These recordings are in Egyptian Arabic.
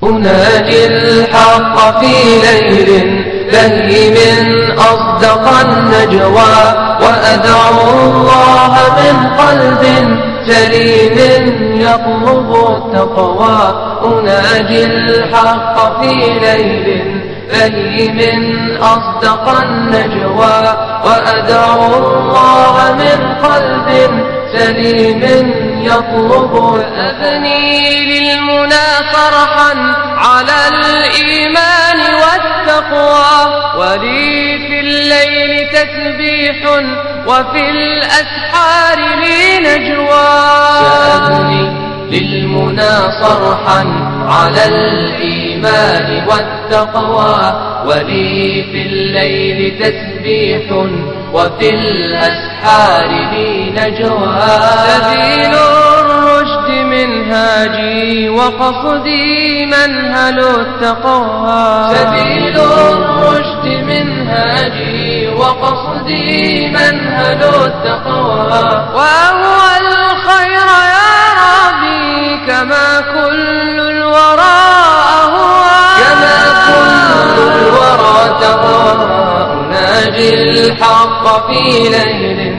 أناجي الحق في ليل من أصدق النجوى وأدعو الله من قلب سليم يطلب التقوى أناجي الحق في ليل من أصدق النجوى وأدعو الله من قلب سليم يطلب أبني للمنى فرحا على الإيمان والتقوى ولي في الليل تسبيح وفي الأسحار لي نجوى سأبني للمنى صرحا على الإيمان والتقوى ولي في الليل تسبيح وفي الأسحار لي نجوى سبيل الرشد منهاجي وقصدي منهل التقوى سبيل الرشد منهاجي وقصدي منهل التقوى وهو الخير يا ربي كما كل الورى أهوى كما كل الورى تقوى أناجي الحق في ليل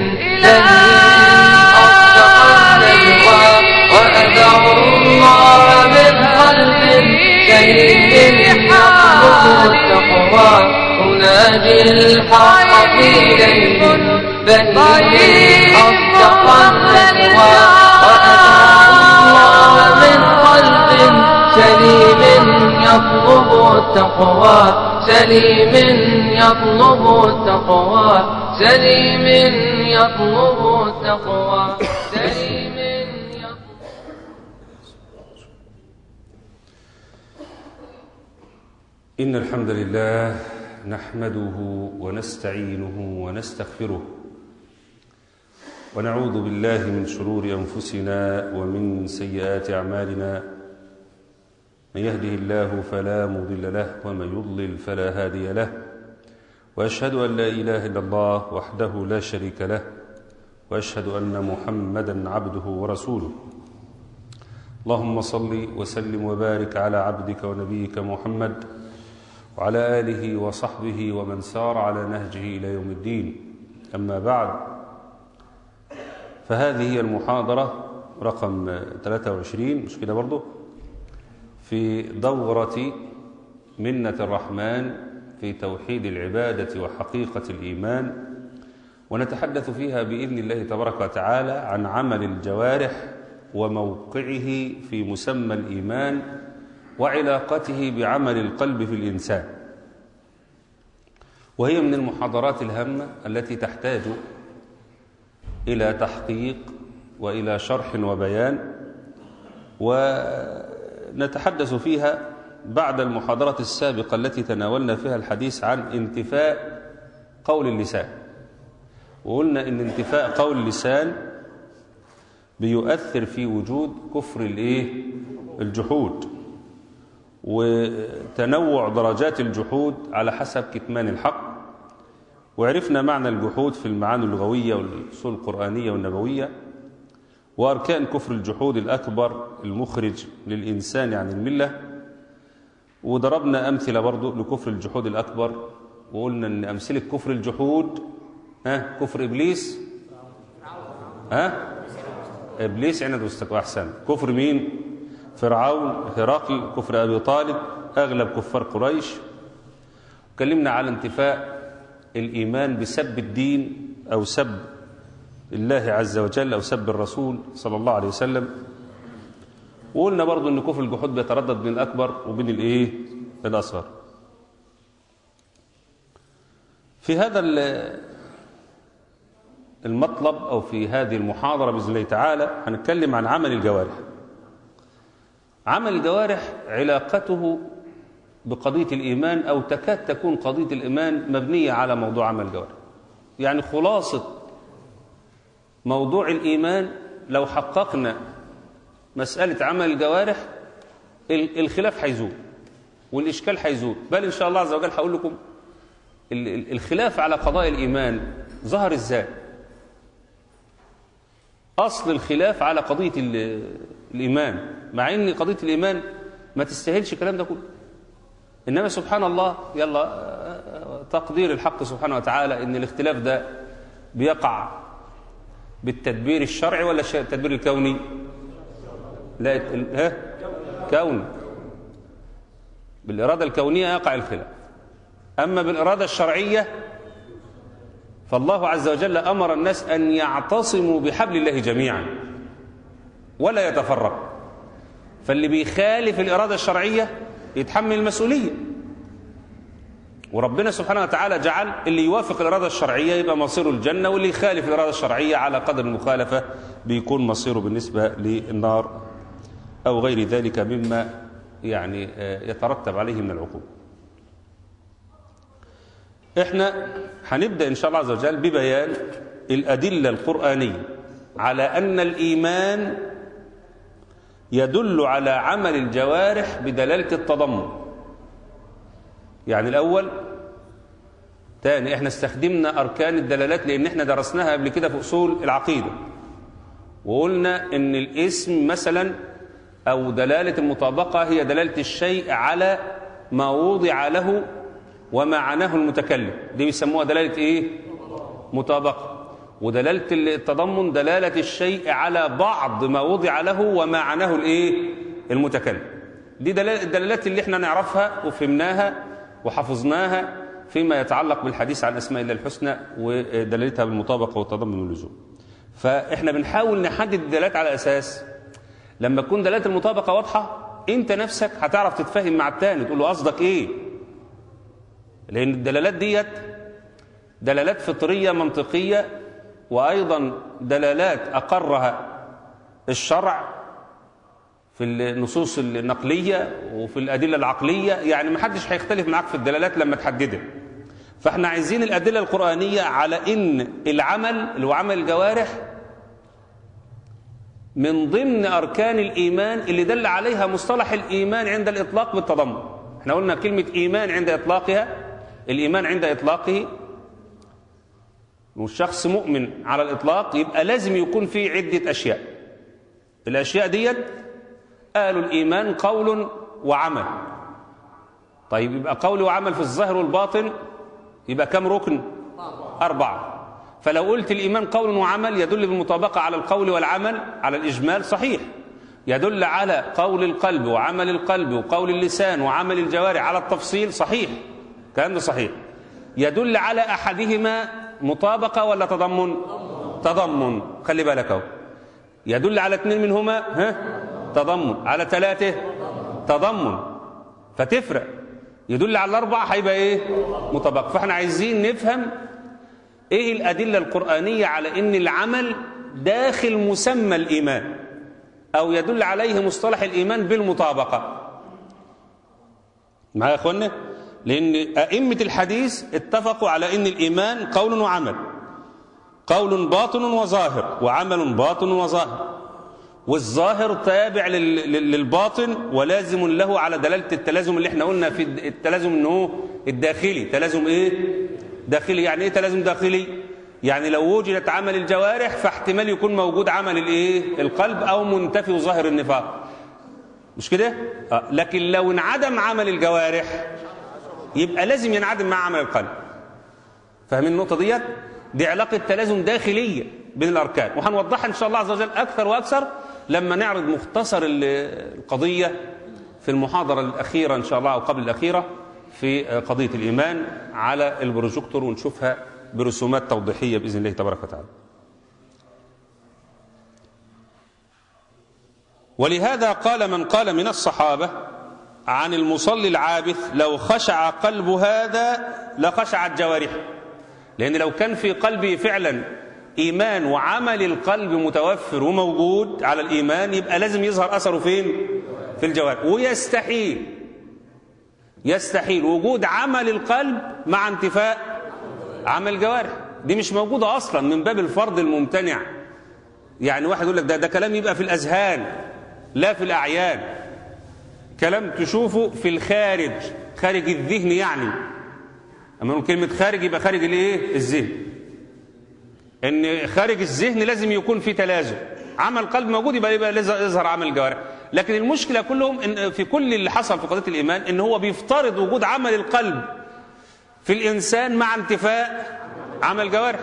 أصدق النجوى وأدعو الله من قلب سليم يطلب التقوى أناجي الحق في ليل بهيم أصدق النجوى وأدعو الله من قلب سليم يطلب التقوى سليم يطلب التقوى سليم يطلب التقوى سليم يطلب إن الحمد لله نحمده ونستعينه ونستغفره ونعوذ بالله من شرور أنفسنا ومن سيئات أعمالنا من يهده الله فلا مضل له ومن يضلل فلا هادي له وأشهد أن لا إله إلا الله وحده لا شريك له وأشهد أن محمدا عبده ورسوله اللهم صل وسلم وبارك على عبدك ونبيك محمد وعلى آله وصحبه ومن سار على نهجه إلى يوم الدين أما بعد فهذه هي المحاضرة رقم 23 مش كده برضه في دورة منة الرحمن في توحيد العبادة وحقيقة الإيمان ونتحدث فيها بإذن الله تبارك وتعالى عن عمل الجوارح وموقعه في مسمى الإيمان وعلاقته بعمل القلب في الإنسان وهي من المحاضرات الهامة التي تحتاج إلى تحقيق وإلى شرح وبيان ونتحدث فيها بعد المحاضرة السابقة التي تناولنا فيها الحديث عن انتفاء قول اللسان وقلنا ان انتفاء قول اللسان بيؤثر في وجود كفر الايه الجحود وتنوع درجات الجحود على حسب كتمان الحق وعرفنا معنى الجحود في المعاني اللغوية والأصول القرآنية والنبوية وأركان كفر الجحود الأكبر المخرج للإنسان عن الملة وضربنا أمثلة برضو لكفر الجحود الأكبر وقلنا أن أمثلة كفر الجحود ها كفر إبليس ها إبليس عند واستكبر أحسن كفر مين فرعون هرقل كفر أبي طالب أغلب كفار قريش اتكلمنا على انتفاء الإيمان بسب الدين أو سب الله عز وجل أو سب الرسول صلى الله عليه وسلم وقلنا برضو أن كفر الجحود بيتردد بين الأكبر وبين الإيه الأصغر في هذا المطلب أو في هذه المحاضرة بإذن الله تعالى هنتكلم عن عمل الجوارح عمل الجوارح علاقته بقضية الإيمان أو تكاد تكون قضية الإيمان مبنية على موضوع عمل الجوارح يعني خلاصة موضوع الإيمان لو حققنا مسألة عمل الجوارح الخلاف هيزول والإشكال هيزول بل إن شاء الله عز وجل هقول لكم الخلاف على قضاء الإيمان ظهر إزاي أصل الخلاف على قضية الإيمان مع أن قضية الإيمان ما تستاهلش الكلام ده كله إنما سبحان الله يلا آه، تقدير الحق سبحانه وتعالى إن الاختلاف ده بيقع بالتدبير الشرعي ولا الش- التدبير الكوني لا ال- ها كوني بالإرادة الكونية يقع الخلاف أما بالإرادة الشرعية فالله عز وجل أمر الناس أن يعتصموا بحبل الله جميعا ولا يتفرق فاللي بيخالف الإرادة الشرعية يتحمل المسؤولية وربنا سبحانه وتعالى جعل اللي يوافق الإرادة الشرعية يبقى مصيره الجنة واللي يخالف الإرادة الشرعية على قدر المخالفة بيكون مصيره بالنسبة للنار أو غير ذلك مما يعني آه، يترتب عليه من العقوبة احنا هنبدأ إن شاء الله عز وجل ببيان الأدلة القرآنية على أن الإيمان يدل على عمل الجوارح بدلالة التضمن يعني الأول تاني احنا استخدمنا أركان الدلالات لأن احنا درسناها قبل كده في أصول العقيدة وقلنا ان الاسم مثلا او دلاله المطابقه هي دلاله الشيء على ما وضع له ومعناه المتكلم دي بيسموها دلاله ايه مطابقه ودلاله التضمن دلاله الشيء على بعض ما وضع له ومعناه الايه المتكلم دي دلال- الدلالات اللي احنا نعرفها وفهمناها وحفظناها فيما يتعلق بالحديث عن اسماء الله الحسنى ودلالتها بالمطابقه والتضمن واللزوم فاحنا بنحاول نحدد الدلالات على اساس لما تكون دلاله المطابقه واضحه انت نفسك هتعرف تتفاهم مع التاني تقول له قصدك ايه لان الدلالات ديت دلالات فطريه منطقيه وايضا دلالات اقرها الشرع في النصوص النقليه وفي الادله العقليه يعني ما حدش هيختلف معاك في الدلالات لما تحددها فاحنا عايزين الادله القرانيه على ان العمل اللي هو عمل الجوارح من ضمن اركان الايمان اللي دل عليها مصطلح الايمان عند الاطلاق بالتضمن احنا قلنا كلمه ايمان عند اطلاقها الايمان عند اطلاقه والشخص مؤمن على الاطلاق يبقى لازم يكون فيه عده اشياء الاشياء ديت قالوا الايمان قول وعمل طيب يبقى قول وعمل في الظاهر والباطن يبقى كم ركن أربعة فلو قلت الإيمان قول وعمل يدل بالمطابقة على القول والعمل على الإجمال صحيح يدل على قول القلب وعمل القلب وقول اللسان وعمل الجوارح على التفصيل صحيح الكلام ده صحيح يدل على أحدهما مطابقة ولا تضمن تضمن خلي بالك اهو يدل على اثنين منهما ها تضمن على ثلاثة تضمن فتفرق يدل على الأربعة هيبقى إيه مطابقة فإحنا عايزين نفهم إيه الأدلة القرآنية على إن العمل داخل مسمى الإيمان أو يدل عليه مصطلح الإيمان بالمطابقة معايا يا أخوانا لأن أئمة الحديث اتفقوا على إن الإيمان قول وعمل قول باطن وظاهر وعمل باطن وظاهر والظاهر تابع لل- لل- للباطن ولازم له على دلالة التلازم اللي احنا قلنا في الد- التلازم انه هو الداخلي تلازم ايه داخلي يعني ايه تلازم داخلي يعني لو وجدت عمل الجوارح فاحتمال يكون موجود عمل الايه القلب او منتفي ظاهر النفاق مش كده آه. لكن لو انعدم عمل الجوارح يبقى لازم ينعدم مع عمل القلب فاهمين النقطة ديت؟ دي علاقة تلازم داخلية بين الأركان وهنوضحها إن شاء الله عز وجل أكثر وأكثر لما نعرض مختصر ال- القضية في المحاضرة الأخيرة إن شاء الله أو قبل الأخيرة في قضية الإيمان على البروجيكتور ونشوفها برسومات توضيحية بإذن الله تبارك وتعالى ولهذا قال من قال من الصحابة عن المصلي العابث لو خشع قلب هذا لخشعت جوارحه لأن لو كان في قلبه فعلا إيمان وعمل القلب متوفر وموجود على الإيمان يبقى لازم يظهر أثره فين؟ في الجوارح ويستحيل يستحيل وجود عمل القلب مع انتفاء عمل الجوارح دي مش موجودة أصلا من باب الفرض الممتنع يعني واحد يقول لك ده, ده كلام يبقى في الأذهان لا في الأعيان كلام تشوفه في الخارج خارج الذهن يعني اما نقول كلمه خارج يبقى خارج الايه الذهن ان خارج الذهن لازم يكون في تلازم عمل قلب موجود يبقى يبقى لازم يظهر عمل الجوارح لكن المشكلة كلهم إن في كل اللي حصل في قضية الإيمان إن هو بيفترض وجود عمل القلب في الإنسان مع انتفاء عمل الجوارح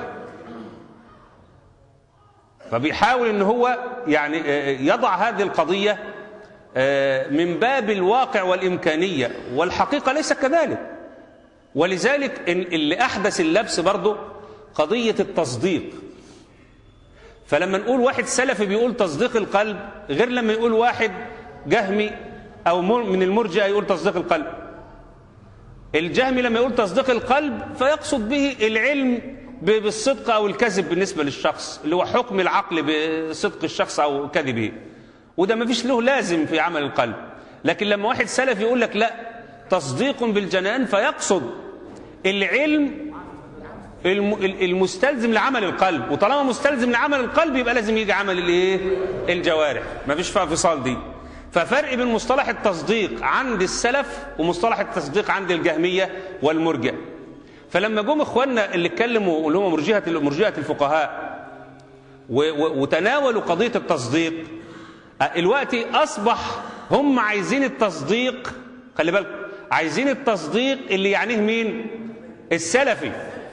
فبيحاول ان هو يعني يضع هذه القضية من باب الواقع والإمكانية والحقيقة ليس كذلك ولذلك اللي أحدث اللبس برضه قضية التصديق فلما نقول واحد سلفي بيقول تصديق القلب غير لما يقول واحد جهمي أو من المرجئة يقول تصديق القلب الجهمي لما يقول تصديق القلب فيقصد به العلم بالصدق أو الكذب بالنسبة للشخص اللي هو حكم العقل بصدق الشخص أو كذبه وده ما فيش له لازم في عمل القلب لكن لما واحد سلف يقول لك لا تصديق بالجنان فيقصد العلم المستلزم لعمل القلب وطالما مستلزم لعمل القلب يبقى لازم يجي عمل الايه الجوارح ما فيش فيها فصال دي ففرق بين مصطلح التصديق عند السلف ومصطلح التصديق عند الجهمية والمرجئة فلما جم اخواننا اللي اتكلموا اللي هم مرجئه مرجئه الفقهاء وتناولوا قضيه التصديق دلوقتي اصبح هم عايزين التصديق خلي بالك عايزين التصديق اللي يعنيه مين السلفي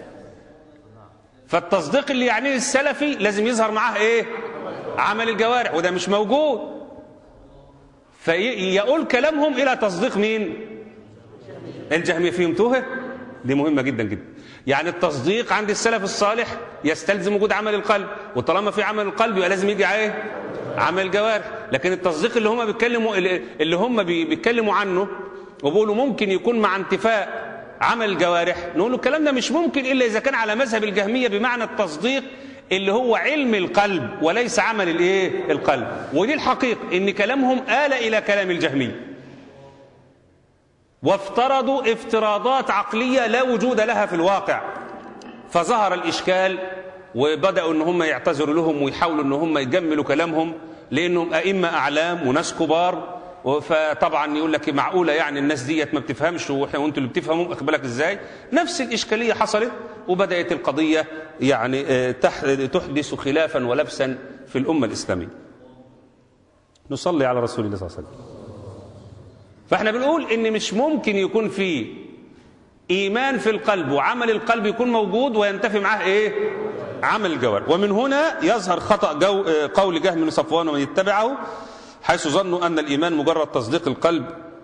فالتصديق اللي يعنيه السلفي لازم يظهر معاه ايه عمل الجوارح وده مش موجود فيقول كلامهم الى تصديق مين الجهميه فهمتوها دي مهمة جدا جدا يعني التصديق عند السلف الصالح يستلزم وجود عمل القلب وطالما في عمل القلب يبقى لازم يجي ايه عمل الجوارح لكن التصديق اللي هم بيتكلموا اللي هم بيتكلموا عنه وبيقولوا ممكن يكون مع انتفاء عمل الجوارح نقول له الكلام ده مش ممكن الا اذا كان على مذهب الجهميه بمعنى التصديق اللي هو علم القلب وليس عمل الايه القلب ودي الحقيقه ان كلامهم آل الى كلام الجهميه وافترضوا افتراضات عقلية لا وجود لها في الواقع فظهر الإشكال وبدأوا ان هم يعتذروا لهم ويحاولوا ان هم يجملوا كلامهم لأنهم أئمة أعلام وناس كبار فطبعا يقول لك معقولة يعني الناس ديت ما بتفهمش وانتوا اللي بتفهموا اخد بالك ازاي نفس الإشكالية حصلت وبدأت القضية يعني تحدث خلافا ولبسا في الأمة الإسلامية نصلي على رسول الله صلى الله عليه وسلم فاحنا بنقول ان مش ممكن يكون في ايمان في القلب وعمل القلب يكون موجود وينتفي معاه ايه عمل الجوارح ومن هنا يظهر خطأ جو قول جهم بن صفوان ومن يتبعه حيث ظنوا أن الإيمان مجرد تصديق القلب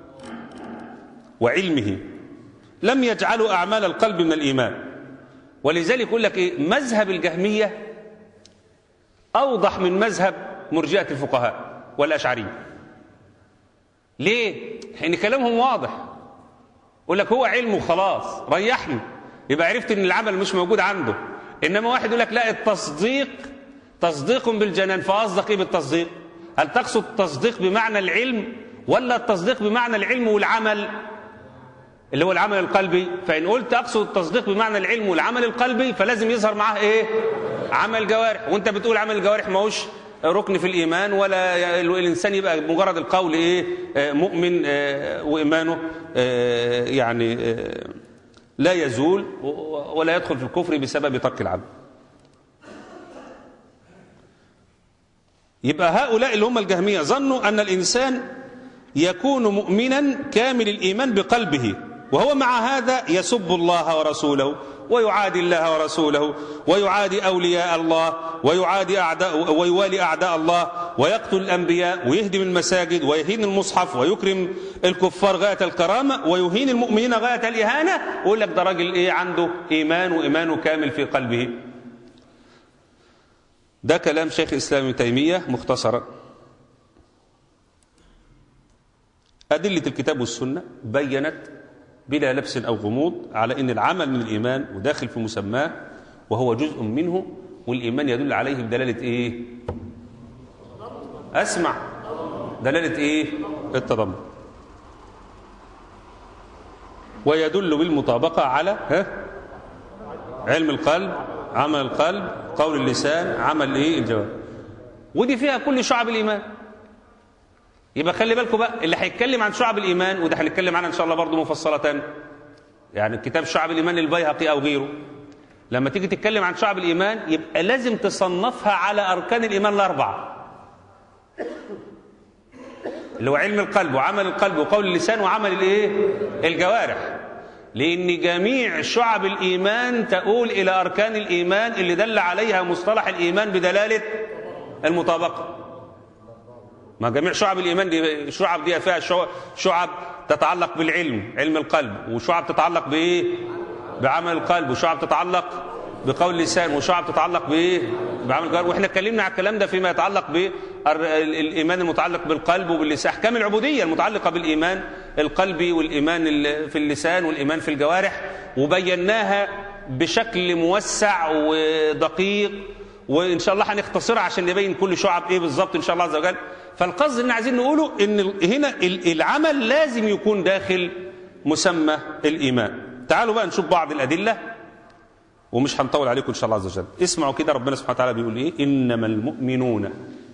وعلمه لم يجعلوا أعمال القلب من الإيمان ولذلك يقول لك إيه مذهب الجهمية أوضح من مذهب مرجئة الفقهاء والأشعرية ليه؟ لأن كلامهم واضح يقول لك هو علم وخلاص ريحني يبقى عرفت ان العمل مش موجود عنده انما واحد يقول لك لا التصديق تصديق بالجنان فقصدك ايه بالتصديق هل تقصد التصديق بمعنى العلم ولا التصديق بمعنى العلم والعمل اللي هو العمل القلبي فان قلت اقصد التصديق بمعنى العلم والعمل القلبي فلازم يظهر معاه ايه عمل جوارح وانت بتقول عمل الجوارح ما هوش ركن في الإيمان ولا الإنسان يبقى مجرد القول إيه مؤمن وإيمانه يعني لا يزول ولا يدخل في الكفر بسبب ترك العبد يبقى هؤلاء اللي هم الجهمية ظنوا أن الإنسان يكون مؤمنا كامل الإيمان بقلبه وهو مع هذا يسب الله ورسوله ويعادي الله ورسوله ويعادي أولياء الله ويعادي أعداء ويوالي أعداء الله ويقتل الأنبياء ويهدم المساجد ويهين المصحف ويكرم الكفار غاية الكرامة ويهين المؤمنين غاية الإهانة ويقول لك ده راجل إيه عنده إيمان وإيمانه كامل في قلبه ده كلام شيخ الإسلام ابن تيمية مختصرا أدلة الكتاب والسنة بينت بلا لبس أو غموض على أن العمل من الإيمان وداخل في مسماه وهو جزء منه والإيمان يدل عليه بدلالة إيه أسمع دلالة إيه التضمن ويدل بالمطابقة على ها علم القلب عمل القلب قول اللسان عمل إيه الجواب ودي فيها كل شعب الإيمان يبقى خلي بالكم بقى اللي هيتكلم عن شعب الايمان وده هنتكلم عنها ان شاء الله برضه مفصله يعني كتاب شعب الايمان للبيهقي او غيره لما تيجي تتكلم عن شعب الايمان يبقى لازم تصنفها على اركان الايمان الاربعه اللي هو علم القلب وعمل القلب وقول اللسان وعمل الايه الجوارح لان جميع شعب الايمان تؤول الى اركان الايمان اللي دل عليها مصطلح الايمان بدلاله المطابقه ما جميع شعب الايمان دي شعب دي فيها شع- شعب تتعلق بالعلم علم القلب وشعب تتعلق بايه بعمل القلب وشعب تتعلق بقول اللسان وشعب تتعلق بايه بعمل القلب واحنا اتكلمنا على الكلام ده فيما يتعلق بالايمان المتعلق بالقلب وباللسان احكام العبوديه المتعلقه بالايمان القلبي والايمان ال- في اللسان والايمان في الجوارح وبيناها بشكل موسع ودقيق وان شاء الله هنختصرها عشان نبين كل شعب ايه بالظبط ان شاء الله عز وجل فالقصد اللي عايزين نقوله ان ال- هنا ال- العمل لازم يكون داخل مسمى الايمان تعالوا بقى نشوف بعض الادله ومش هنطول عليكم ان شاء الله عز وجل اسمعوا كده ربنا سبحانه وتعالى بيقول ايه انما المؤمنون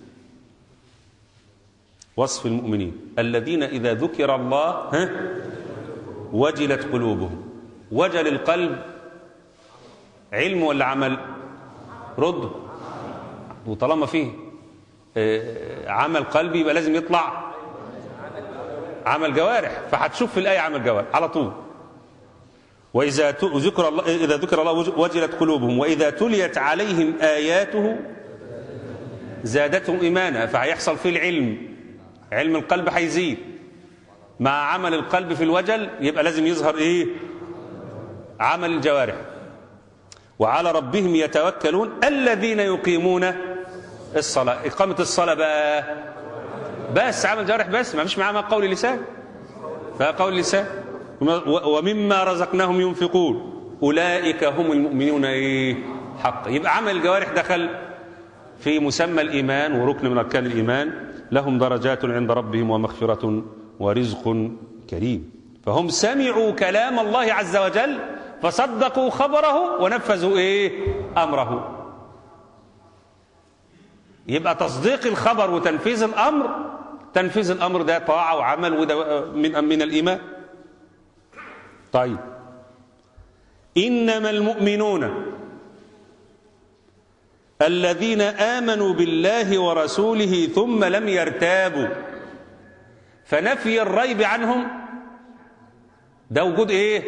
وصف المؤمنين الذين اذا ذكر الله ها وجلت قلوبهم وجل القلب علم ولا عمل رد وطالما فيه آه، عمل قلبي يبقى لازم يطلع عمل جوارح فهتشوف في الآية عمل جوارح على طول وإذا ت- ذكر الله إذا ذكر الله وج- وجلت قلوبهم وإذا تليت عليهم آياته زادتهم إيمانا فهيحصل فيه العلم علم القلب هيزيد مع عمل القلب في الوجل يبقى لازم يظهر إيه عمل الجوارح وعلى ربهم يتوكلون الذين يقيمون الصلاة إقامة الصلاة بقى بس عمل جوارح بس ما فيش معاه ما قول لسان فقول لسان و- ومما رزقناهم ينفقون أولئك هم المؤمنون إيه حق يبقى عمل الجوارح دخل في مسمى الإيمان وركن من أركان الإيمان لهم درجات عند ربهم ومغفرة ورزق كريم فهم سمعوا كلام الله عز وجل فصدقوا خبره ونفذوا إيه أمره يبقى تصديق الخبر وتنفيذ الأمر تنفيذ الأمر ده طاعة وعمل وده من من الإيمان طيب إنما المؤمنون الذين آمنوا بالله ورسوله ثم لم يرتابوا فنفي الريب عنهم ده وجود ايه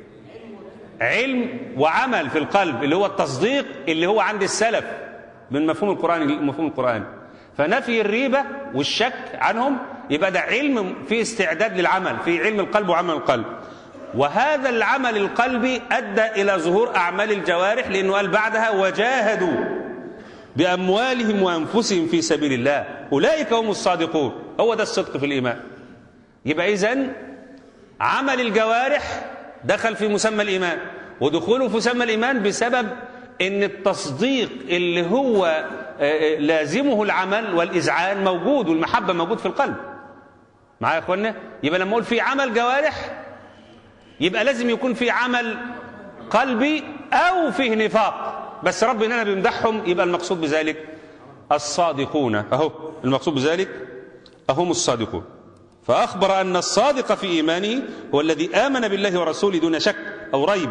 علم وعمل في القلب اللي هو التصديق اللي هو عند السلف من مفهوم القرآن مفهوم القرآن فنفي الريبة والشك عنهم يبقى ده علم في استعداد للعمل في علم القلب وعمل القلب وهذا العمل القلبي أدى إلى ظهور أعمال الجوارح لأنه قال بعدها وجاهدوا بأموالهم وأنفسهم في سبيل الله أولئك هم الصادقون هو ده الصدق في الإيمان يبقى إذن عمل الجوارح دخل في مسمى الإيمان ودخوله في مسمى الإيمان بسبب ان التصديق اللي هو آه، آه، لازمه العمل والإذعان موجود والمحبة موجود في القلب معايا يا اخوانا يبقى لما اقول في عمل جوارح يبقى لازم يكون في عمل قلبي او فيه نفاق بس ربنا هنا بيمدحهم يبقى المقصود بذلك الصادقون اهو المقصود بذلك اهم الصادقون فاخبر ان الصادق في ايمانه هو الذي امن بالله ورسوله دون شك او ريب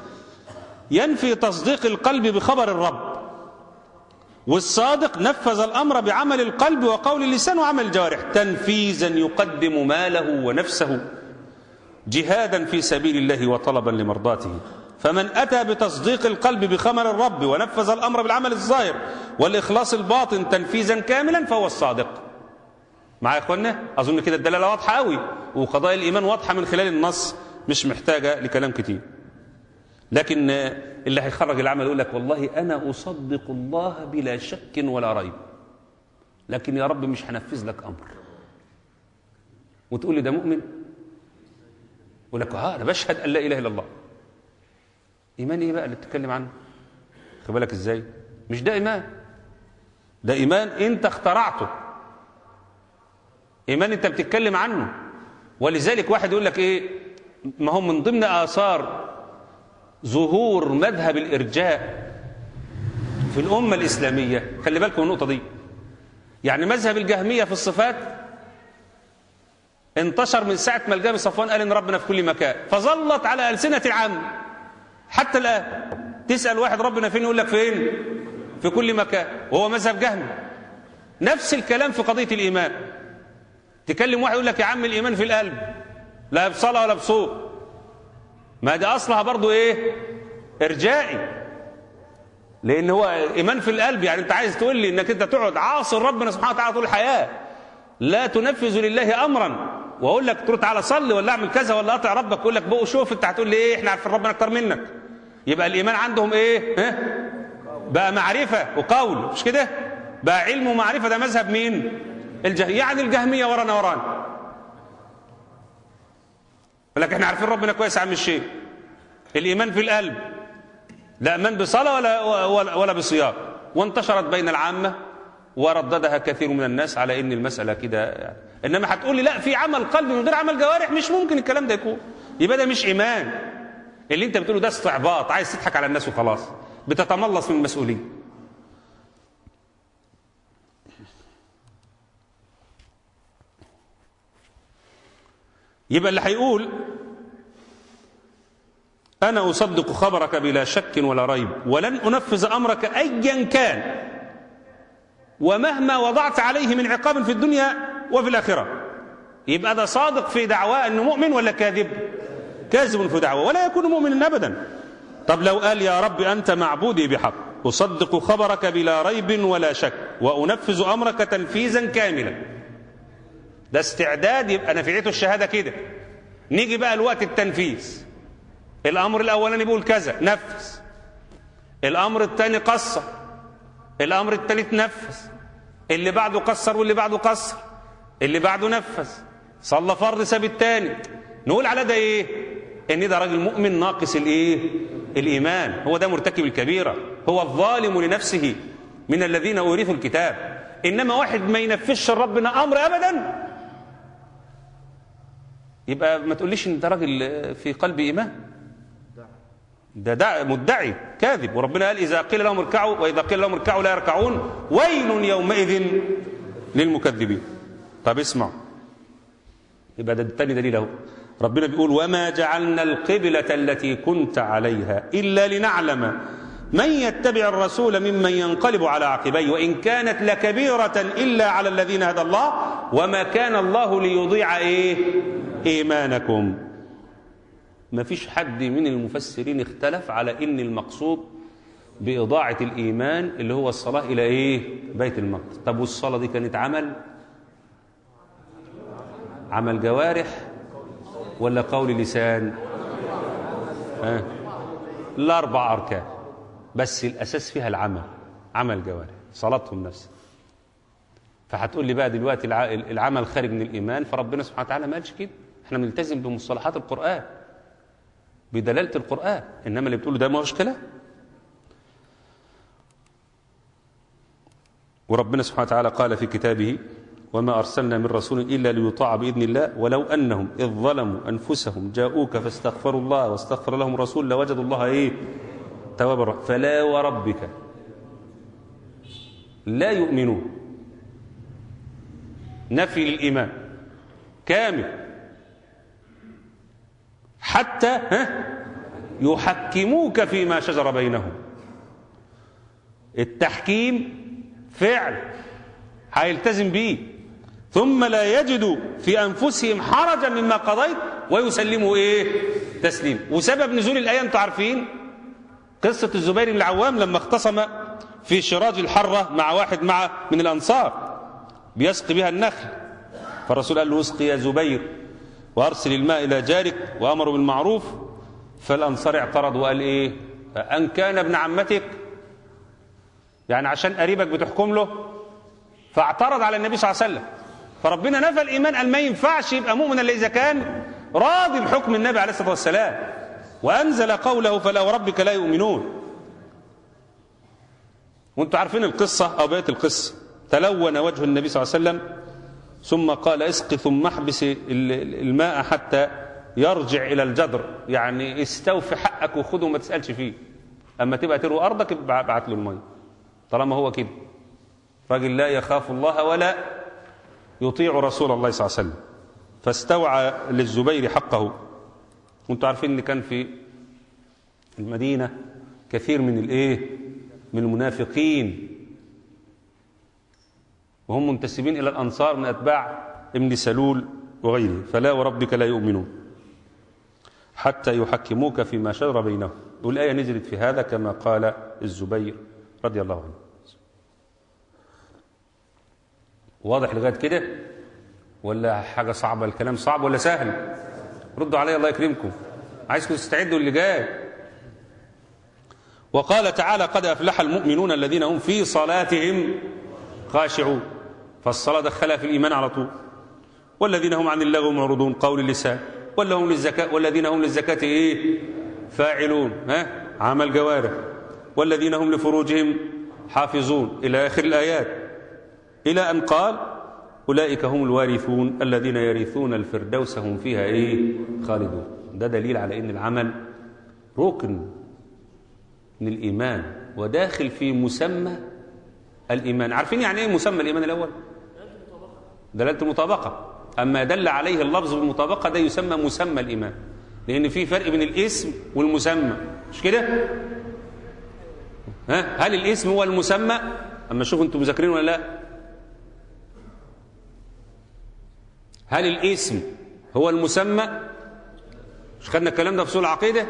ينفي تصديق القلب بخبر الرب والصادق نفذ الامر بعمل القلب وقول اللسان وعمل الجوارح تنفيذا يقدم ماله ونفسه جهادا في سبيل الله وطلبا لمرضاته فمن اتى بتصديق القلب بخمر الرب ونفذ الامر بالعمل الظاهر والاخلاص الباطن تنفيذا كاملا فهو الصادق معايا يا اخوانا اظن كده الدلاله واضحه قوي وقضايا الايمان واضحه من خلال النص مش محتاجه لكلام كتير لكن اللي هيخرج العمل يقول لك والله انا اصدق الله بلا شك ولا ريب لكن يا رب مش هنفذ لك امر وتقول لي ده مؤمن يقول لك ها انا بشهد ان لا اله الا الله ايمان ايه بقى اللي بتتكلم عنه خد بالك ازاي مش ده ايمان ده ايمان انت اخترعته ايمان انت بتتكلم عنه ولذلك واحد يقول لك ايه ما هو من ضمن اثار ظهور مذهب الارجاء في الامه الاسلاميه خلي بالكم من النقطه دي يعني مذهب الجهميه في الصفات انتشر من ساعه ما الجهم صفوان قال ان ربنا في كل مكان فظلت على السنه العامه حتى الان تسال واحد ربنا فين يقول لك فين في كل مكان وهو مذهب جهمي نفس الكلام في قضيه الايمان تكلم واحد يقول لك يا عم الايمان في القلب لا بصلاه ولا بصوم ما ده اصلها برضو ايه ارجائي لان هو ايمان في القلب يعني انت عايز تقول لي انك انت تقعد عاصر ربنا سبحانه وتعالى طول الحياه لا تنفذ لله امرا واقول لك تقول تعالى صلي ولا اعمل كذا ولا اطع ربك يقول لك بقى شوف انت هتقول لي ايه احنا عارفين ربنا اكتر منك يبقى الايمان عندهم ايه ها بقى معرفه وقول مش كده بقى علم ومعرفه ده مذهب مين الجه... يعني الجهميه ورانا ورانا يقول لك احنا عارفين ربنا كويس يا عم الشيخ الايمان في القلب لا ايمان بصلاه ولا ولا, ولا بصيام وانتشرت بين العامه ورددها كثير من الناس على ان المساله كده يعني. انما هتقول لي لا في عمل قلب من غير عمل جوارح مش ممكن الكلام ده يكون يبقى ده مش ايمان اللي انت بتقوله ده استعباط عايز تضحك على الناس وخلاص بتتملص من المسؤوليه يبقى اللي هيقول أنا أصدق خبرك بلا شك ولا ريب ولن أنفذ أمرك أيا كان ومهما وضعت عليه من عقاب في الدنيا وفي الآخرة يبقى ده صادق في دعواه أنه مؤمن ولا كاذب كاذب في دعواه ولا يكون مؤمنا أبدا طب لو قال يا رب أنت معبودي بحق أصدق خبرك بلا ريب ولا شك وأنفذ أمرك تنفيذا كاملا ده استعداد يبقى نفعيته الشهادة كده نيجي بقى الوقت التنفيذ الأمر الأولاني بيقول كذا نفذ الأمر الثاني قصر الأمر الثالث نفذ اللي بعده قصر واللي بعده قصر اللي بعده نفذ صلى فرض ساب الثاني نقول على ده ايه ان ده راجل مؤمن ناقص الايه الايمان هو ده مرتكب الكبيره هو الظالم لنفسه من الذين اورثوا الكتاب انما واحد ما ينفذش ربنا امر ابدا يبقى ما تقوليش ان ده راجل في قلب ايمان ده دع مدعي كاذب وربنا قال اذا قيل لهم اركعوا واذا قيل لهم اركعوا لا يركعون ويل يومئذ للمكذبين طب اسمع يبقى ده الثاني دليل اهو ربنا بيقول وما جعلنا القبلة التي كنت عليها إلا لنعلم من يتبع الرسول ممن ينقلب على عقبيه وإن كانت لكبيرة إلا على الذين هدى الله وما كان الله ليضيع إيه إيمانكم ما فيش حد من المفسرين اختلف على إن المقصود بإضاعة الإيمان اللي هو الصلاة إلى إيه بيت المقدس طب والصلاة دي كانت عمل عمل جوارح ولا قول لسان ها الأربع أركان بس الأساس فيها العمل عمل جوارح صلاتهم نفسها فهتقول لي بقى دلوقتي العمل خارج من الإيمان فربنا سبحانه وتعالى ما قالش كده احنا بنلتزم بمصطلحات القرآن بدلالة القرآن إنما اللي بتقوله ده ما هوش كلام وربنا سبحانه وتعالى قال في كتابه وما أرسلنا من رسول إلا ليطاع بإذن الله ولو أنهم إذ ظلموا أنفسهم جاءوك فاستغفروا الله واستغفر لهم الرسول لوجدوا الله إيه توابا فلا وربك لا يؤمنون نفي الإيمان كامل حتى ها يحكموك فيما شجر بينهم التحكيم فعل هيلتزم به ثم لا يجدوا في أنفسهم حرجا مما قضيت ويسلموا إيه تسليم وسبب نزول الآية أنتم عارفين قصة الزبير بن العوام لما اختصم في شراج الحرة مع واحد مع من الأنصار بيسقي بها النخل فالرسول قال له اسقي يا زبير وأرسل الماء إلى جارك وأمر بالمعروف فالأنصار اعترض وقال إيه أن كان ابن عمتك يعني عشان قريبك بتحكم له فاعترض على النبي صلى الله عليه وسلم فربنا نفى الإيمان قال ما ينفعش يبقى مؤمن إلا إذا كان راضي بحكم النبي عليه الصلاة والسلام وأنزل قوله فلا وربك لا يؤمنون وانتم عارفين القصة أو بقية القصة تلون وجه النبي صلى الله عليه وسلم ثم قال اسق ثم احبس الماء حتى يرجع إلى الجدر يعني استوفي حقك وخده وما تسألش فيه أما تبقى تروي أرضك ابعت له المية طالما هو كده راجل لا يخاف الله ولا يطيع رسول الله صلى الله عليه وسلم فاستوعى للزبير حقه وانتم عارفين ان كان في المدينة كثير من الايه من المنافقين وهم منتسبين الى الانصار من اتباع ابن سلول وغيره فلا وربك لا يؤمنون حتى يحكموك فيما شجر بينهم والآية نزلت في هذا كما قال الزبير رضي الله عنه واضح لغاية كده ولا حاجة صعبة الكلام صعب ولا سهل ردوا علي الله يكرمكم عايزكم تستعدوا اللي جاي وقال تعالى قد أفلح المؤمنون الذين هم في صلاتهم خاشعون فالصلاة دخلها في الإيمان على طول والذين هم عن اللغو معرضون قول اللسان ولا هم للزكاة والذين هم للزكاة إيه فاعلون ها عمل جوارح والذين هم لفروجهم حافظون إلى آخر الآيات إلى أن قال أولئك هم الوارثون الذين يرثون الفردوس هم فيها إيه خالدون ده دليل على أن العمل ركن من الإيمان وداخل في مسمى الإيمان عارفين يعني إيه مسمى الإيمان الأول دلالة المطابقة أما دل عليه اللفظ بالمطابقة ده يسمى مسمى الإيمان لأن في فرق بين الاسم والمسمى مش كده ها هل الاسم هو المسمى أما شوفوا أنتم مذاكرين ولا لا هل الاسم هو المسمى مش خدنا الكلام ده في سوره العقيده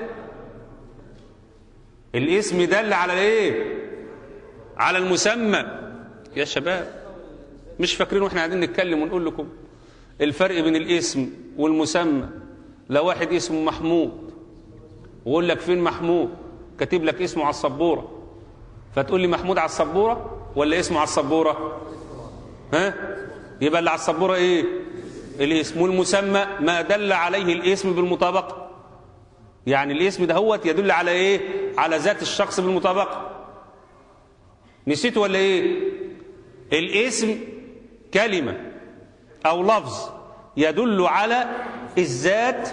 الاسم دل على ايه على المسمى يا شباب مش فاكرين واحنا قاعدين نتكلم ونقول لكم الفرق بين الاسم والمسمى لو واحد اسمه محمود ويقول لك فين محمود كاتب لك اسمه على السبوره فتقول لي محمود على السبوره ولا اسمه على السبوره ها يبقى اللي على السبوره ايه الاسم والمسمى ما دل عليه الاسم بالمطابقه يعني الاسم ده هو يدل على ايه على ذات الشخص بالمطابقه نسيت ولا ايه الاسم كلمه او لفظ يدل على الذات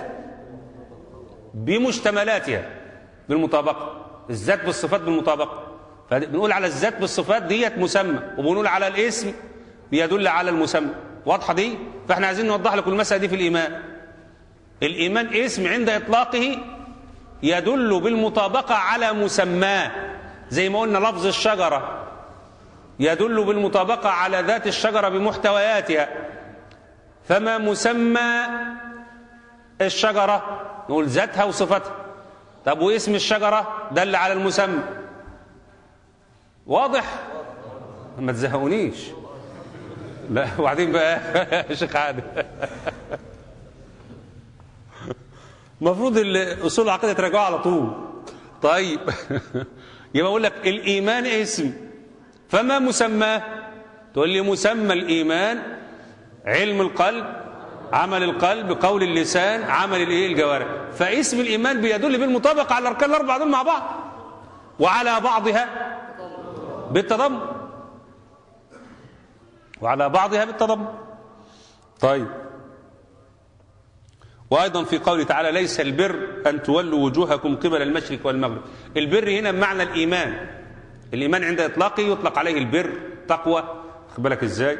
بمشتملاتها بالمطابقه الذات بالصفات بالمطابقه فبنقول على الذات بالصفات ديت مسمى وبنقول على الاسم بيدل على المسمى واضحه دي فاحنا عايزين نوضح لكم المساله دي في الايمان الايمان اسم عند اطلاقه يدل بالمطابقه على مسماه زي ما قلنا لفظ الشجره يدل بالمطابقه على ذات الشجره بمحتوياتها فما مسمى الشجره نقول ذاتها وصفتها طب واسم الشجره دل على المسمى واضح ما تزهقونيش لا وبعدين بقى يا شيخ عادل المفروض اصول العقيده تراجعوها على طول طيب يبقى اقول لك الايمان اسم فما مسماه تقول لي مسمى الايمان علم القلب عمل القلب قول اللسان عمل الايه الجوارح فاسم الايمان بيدل بالمطابقه على الاركان الاربعه دول مع بعض وعلى بعضها بالتضمن وعلى بعضها بالتضمن طيب وأيضا في قوله تعالى ليس البر أن تولوا وجوهكم قبل المشرق والمغرب البر هنا بمعنى الإيمان الإيمان عند إطلاقه يطلق عليه البر تقوى خد بالك إزاي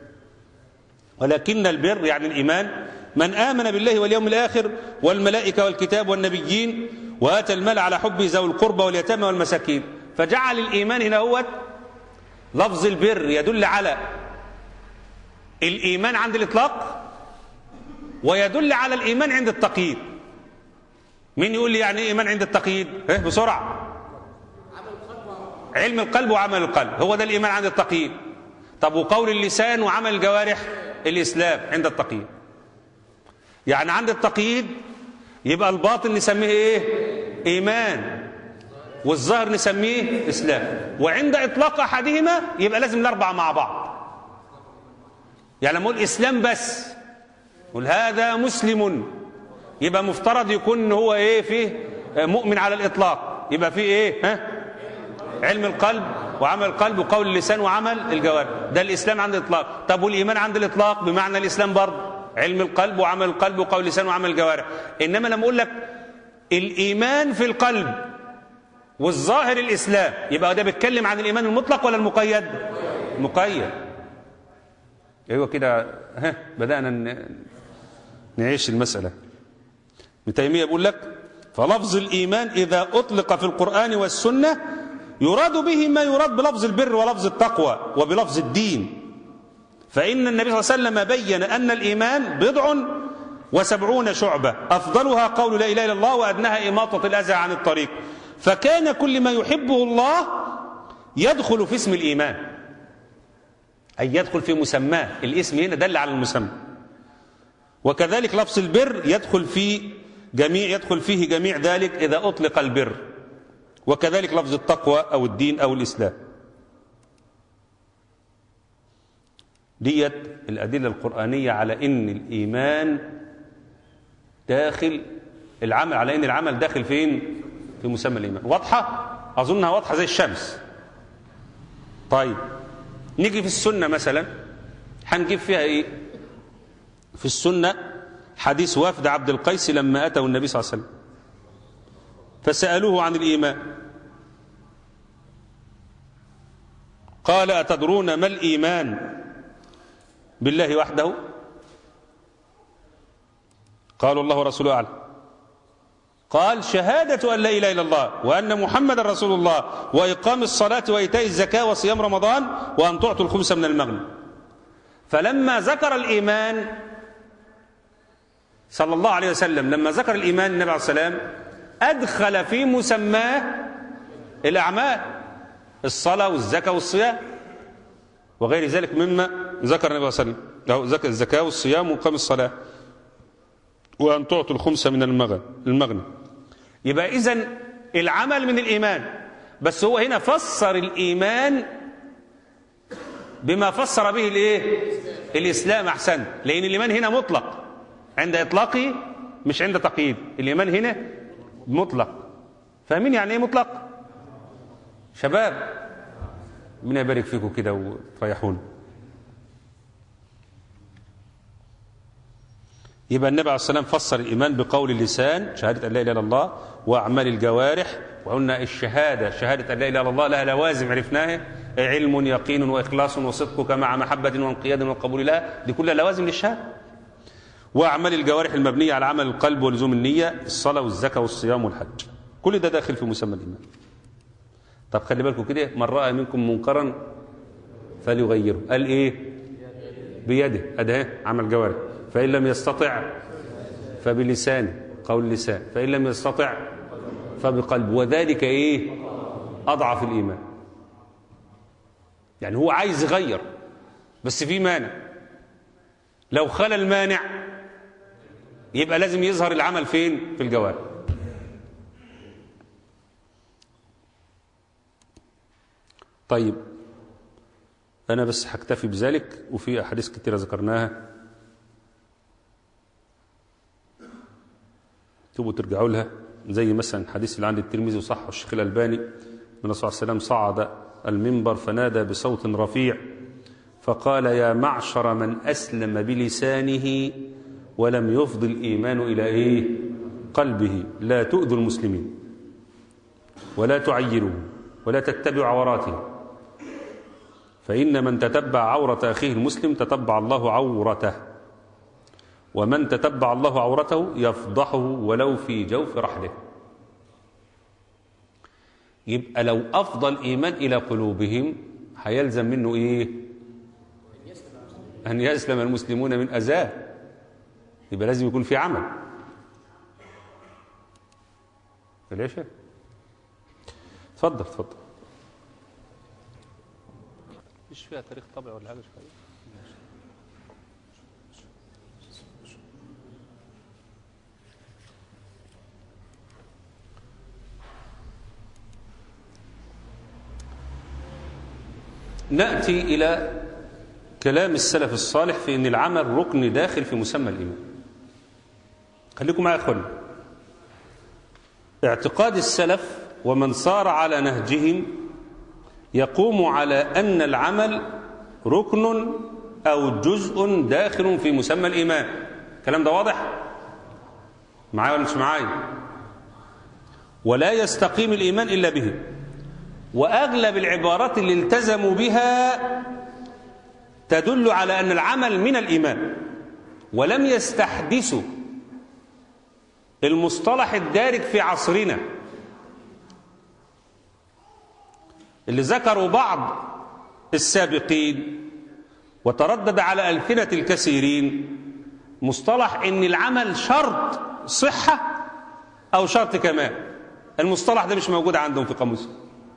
ولكن البر يعني الإيمان من آمن بالله واليوم الآخر والملائكة والكتاب والنبيين وآتى المال على حبه ذوي القربى واليتامى والمساكين فجعل الإيمان هنا هو لفظ البر يدل على الإيمان عند الإطلاق ويدل على الإيمان عند التقييد مين يقول لي يعني إيه إيمان عند التقييد إيه بسرعة علم القلب وعمل القلب هو ده الإيمان عند التقييد طب وقول اللسان وعمل الجوارح الإسلام عند التقييد يعني عند التقييد يبقى الباطن نسميه إيه إيمان والظاهر نسميه إسلام وعند إطلاق أحدهما يبقى لازم الأربعة مع بعض يعني لما اقول اسلام بس قول هذا مسلم يبقى مفترض يكون هو ايه فيه مؤمن على الاطلاق يبقى فيه ايه ها علم القلب وعمل القلب وقول اللسان وعمل الجوارح ده الاسلام عند الاطلاق طب والايمان عند الاطلاق بمعنى الاسلام برضه علم القلب وعمل القلب وقول اللسان وعمل الجوارح انما لما اقول لك الايمان في القلب والظاهر الاسلام يبقى ده بيتكلم عن الايمان المطلق ولا المقيد مقيد ايوه كده ها بدانا نعيش المساله ابن تيميه بيقول لك فلفظ الايمان اذا اطلق في القران والسنه يراد به ما يراد بلفظ البر ولفظ التقوى وبلفظ الدين فإن النبي صلى الله عليه وسلم بين أن الإيمان بضع وسبعون شعبة أفضلها قول لا إله إلا الله وأدناها إماطة الأذى عن الطريق فكان كل ما يحبه الله يدخل في اسم الإيمان أي يدخل في مسماه الاسم هنا دل على المسمى وكذلك لفظ البر يدخل في جميع يدخل فيه جميع ذلك إذا أطلق البر وكذلك لفظ التقوى أو الدين أو الإسلام ديت الأدلة القرآنية على إن الإيمان داخل العمل على إن العمل داخل فين في مسمى الإيمان واضحة أظنها واضحة زي الشمس طيب نيجي في السنة مثلا هنجيب فيها إيه في السنة حديث وافد عبد القيس لما أتوا النبي صلى الله عليه وسلم فسألوه عن الإيمان قال أتدرون ما الإيمان بالله وحده قالوا الله ورسوله أعلم قال شهادة أن لا إله إلا الله وأن محمد رسول الله وإقام الصلاة وإيتاء الزكاة وصيام رمضان وأن تعطوا الخمس من المغنم فلما ذكر الإيمان صلى الله عليه وسلم لما ذكر الإيمان النبي عليه السلام أدخل في مسماه الأعمال الصلاة والزكاة والصيام وغير ذلك مما ذكر النبي صلى الله عليه وسلم الزكاة والصيام وقام الصلاة وأن تعطوا الخمس من المغنى يبقى إذن العمل من الإيمان بس هو هنا فسر الإيمان بما فسر به الايه الإسلام أحسن لأن الإيمان هنا مطلق عند إطلاقه مش عند تقييد الإيمان هنا مطلق فاهمين يعني إيه مطلق شباب ربنا يبارك فيكم كده وتريحون يبقى النبي عليه السلام فسر الإيمان بقول اللسان شهادة أن لا إله إلا الله وأعمال الجوارح وقلنا الشهادة شهادة أن لا إله إلا الله لها لوازم عرفناها علم يقين وإخلاص وصدقك مع محبة وانقياد وقبول لها دي كلها لوازم للشهادة وأعمال الجوارح المبنية على عمل القلب ولزوم النية الصلاة والزكاة والصيام والحج كل ده داخل في مسمى الإيمان طب خلي بالكم كده من رأى منكم منكرا فليغيره قال إيه بيده أده عمل جوارح فإن لم يستطع فبلسانه قول اللسان فإن لم يستطع فبقلب وذلك إيه أضعف الإيمان يعني هو عايز يغير بس في مانع لو خلى المانع يبقى لازم يظهر العمل فين في الجوارح طيب أنا بس هكتفي بذلك وفي أحاديث كثيرة ذكرناها تبوا ترجعوا لها زي مثلا الحديث اللي عند الترمذي وصحه الشيخ الألباني من الرسول صلى الله عليه وسلم صعد المنبر فنادى بصوت رفيع فقال يا معشر من أسلم بلسانه ولم يفض الإيمان إلى إيه قلبه لا تؤذوا المسلمين ولا تعيروا ولا تتبعوا عوراته فإن من تتبع عورة أخيه المسلم تتبع الله عورته ومن تتبع الله عورته يفضحه ولو في جوف رحله يبقى لو أفضى الإيمان إلى قلوبهم هيلزم منه إيه أن يسلم المسلمون من أذاه يبقى لازم يكون في عمل ليش اتفضل اتفضل مش فيها تاريخ طبع ولا حاجه شويه ناتي الى كلام السلف الصالح في ان العمل ركن داخل في مسمى الايمان خليكم معايا يا اخوانا اعتقاد السلف ومن صار على نهجهم يقوم على أن العمل ركن أو جزء داخل في مسمى الإيمان الكلام ده واضح معايا ولا مش معايا ولا يستقيم الإيمان إلا به وأغلب العبارات اللي التزموا بها تدل على أن العمل من الإيمان ولم يستحدثوا المصطلح الدارج في عصرنا اللي ذكروا بعض السابقين وتردد على ألسنة الكثيرين مصطلح ان العمل شرط صحة او شرط كمال المصطلح ده مش موجود عندهم في قاموسهم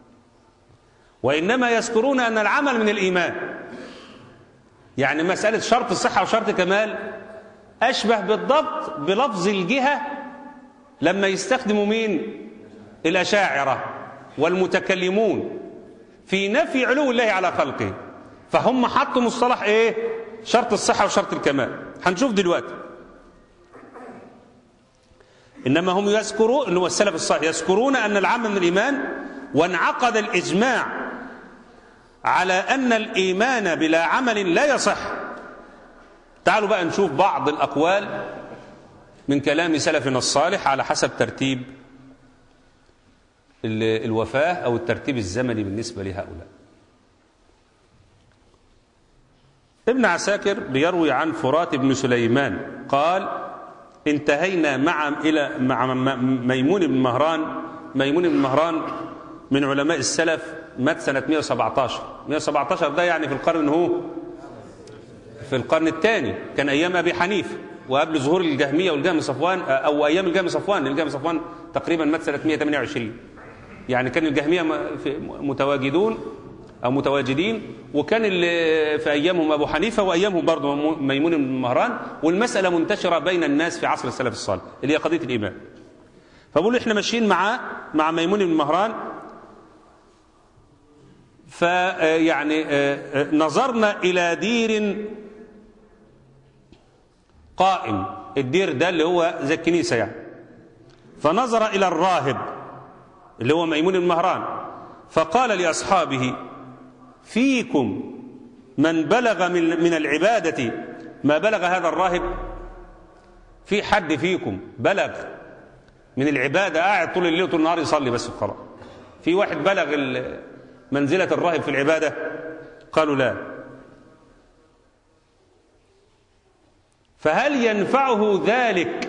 وإنما يذكرون أن العمل من الإيمان يعني مسألة شرط الصحة وشرط كمال أشبه بالضبط بلفظ الجهة لما يستخدموا مين الأشاعرة والمتكلمون في نفي علو الله على خلقه فهم حطوا مصطلح ايه شرط الصحة وشرط الكمال هنشوف دلوقتي إنما هم يذكرون اللي هو السلف الصالح يذكرون أن العمل من الإيمان وانعقد الإجماع على أن الإيمان بلا عمل لا يصح تعالوا بقى نشوف بعض الأقوال من كلام سلفنا الصالح على حسب ترتيب الوفاة أو الترتيب الزمني بالنسبة لهؤلاء ابن عساكر بيروي عن فرات بن سليمان قال انتهينا مع إلى مع ميمون بن مهران ميمون بن مهران من علماء السلف مات سنة 117 117 ده يعني في القرن هو في القرن الثاني كان أيام أبي حنيفة وقبل ظهور الجهمية والجهم صفوان أو أيام الجهم صفوان الجهم صفوان تقريبا مات سنة 128 يعني كان الجهمية متواجدون أو متواجدين وكان اللي في أيامهم أبو حنيفة وأيامهم برضه ميمون بن مهران والمسألة منتشرة بين الناس في عصر السلف الصالح اللي هي قضية الإيمان فبقول إحنا ماشيين مع مع ميمون بن مهران فيعني نظرنا إلى دير قائم الدير ده اللي هو زي الكنيسة يعني فنظر إلى الراهب اللي هو ميمون بن مهران فقال لأصحابه فيكم من بلغ من, من العبادة ما بلغ هذا الراهب في حد فيكم بلغ من العبادة قاعد طول الليل وطول النهار يصلي بس خلاص في واحد بلغ منزلة الراهب في العبادة قالوا لا فهل ينفعه ذلك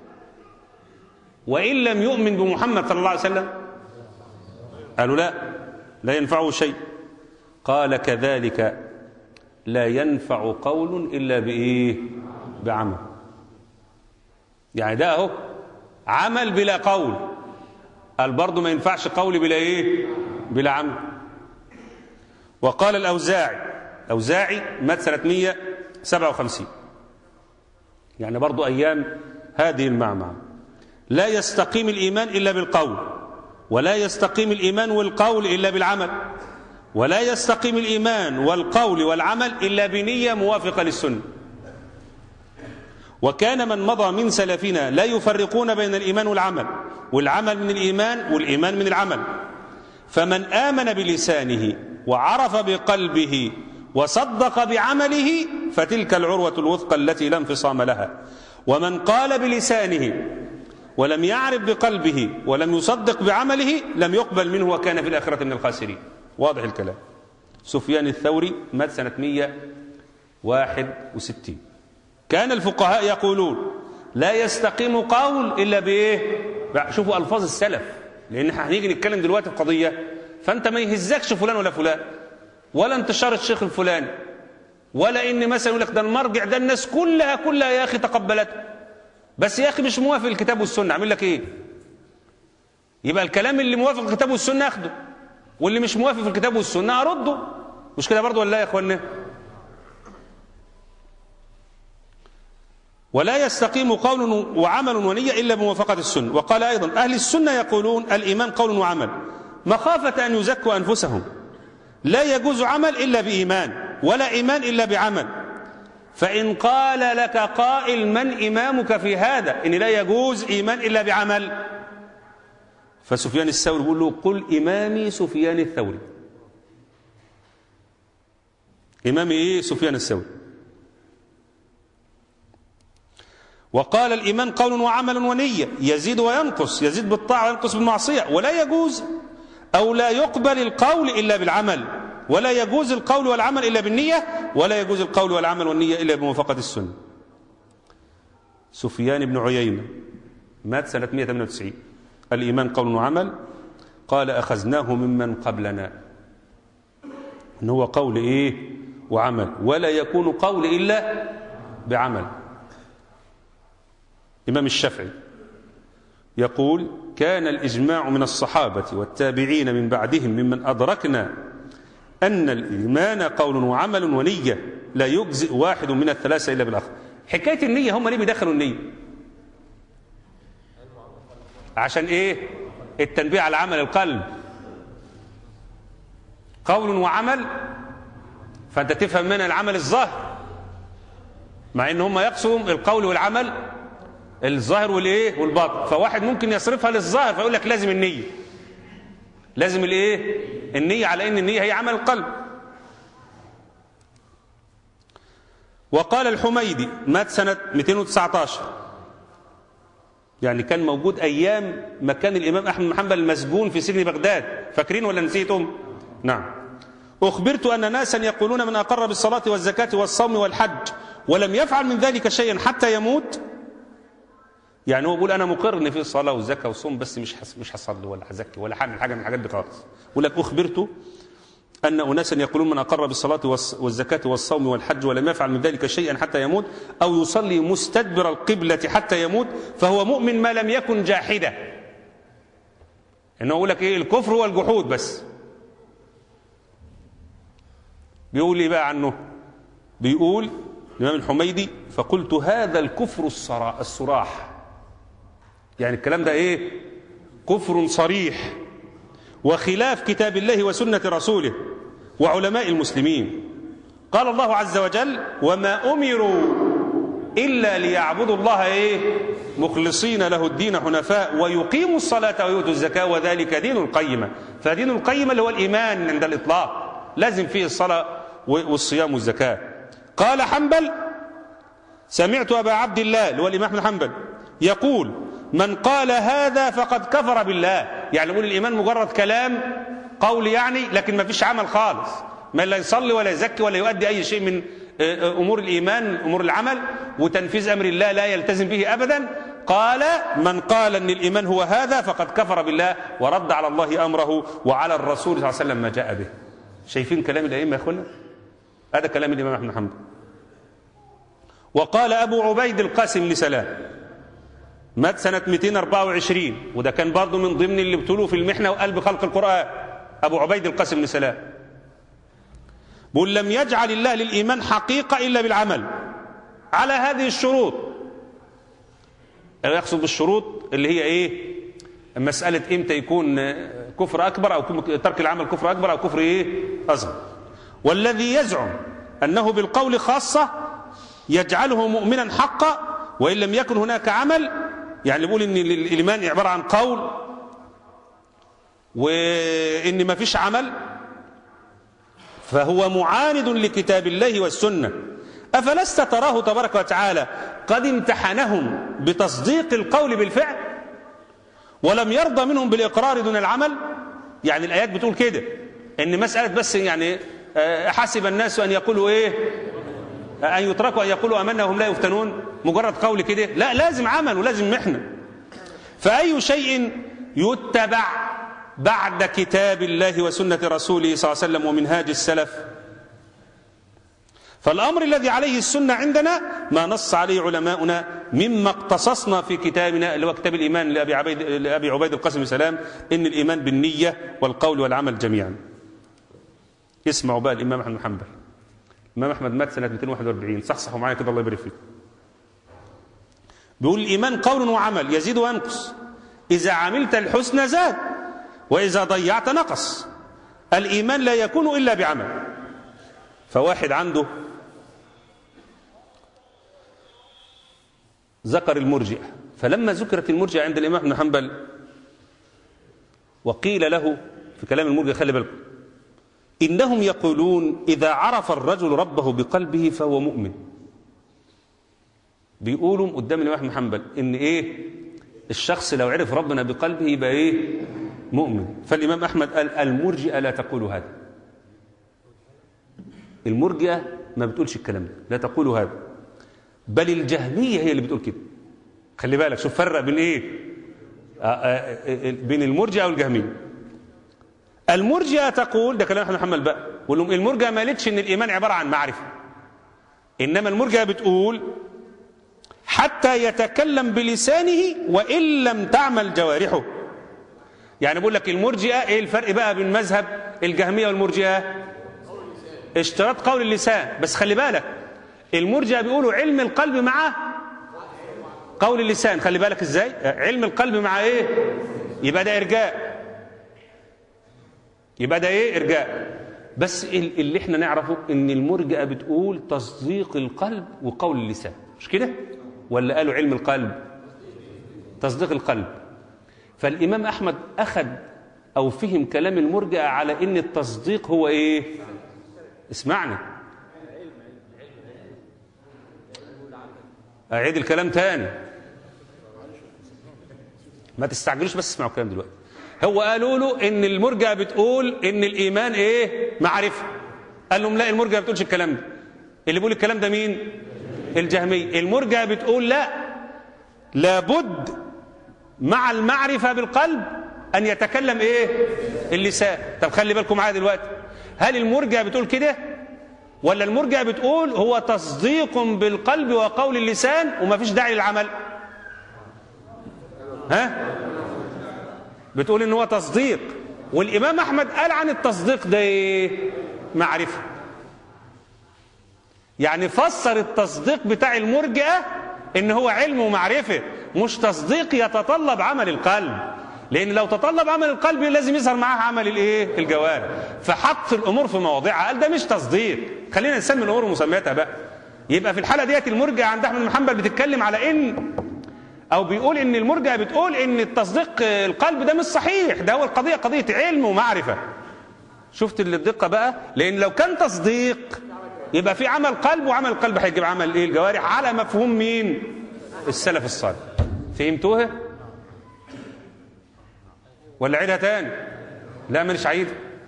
وإن لم يؤمن بمحمد صلى الله عليه وسلم قالوا لا لا ينفعه شيء قال كذلك لا ينفع قول إلا بإيه بعمل يعني ده اهو عمل بلا قول قال برضه ما ينفعش قول بلا ايه بلا عمل وقال الأوزاعي أوزاعي مات سنة 157 يعني برضه أيام هذه المعمعة لا يستقيم الإيمان إلا بالقول ولا يستقيم الإيمان والقول إلا بالعمل ولا يستقيم الإيمان والقول والعمل إلا بنية موافقة للسنة وكان من مضى من سلفنا لا يفرقون بين الإيمان والعمل والعمل من الإيمان والإيمان من العمل فمن آمن بلسانه وعرف بقلبه وصدق بعمله فتلك العروة الوثقى التي لا انفصام لها ومن قال بلسانه ولم يعرف بقلبه ولم يصدق بعمله لم يقبل منه وكان في الآخرة من الخاسرين واضح الكلام سفيان الثوري مات سنة 161 كان الفقهاء يقولون لا يستقيم قول إلا بإيه شوفوا ألفاظ السلف لأن احنا هنيجي نتكلم دلوقتي في قضية فأنت ما يهزكش فلان ولا فلان ولا انتشار الشيخ الفلاني ولا إن مثلا يقول لك ده المرجع ده الناس كلها كلها يا أخي تقبلته بس يا أخي مش موافق الكتاب والسنة أعمل لك إيه يبقى الكلام اللي موافق الكتاب والسنة أخده واللي مش موافق في الكتاب والسنة أرده مش كده برضه ولا لا يا إخوانا ولا يستقيم قول وعمل ونية إلا بموافقة السنة وقال أيضا أهل السنة يقولون الإيمان قول وعمل مخافة أن يزكوا أنفسهم لا يجوز عمل إلا بإيمان ولا إيمان إلا بعمل فإن قال لك قائل من إمامك في هذا إن لا يجوز إيمان إلا بعمل فسفيان الثوري يقول له قل إمامي سفيان الثوري إمامي إيه سفيان الثوري وقال الإيمان قول وعمل ونية يزيد وينقص يزيد بالطاعة وينقص بالمعصية ولا يجوز أو لا يقبل القول إلا بالعمل ولا يجوز القول والعمل إلا بالنية ولا يجوز القول والعمل والنية إلا بموافقة السنة سفيان بن عيينة مات سنة 198 الإيمان قول وعمل قال أخذناه ممن قبلنا إن هو قول إيه وعمل ولا يكون قول إلا بعمل إمام الشافعي يقول كان الإجماع من الصحابة والتابعين من بعدهم ممن أدركنا أن الإيمان قول وعمل ونية لا يجزئ واحد من الثلاثة إلا بالآخر حكاية النية هم ليه بيدخلوا النية عشان إيه التنبيه على عمل القلب قول وعمل فأنت تفهم منها العمل الظاهر مع ان هم يقصوا القول والعمل الظاهر والايه والباطن فواحد ممكن يصرفها للظاهر فيقول لك لازم النيه لازم الايه النيه على ان النيه هي عمل القلب وقال الحميدي مات سنة 219 يعني كان موجود أيام ما كان الإمام أحمد بن حنبل المسجون في سجن بغداد فاكرين ولا نسيتم نعم أخبرت أن ناسا يقولون من أقر بالصلاة والزكاة والصوم والحج ولم يفعل من ذلك شيئا حتى يموت يعني هو بيقول أنا مقر إن في الصلاة والزكاة والصوم بس مش حس مش هصلي ولا هزكي ولا هعمل حاجة من الحاجات دي خالص يقول لك أخبرت أن أناسا يقولون من أقر بالصلاة والزكاة والصوم والحج ولم يفعل من ذلك شيئا حتى يموت أو يصلي مستدبر القبلة حتى يموت فهو مؤمن ما لم يكن جاحدا إنه يقول لك إيه الكفر هو الجحود بس بيقول لي بقى عنه بيقول الإمام الحميدي فقلت هذا الكفر الصراح يعني الكلام ده إيه كفر صريح وخلاف كتاب الله وسنة رسوله وعلماء المسلمين قال الله عز وجل وما أمروا إلا ليعبدوا الله إيه مخلصين له الدين حنفاء ويقيموا الصلاة ويؤتوا الزكاة وذلك دين القيمة فدين القيمة اللي هو الإيمان عند الإطلاق لازم فيه الصلاة والصيام والزكاة قال حنبل سمعت أبا عبد الله اللي هو الإمام بن حنبل يقول من قال هذا فقد كفر بالله يعني يقول الإيمان مجرد كلام قول يعني لكن ما فيش عمل خالص ما لا يصلي ولا يزكي ولا يؤدي أي شيء من أمور الإيمان أمور العمل وتنفيذ أمر الله لا يلتزم به أبدا قال من قال أن الإيمان هو هذا فقد كفر بالله ورد على الله أمره وعلى الرسول صلى الله عليه وسلم ما جاء به شايفين كلام الأئمة يا أخوانا هذا كلام الإمام أحمد حنبل وقال أبو عبيد القاسم لسلام مات سنة 224 وده كان برضه من ضمن اللي ابتلوا في المحنة وقلب خلق القرآن أبو عبيد القاسم لسلام بقول لم يجعل الله للإيمان حقيقة إلا بالعمل على هذه الشروط يقصد بالشروط اللي هي إيه مسألة إمتى يكون كفر أكبر أو ترك العمل كفر أكبر أو كفر إيه أصغر والذي يزعم أنه بالقول خاصة يجعله مؤمنا حقا وإن لم يكن هناك عمل يعني بيقول ان الايمان عباره عن قول وان ما فيش عمل فهو معاند لكتاب الله والسنه افلست تراه تبارك وتعالى قد امتحنهم بتصديق القول بالفعل ولم يرضى منهم بالاقرار دون العمل يعني الايات بتقول كده ان مساله بس يعني حسب الناس ان يقولوا ايه أن يتركوا أن يقولوا أمنا وهم لا يفتنون مجرد قول كده لا لازم عمل ولازم محنة فأي شيء يتبع بعد كتاب الله وسنة رسوله صلى الله عليه وسلم ومنهاج السلف فالأمر الذي عليه السنة عندنا ما نص عليه علماؤنا مما اقتصصنا في كتابنا اللي هو كتاب الإيمان لأبي عبيد, لأبي عبيد القاسم سلام إن الإيمان بالنية والقول والعمل جميعا اسمعوا بقى الإمام أحمد بن حنبل الإمام أحمد مات سنة 241 صحصحوا معايا كده الله يبارك فيكم بيقول الإيمان قول وعمل يزيد وينقص إذا عملت الحسنى زاد وإذا ضيعت نقص الإيمان لا يكون إلا بعمل فواحد عنده ذكر المرجئة فلما ذكرت المرجئة عند الإمام ابن حنبل وقيل له في كلام المرجئة خلي بالكم إنهم يقولون إذا عرف الرجل ربه بقلبه فهو مؤمن بيقولوا قدام الإمام أحمد حنبل إن إيه الشخص لو عرف ربنا بقلبه يبقى إيه مؤمن فالإمام أحمد قال المرجئة لا تقول هذا المرجئة ما بتقولش الكلام ده لا تقول هذا بل الجهمية هي اللي بتقول كده خلي بالك شوف فرق بين إيه آآ آآ بين المرجئة والجهمية المرجئة تقول ده كلام احمد محمد بقى بيقول لهم المرجئة ما قالتش ان الايمان عبارة عن معرفة انما المرجئة بتقول حتى يتكلم بلسانه وان لم تعمل جوارحه يعني بقول لك المرجئة ايه الفرق بقى بين مذهب الجهمية والمرجئة اشتراط قول اللسان بس خلي بالك المرجئة بيقولوا علم القلب مع قول اللسان خلي بالك ازاي علم القلب مع ايه يبقى ده ارجاء يبقى ده ايه ارجاء بس ال- اللي احنا نعرفه ان المرجئه بتقول تصديق القلب وقول اللسان مش كده ولا قالوا علم القلب تصديق القلب فالامام احمد اخذ او فهم كلام المرجئه على ان التصديق هو ايه اسمعني اعيد الكلام تاني ما تستعجلوش بس اسمعوا الكلام دلوقتي هو قالوا له ان المرجئه بتقول ان الايمان ايه معرفه قال لهم لا المرجئه ما بتقولش الكلام ده اللي بيقول الكلام ده مين الجهميه المرجئه بتقول لا لابد مع المعرفه بالقلب ان يتكلم ايه اللسان طب خلي بالكم معايا دلوقتي هل المرجئه بتقول كده ولا المرجئه بتقول هو تصديق بالقلب وقول اللسان وما فيش داعي للعمل ها بتقول ان هو تصديق والامام احمد قال عن التصديق ده ايه معرفه يعني فسر التصديق بتاع المرجئه ان هو علم ومعرفه مش تصديق يتطلب عمل القلب لان لو تطلب عمل القلب لازم يظهر معاه عمل الايه الجوارح فحط الامور في مواضعها قال ده مش تصديق خلينا نسمي الامور مسمياتها بقى يبقى في الحاله ديت المرجئه عند احمد بن محمد بتتكلم على ان او بيقول ان المرجئه بتقول ان التصديق القلب ده مش صحيح ده هو القضيه قضيه علم ومعرفه شفت اللي الدقه بقى لان لو كان تصديق يبقى في عمل قلب وعمل القلب هيجيب عمل ايه الجوارح على مفهوم مين السلف الصالح فهمتوها ولا عيدها تاني لا مش عيد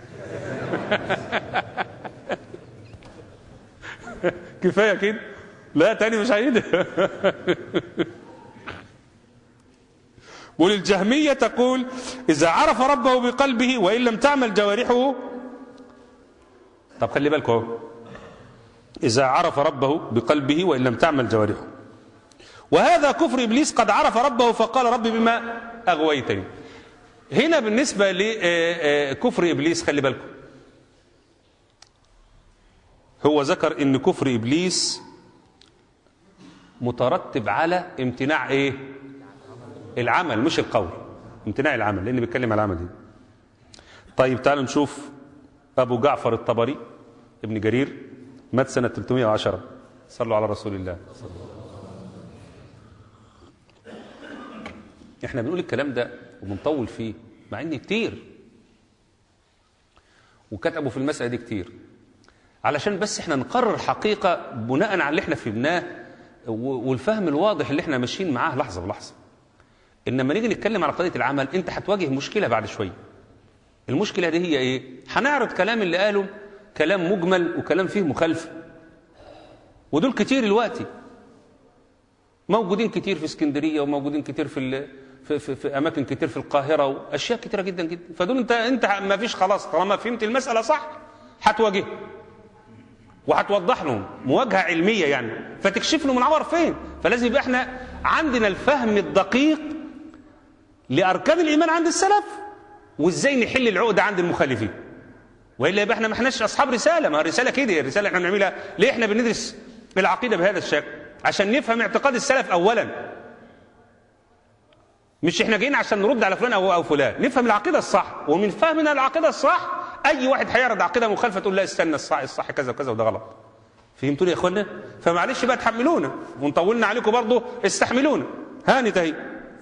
كفايه كده لا تاني مش عيد بقول الجهمية تقول إذا عرف ربه بقلبه وإن لم تعمل جوارحه طب خلي بالكم اهو إذا عرف ربه بقلبه وإن لم تعمل جوارحه وهذا كفر إبليس قد عرف ربه فقال ربي بما أغويتني هنا بالنسبة لكفر إبليس خلي بالكم هو ذكر ان كفر إبليس مترتب على امتناع ايه العمل مش القول امتناع العمل لان بيتكلم على العمل دي طيب تعالوا نشوف ابو جعفر الطبري ابن جرير مات سنه 310 صلوا على رسول الله احنا بنقول الكلام ده وبنطول فيه مع ان كتير وكتبوا في المسألة دي كتير علشان بس احنا نقرر حقيقة بناء على اللي احنا فهمناه والفهم الواضح اللي احنا ماشيين معاه لحظة بلحظة انما نيجي نتكلم على قضيه العمل انت هتواجه مشكله بعد شويه المشكله دي هي ايه هنعرض كلام اللي قاله كلام مجمل وكلام فيه مخالفه ودول كتير دلوقتي موجودين كتير في اسكندريه وموجودين كتير في ال... في, في, في اماكن كتير في القاهره واشياء كتيره جدا جدا فدول انت انت ما فيش خلاص طالما فهمت المساله صح هتواجههم وهتوضح لهم مواجهه علميه يعني فتكشف لهم العور فين فلازم يبقى احنا عندنا الفهم الدقيق لاركان الايمان عند السلف وازاي نحل العقده عند المخالفين والا يبقى احنا ما احناش اصحاب رساله ما الرساله كده الرساله احنا بنعملها ليه احنا بندرس العقيده بهذا الشكل عشان نفهم اعتقاد السلف اولا مش احنا جايين عشان نرد على فلان او او فلان نفهم العقيده الصح ومن فهمنا العقيده الصح اي واحد هيعرض عقيده مخالفه تقول لا استنى الصح الصح كذا وكذا وده غلط فهمتوني يا اخوانا فمعلش بقى تحملونا ونطولنا عليكم برضه استحملونا هانت اهي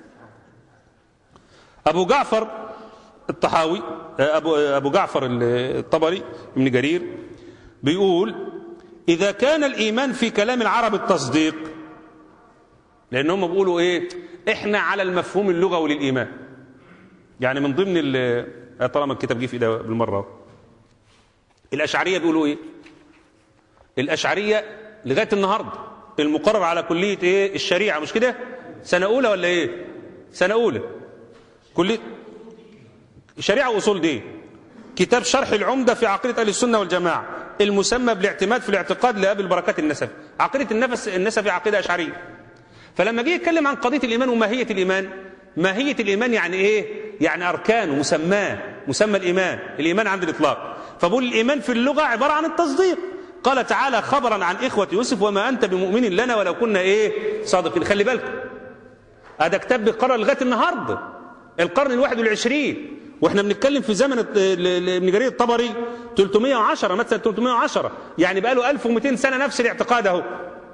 ابو جعفر الطحاوي ابو ابو جعفر الطبري ابن جرير بيقول اذا كان الايمان في كلام العرب التصديق لان هم بيقولوا ايه احنا على المفهوم اللغوي للايمان يعني من ضمن طالما الكتاب جه في ايدي بالمره الاشعريه بيقولوا ايه الاشعريه لغايه النهارده المقرر على كليه ايه الشريعه مش كده سنه اولى ولا ايه سنه اولى كليه شريعه واصول دين كتاب شرح العمدة في عقيدة أهل السنة والجماعة المسمى بالاعتماد في الاعتقاد لأبي البركات النسفي عقيدة النفس النسفي عقيدة أشعرية فلما جه يتكلم عن قضية الإيمان وماهية الإيمان ماهية الإيمان يعني إيه؟ يعني أركانه مسماه مسمى الإيمان الإيمان عند الإطلاق فبقول الإيمان في اللغة عبارة عن التصديق قال تعالى خبرا عن إخوة يوسف وما أنت بمؤمن لنا ولو كنا إيه صادقين خلي بالكم هذا كتاب بيقرأ لغاية النهاردة القرن الواحد والعشرين واحنا بنتكلم في زمن ابن جرير الطبري 310 مثلا 310 يعني بقى له 1200 سنة نفس الاعتقاد اهو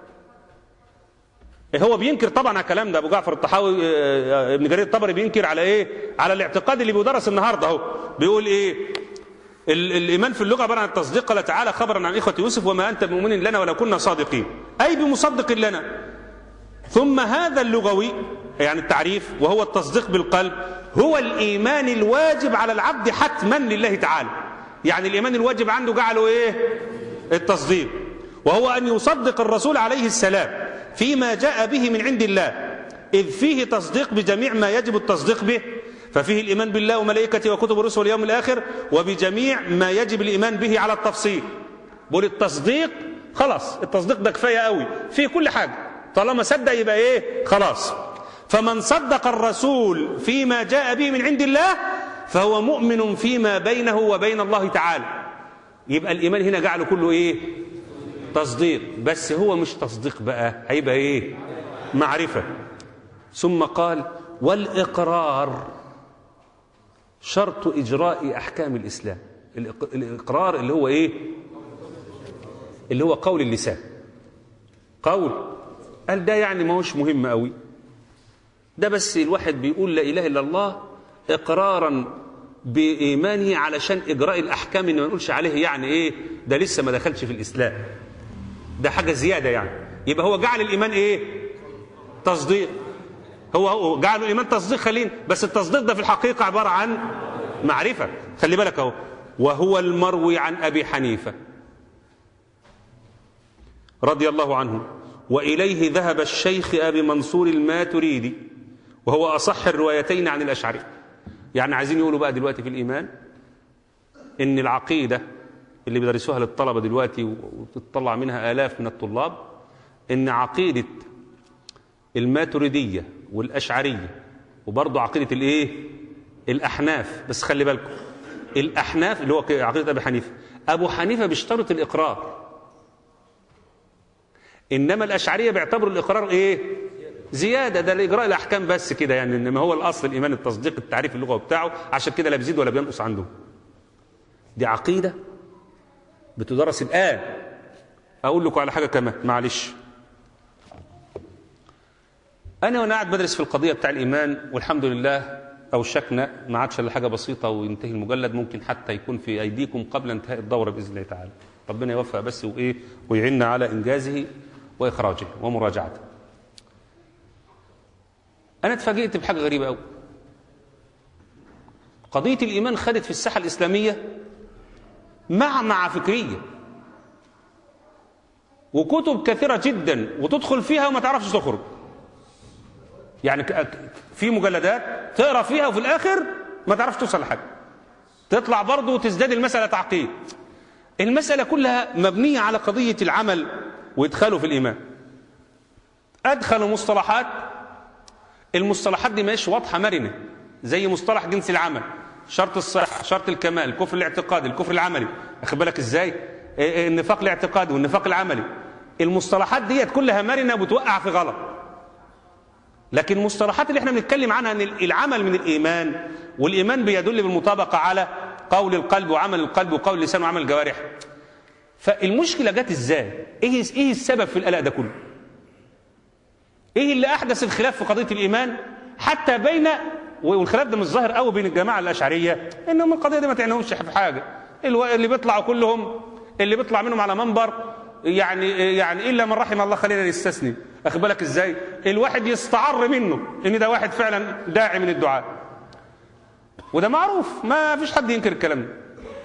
هو بينكر طبعا على الكلام ده ابو جعفر الطحاوي ابن جرير الطبري بينكر على ايه على الاعتقاد اللي بيدرس النهارده اهو بيقول ايه الايمان في اللغه عباره عن التصديق قال تعالى خبرا عن اخوه يوسف وما انت بمؤمن لنا ولو كنا صادقين اي بمصدق لنا ثم هذا اللغوي يعني التعريف وهو التصديق بالقلب هو الايمان الواجب على العبد حتما لله تعالى يعني الايمان الواجب عنده جعله ايه التصديق وهو ان يصدق الرسول عليه السلام فيما جاء به من عند الله إذ فيه تصديق بجميع ما يجب التصديق به ففيه الإيمان بالله وملائكته وكتب ورسله واليوم الآخر وبجميع ما يجب الإيمان به على التفصيل بقول التصديق خلاص التصديق ده كفاية قوي في كل حاجة طالما صدق يبقى إيه خلاص فمن صدق الرسول فيما جاء به من عند الله فهو مؤمن فيما بينه وبين الله تعالى يبقى الإيمان هنا جعله كله إيه تصديق بس هو مش تصديق بقى هيبقى ايه معرفة ثم قال والإقرار شرط إجراء أحكام الإسلام الإقرار اللي هو إيه اللي هو قول اللسان قول قال ده يعني ما هوش مهم قوي ده بس الواحد بيقول لا إله إلا الله إقرارا بإيمانه علشان إجراء الأحكام إن ما نقولش عليه يعني إيه ده لسه ما دخلش في الإسلام ده حاجة زيادة يعني يبقى هو جعل الإيمان إيه تصديق هو هو جعل الإيمان تصديق خلين بس التصديق ده في الحقيقة عبارة عن معرفة خلي بالك أهو وهو المروي عن أبي حنيفة رضي الله عنه وإليه ذهب الشيخ أبي منصور الماتريدي وهو أصح الروايتين عن الأشعري يعني عايزين يقولوا بقى دلوقتي في الإيمان إن العقيدة اللي بيدرسوها للطلبة دلوقتي وتطلع منها آلاف من الطلاب إن عقيدة الماتريدية والأشعرية وبرضه عقيدة الإيه؟ الأحناف بس خلي بالكم الأحناف اللي هو عقيدة أبي حنيفة أبو حنيفة بيشترط الإقرار إنما الأشعرية بيعتبروا الإقرار إيه؟ زيادة ده لإجراء الأحكام بس كده يعني إنما هو الأصل الإيمان التصديق التعريف اللغوي بتاعه عشان كده لا بيزيد ولا بينقص عندهم دي عقيدة بتدرس الآن أقول لكم على حاجة كمان معلش أنا وأنا قاعد بدرس في القضية بتاع الإيمان والحمد لله أوشكنا ما عادش إلا حاجة بسيطة وينتهي المجلد ممكن حتى يكون في أيديكم قبل انتهاء الدورة بإذن الله تعالى ربنا يوفق بس وإيه ويعيننا على إنجازه وإخراجه ومراجعته أنا اتفاجئت بحاجة غريبة أوي قضية الإيمان خدت في الساحة الإسلامية معمعة فكرية وكتب كثيرة جدا وتدخل فيها وما تعرفش تخرج يعني في مجلدات تقرا فيها وفي الآخر ما تعرفش توصل لحاجة تطلع برضه وتزداد المسألة تعقيد المسألة كلها مبنية على قضية العمل وإدخاله في الإيمان أدخلوا مصطلحات المصطلحات دي مش واضحة مرنة زي مصطلح جنس العمل شرط الصحة شرط الكمال الكفر الاعتقادي الكفر العملي أخد بالك إزاي النفاق الاعتقادي والنفاق العملي المصطلحات ديت كلها مرنة بتوقع في غلط لكن المصطلحات اللي احنا بنتكلم عنها ان العمل من الإيمان والإيمان بيدل بالمطابقة على قول القلب وعمل القلب وقول اللسان وعمل الجوارح فالمشكلة جت ازاي ايه ايه السبب في القلق ده كله ايه اللي احدث الخلاف في قضيه الايمان حتى بين والخلاف ده مش ظاهر قوي بين الجماعه الاشعريه انهم القضيه دي ما تعنيهمش في حاجه اللي بيطلعوا كلهم اللي بيطلع منهم على منبر يعني يعني الا من رحم الله خلينا يستثني اخد بالك ازاي الواحد يستعر منه ان ده واحد فعلا داعي من الدعاء وده معروف ما فيش حد ينكر الكلام ده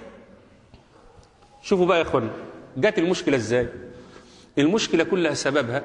شوفوا بقى يا اخوانا جت المشكله ازاي المشكله كلها سببها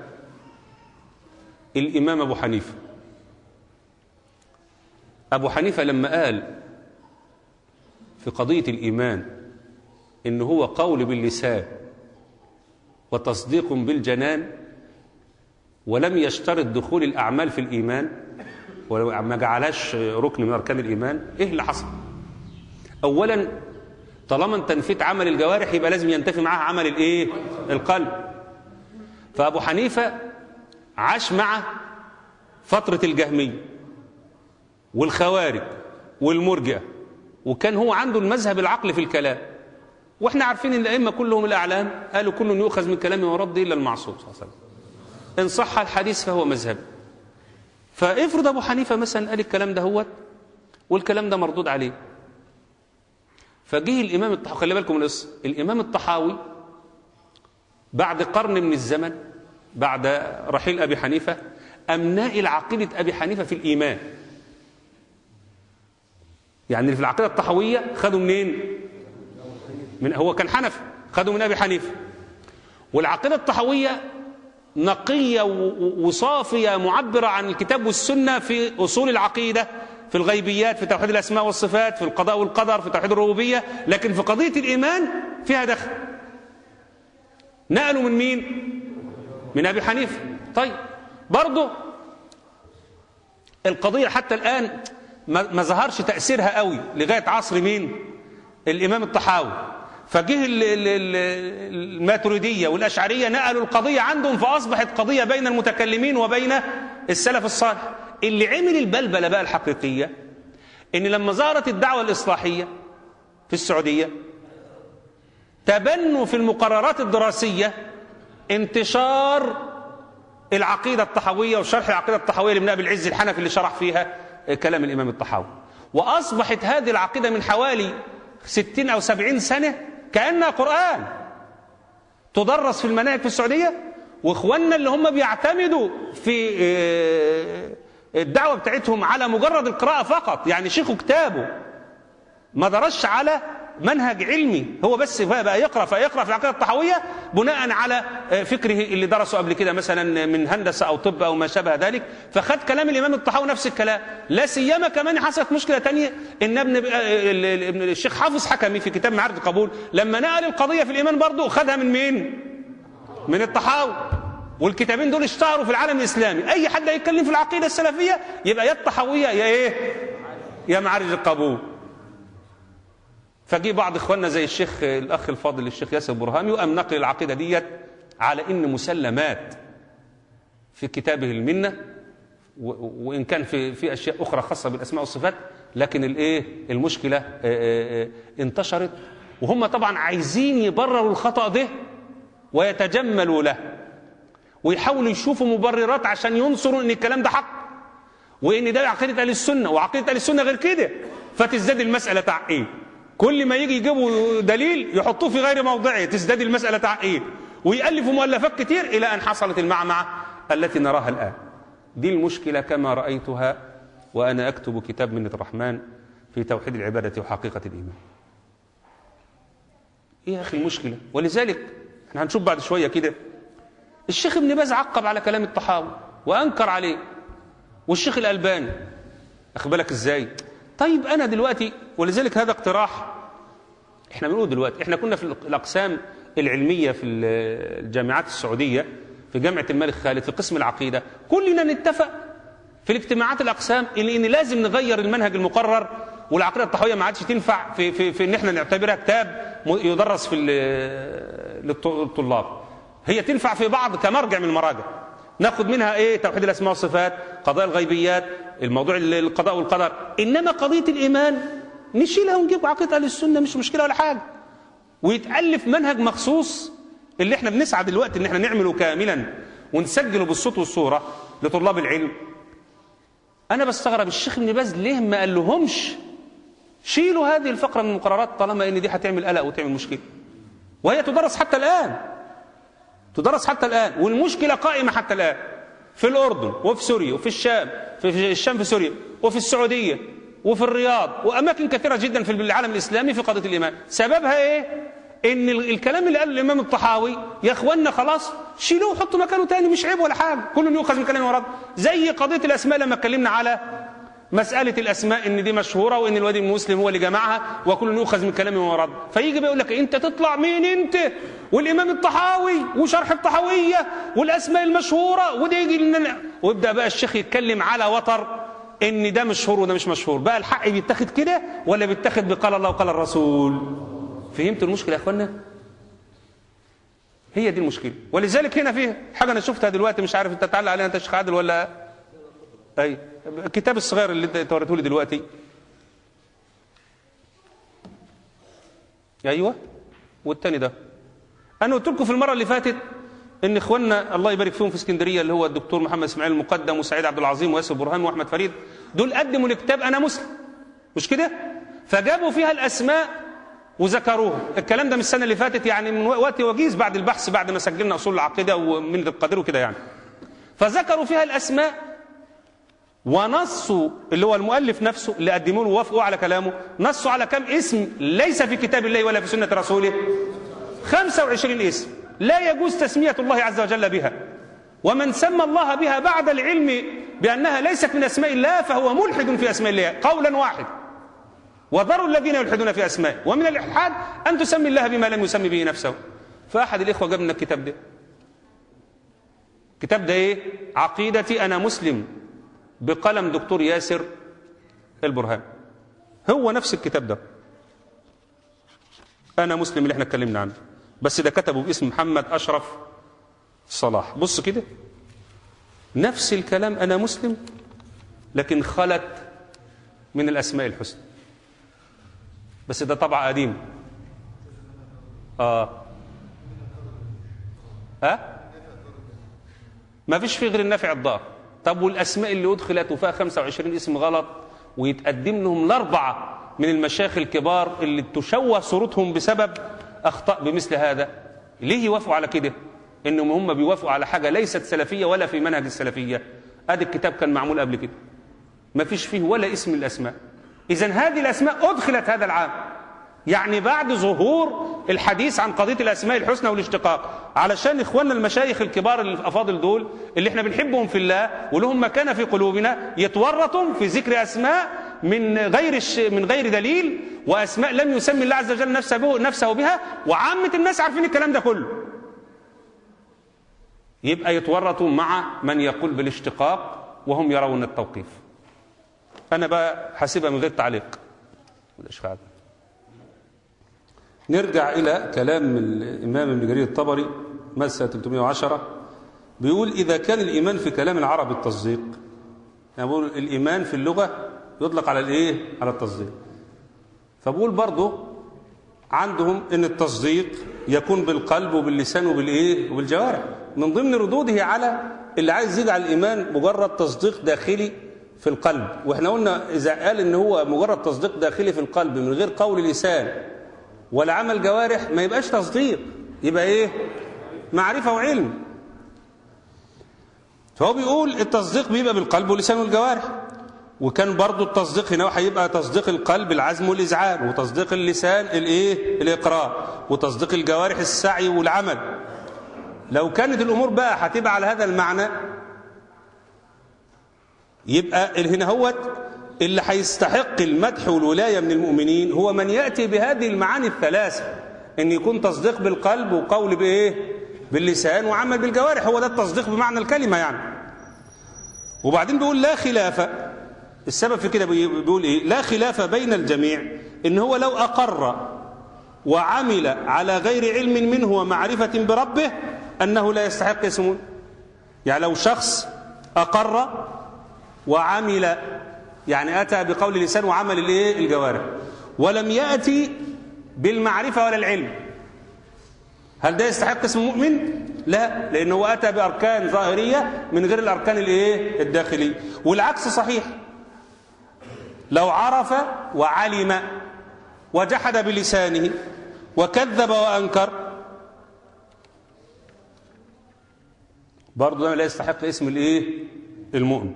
الإمام أبو حنيفة أبو حنيفة لما قال في قضية الإيمان إن هو قول باللسان وتصديق بالجنان ولم يشترط دخول الأعمال في الإيمان وما جعلهاش ركن من أركان الإيمان إيه اللي حصل أولا طالما انت نفيت عمل الجوارح يبقى لازم ينتفي معاه عمل الايه القلب فأبو حنيفة عاش مع فترة الجهمية والخوارج والمرجئة وكان هو عنده المذهب العقل في الكلام واحنا عارفين ان الائمه كلهم الاعلام قالوا كل يؤخذ من كلامه ورد الا المعصوم صلى الله عليه وسلم ان صح الحديث فهو مذهب فافرض ابو حنيفه مثلا قال الكلام ده هو والكلام ده مردود عليه فجه الامام الطحاوي خلي بالكم من القصه الامام الطحاوي بعد قرن من الزمن بعد رحيل ابي حنيفه ام نائل عقيده ابي حنيفه في الايمان يعني في العقيده الطحاويه خدوا منين من هو كان حنفي خدوا من ابي حنيفه والعقيده الطحاويه نقيه وصافيه معبره عن الكتاب والسنه في اصول العقيده في الغيبيات في توحيد الاسماء والصفات في القضاء والقدر في توحيد الربوبيه لكن في قضيه الايمان فيها دخل نقلوا من مين من ابي حنيفه طيب برضه القضيه حتى الان ما ظهرش تاثيرها قوي لغايه عصر مين الامام الطحاوي فجه الماتريديه والاشعريه نقلوا القضيه عندهم فاصبحت قضيه بين المتكلمين وبين السلف الصالح اللي عمل البلبله بقى الحقيقيه ان لما ظهرت الدعوه الاصلاحيه في السعوديه تبنوا في المقررات الدراسيه انتشار العقيده الطحاويه وشرح العقيده الطحاويه لابن ابي العز الحنفي اللي شرح فيها كلام الامام الطحاوي واصبحت هذه العقيده من حوالي ستين أو سبعين سنة كأنها قرآن تدرس في المناهج في السعودية وإخواننا اللي هم بيعتمدوا في الدعوة بتاعتهم على مجرد القراءة فقط يعني شيخه كتابه ما درسش على منهج علمي هو بس بقى يقرأ فيقرأ في العقيدة الطحاوية بناء على فكره اللي درسه قبل كده مثلا من هندسة أو طب أو ما شابه ذلك فخد كلام الإمام الطحاوي نفس الكلام لا سيما كمان حصلت مشكلة تانية إن ابن ابن الشيخ حافظ حكمي في كتاب معارض القبول لما نقل القضية في الإيمان برضه خدها من مين؟ من الطحاوي والكتابين دول اشتهروا في العالم الإسلامي أي حد هيتكلم في العقيدة السلفية يبقى يا الطحاوية يا إيه؟ يا معارج القبول فجي بعض اخواننا زي الشيخ الاخ الفاضل الشيخ ياسر برهامي وقام نقل العقيده ديت على ان مسلمات في كتابه المنه وان كان في في اشياء اخرى خاصه بالاسماء والصفات لكن الايه المشكله انتشرت وهم طبعا عايزين يبرروا الخطا ده ويتجملوا له ويحاولوا يشوفوا مبررات عشان ينصروا ان الكلام ده حق وان ده عقيده اهل السنه وعقيده اهل السنه غير كده فتزداد المساله تعقيد كل ما يجي يجيبوا دليل يحطوه في غير موضعه تزداد المسألة تعقيد ويألفوا مؤلفات كتير إلى أن حصلت المعمعة التي نراها الآن دي المشكلة كما رأيتها وأنا أكتب كتاب منة الرحمن في توحيد العبادة وحقيقة الإيمان إيه يا أخي المشكلة ولذلك احنا هنشوف بعد شوية كده الشيخ ابن باز عقب على كلام الطحاوي وأنكر عليه والشيخ الألباني أخبرك إزاي طيب أنا دلوقتي ولذلك هذا اقتراح احنا بنقول دلوقتي احنا كنا في الأقسام العلمية في الجامعات السعودية في جامعة الملك خالد في قسم العقيدة كلنا نتفق في الاجتماعات الأقسام إن, إن لازم نغير المنهج المقرر والعقيدة الطحوية ما عادش تنفع في, في, في إن احنا نعتبرها كتاب يدرس في للطلاب هي تنفع في بعض كمرجع من المراجع ناخد منها ايه توحيد الاسماء والصفات قضايا الغيبيات الموضوع القضاء والقدر انما قضيه الايمان نشيلها ونجيب عقيده اهل السنه مش مشكله ولا حاجه ويتالف منهج مخصوص اللي احنا بنسعى دلوقتي ان احنا نعمله كاملا ونسجله بالصوت والصوره لطلاب العلم انا بستغرب الشيخ ابن باز ليه ما قال لهمش شيلوا هذه الفقره من المقررات طالما ان دي هتعمل قلق وتعمل مشكله وهي تدرس حتى الان تدرس حتى الآن والمشكلة قائمة حتى الآن في الأردن وفي سوريا وفي الشام في الشام في سوريا وفي السعودية وفي الرياض وأماكن كثيرة جدا في العالم الإسلامي في قضية الإيمان سببها إيه؟ إن الكلام اللي قاله الإمام الطحاوي يا إخوانا خلاص شيلوه وحطوا مكانه تاني مش عيب ولا حاجة كل يؤخذ من كلام ورد زي قضية الأسماء لما اتكلمنا على مسألة الأسماء إن دي مشهورة وإن الواد المسلم هو اللي جمعها وكل يؤخذ من كلامه ورد فيجي بيقول لك أنت تطلع مين أنت والإمام الطحاوي وشرح الطحاوية والأسماء المشهورة وده يجي لنا ويبدأ بقى الشيخ يتكلم على وتر إن ده مشهور وده مش مشهور بقى الحق بيتاخد كده ولا بيتاخد بقال الله وقال الرسول فهمتوا المشكلة يا أخوانا هي دي المشكلة ولذلك هنا فيه حاجة أنا شفتها دلوقتي مش عارف أنت تعلق عليها أنت شيخ عادل ولا أي الكتاب الصغير اللي انت وريته لي دلوقتي ايوه والتاني ده انا قلت لكم في المره اللي فاتت ان اخواننا الله يبارك فيهم في اسكندريه اللي هو الدكتور محمد اسماعيل المقدم وسعيد عبد العظيم وياسر برهان واحمد فريد دول قدموا لكتاب انا مسلم مش كده فجابوا فيها الاسماء وذكروها الكلام ده من السنه اللي فاتت يعني من وقت وجيز بعد البحث بعد ما سجلنا اصول العقيده ومن القدر وكده يعني فذكروا فيها الاسماء ونصوا اللي هو المؤلف نفسه اللي قدموا له ووافقوا على كلامه نصوا على كم اسم ليس في كتاب الله ولا في سنة رسوله 25 اسم لا يجوز تسمية الله عز وجل بها ومن سمى الله بها بعد العلم بأنها ليست من أسماء الله فهو ملحد في أسماء الله قولا واحد وذروا الذين يلحدون في أسماء ومن الإلحاد أن تسمي الله بما لم يسمي به نفسه فأحد الإخوة جاب لنا الكتاب ده الكتاب ده إيه عقيدتي أنا مسلم بقلم دكتور ياسر البرهان هو نفس الكتاب ده أنا مسلم اللي احنا اتكلمنا عنه بس ده كتبه باسم محمد أشرف صلاح بص كده نفس الكلام أنا مسلم لكن خلت من الأسماء الحسنى بس ده طبع قديم آه ها أه؟ ما فيش فيه غير النافع الضار طب والاسماء اللي ادخلت وفيها 25 اسم غلط ويتقدم لهم الاربعه من المشايخ الكبار اللي تشوه صورتهم بسبب اخطاء بمثل هذا ليه يوافقوا على كده انهم هم بيوافقوا على حاجه ليست سلفيه ولا في منهج السلفيه ادي الكتاب كان معمول قبل كده ما فيش فيه ولا اسم من الاسماء اذا هذه الاسماء ادخلت هذا العام يعني بعد ظهور الحديث عن قضيه الاسماء الحسنى والاشتقاق علشان اخواننا المشايخ الكبار الافاضل دول اللي احنا بنحبهم في الله ولهم مكانه في قلوبنا يتورطوا في ذكر اسماء من غير الش... من غير دليل واسماء لم يسمي الله عز وجل نفسه به نفسه بها وعامه الناس عارفين الكلام ده كله يبقى يتورطوا مع من يقول بالاشتقاق وهم يرون التوقيف انا بقى حاسبها من غير تعليق الاشغال نرجع إلى كلام الإمام ابن جرير الطبري مسألة 310 بيقول إذا كان الإيمان في كلام العرب التصديق يعني بقول الإيمان في اللغة يطلق على الإيه؟ على التصديق فبقول برضه عندهم إن التصديق يكون بالقلب وباللسان وبالإيه؟ وبالجوارح من ضمن ردوده على اللي عايز يجعل الإيمان مجرد تصديق داخلي في القلب واحنا قلنا إذا قال إن هو مجرد تصديق داخلي في القلب من غير قول لسان ولا عمل جوارح ما يبقاش تصديق يبقى ايه معرفة وعلم فهو بيقول التصديق بيبقى بالقلب واللسان والجوارح وكان برضو التصديق هنا هيبقى تصديق القلب العزم والإذعان وتصديق اللسان الايه الإقرار وتصديق الجوارح السعي والعمل لو كانت الأمور بقى هتبقى على هذا المعنى يبقى هنا هوت اللي هيستحق المدح والولاية من المؤمنين هو من يأتي بهذه المعاني الثلاثة ان يكون تصديق بالقلب وقول بايه باللسان وعمل بالجوارح هو ده التصديق بمعنى الكلمة يعني وبعدين بيقول لا خلاف السبب في كده بيقول ايه لا خلاف بين الجميع ان هو لو اقر وعمل على غير علم منه ومعرفة بربه انه لا يستحق اسمه يعني لو شخص اقر وعمل يعني أتى بقول اللسان وعمل الايه الجوارح ولم يأتي بالمعرفة ولا العلم هل ده يستحق اسم مؤمن لا لأنه أتى بأركان ظاهرية من غير الأركان الايه الداخلية والعكس صحيح لو عرف وعلم وجحد بلسانه وكذب وأنكر برضه ده لا يستحق اسم الايه المؤمن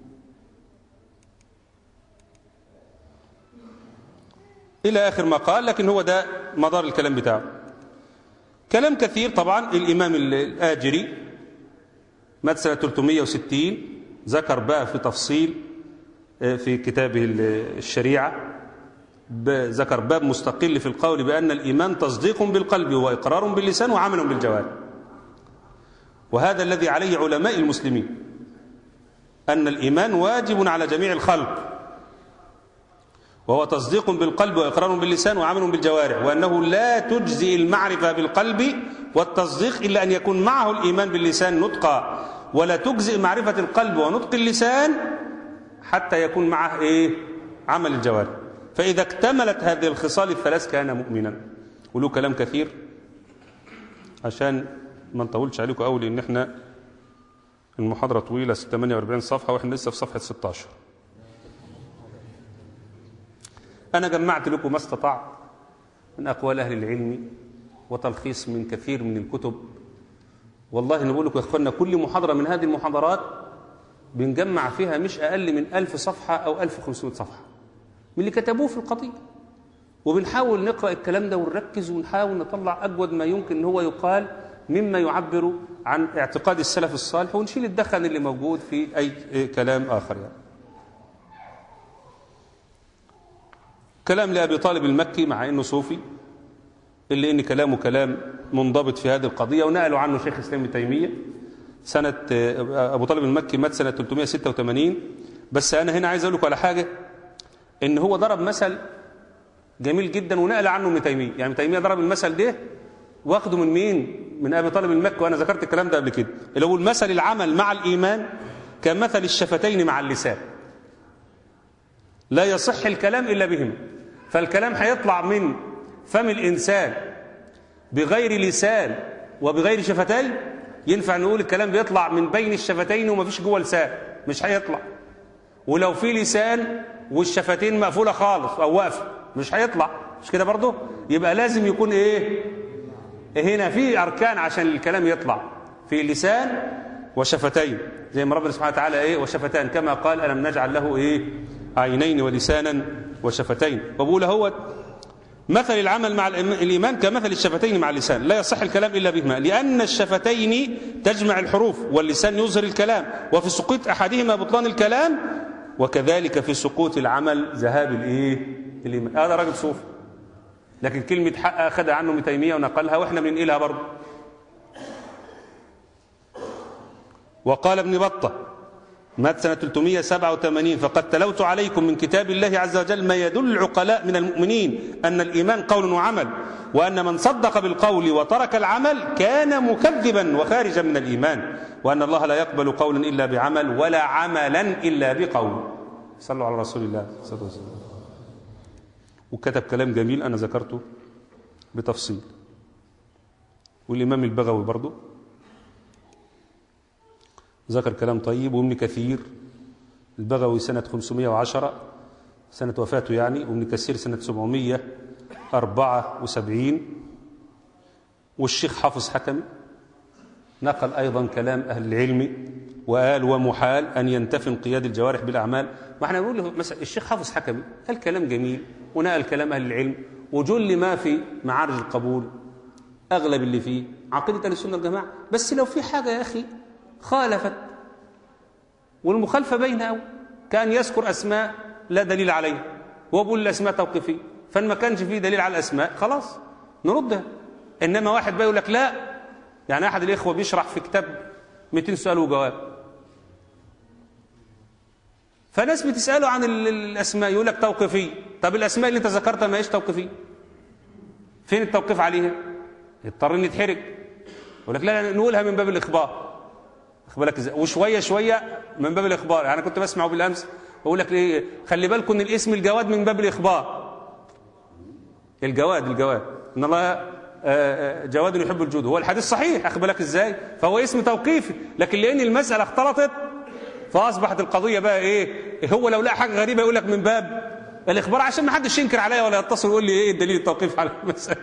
إلى آخر ما قال لكن هو ده مدار الكلام بتاعه كلام كثير طبعا الإمام الآجري مات سنة 360 ذكر بقى في تفصيل في كتابه الشريعة ذكر باب مستقل في القول بأن الإيمان تصديق بالقلب وإقرار باللسان وعمل بالجوارح وهذا الذي عليه علماء المسلمين أن الإيمان واجب على جميع الخلق وهو تصديق بالقلب وإقرار باللسان وعمل بالجوارح وأنه لا تجزي المعرفة بالقلب والتصديق إلا أن يكون معه الإيمان باللسان نطقا ولا تجزئ معرفة القلب ونطق اللسان حتى يكون معه إيه؟ عمل الجوارح فإذا اكتملت هذه الخصال الثلاث كان مؤمنا وله كلام كثير عشان ما نطولش عليكم قوي لأن احنا المحاضرة طويلة 48 صفحة واحنا لسه في صفحة 16 أنا جمعت لكم ما استطعت من أقوال أهل العلم وتلخيص من كثير من الكتب والله أنا بقول لكم يا إخواننا كل محاضرة من هذه المحاضرات بنجمع فيها مش أقل من ألف صفحة أو ألف خمسمائة صفحة من اللي كتبوه في القضية وبنحاول نقرأ الكلام ده ونركز ونحاول نطلع أجود ما يمكن أن هو يقال مما يعبر عن اعتقاد السلف الصالح ونشيل الدخن اللي موجود في أي كلام آخر يعني. كلام لأبي طالب المكي مع أنه صوفي إلا أن كلامه كلام منضبط في هذه القضية ونقلوا عنه شيخ الإسلام ابن تيمية سنة أبو طالب المكي مات سنة 386 بس أنا هنا عايز أقول لكم على حاجة إن هو ضرب مثل جميل جدا ونقل عنه ابن تيمية يعني ابن تيمية ضرب المثل ده واخده من مين من أبي طالب المكي وأنا ذكرت الكلام ده قبل كده اللي هو المثل العمل مع الإيمان كمثل الشفتين مع اللسان لا يصح الكلام إلا بهم فالكلام هيطلع من فم الإنسان بغير لسان وبغير شفتين ينفع نقول الكلام بيطلع من بين الشفتين وما فيش جوه لسان مش هيطلع ولو في لسان والشفتين مقفولة خالص أو واقفة مش هيطلع مش كده برضه يبقى لازم يكون إيه هنا في أركان عشان الكلام يطلع في لسان وشفتين زي ما ربنا سبحانه وتعالى إيه وشفتان كما قال ألم نجعل له إيه عينين ولسانا وشفتين وبقول هو مثل العمل مع الإيمان كمثل الشفتين مع اللسان لا يصح الكلام إلا بهما لأن الشفتين تجمع الحروف واللسان يظهر الكلام وفي سقوط أحدهما بطلان الكلام وكذلك في سقوط العمل ذهاب الإيه الإيمان هذا راجل صوفي لكن كلمة حق أخذها عنه ابن تيمية ونقلها وإحنا بننقلها برضه وقال ابن بطة مات سنة 387 فقد تلوت عليكم من كتاب الله عز وجل ما يدل العقلاء من المؤمنين أن الإيمان قول وعمل وأن من صدق بالقول وترك العمل كان مكذبا وخارجا من الإيمان وأن الله لا يقبل قولا إلا بعمل ولا عملا إلا بقول صلوا على رسول الله صلى الله عليه وسلم وكتب كلام جميل أنا ذكرته بتفصيل والإمام البغوي برضه ذكر كلام طيب وابن كثير البغوي سنة 510 سنة وفاته يعني وابن كثير سنة 774 والشيخ حافظ حكمي نقل أيضا كلام أهل العلم وقال ومحال أن ينتفي انقياد الجوارح بالأعمال ما احنا بنقول مثلا الشيخ حافظ حكمي قال كلام جميل ونقل كلام أهل العلم وجل ما في معارج القبول أغلب اللي فيه عقيدة أهل السنة والجماعة بس لو في حاجة يا أخي خالفت والمخالفة بينها أو كان يذكر أسماء لا دليل عليها هو بيقول الأسماء توقيفية فإن ما كانش فيه دليل على الأسماء خلاص نردها إنما واحد بقى يقول لك لا يعني أحد الإخوة بيشرح في كتاب 200 سؤال وجواب فناس بتسأله عن الأسماء يقول لك توقيفية طب الأسماء اللي أنت ذكرتها ما هيش توقيفية فين التوقيف عليها يضطر نتحرج يقول لك لا نقولها من باب الإخبار بالك ازاي وشويه شويه من باب الاخبار يعني كنت بسمعه بالامس بقول لك ايه خلي بالكم ان الاسم الجواد من باب الاخبار الجواد الجواد ان الله جواد يحب الجود هو الحديث صحيح اخد بالك ازاي فهو اسم توقيفي لكن لان المساله اختلطت فاصبحت القضيه بقى ايه هو لو لقى حاجه غريبه يقول لك من باب الاخبار عشان ما حدش ينكر عليا ولا يتصل ويقول لي ايه الدليل التوقيف على المساله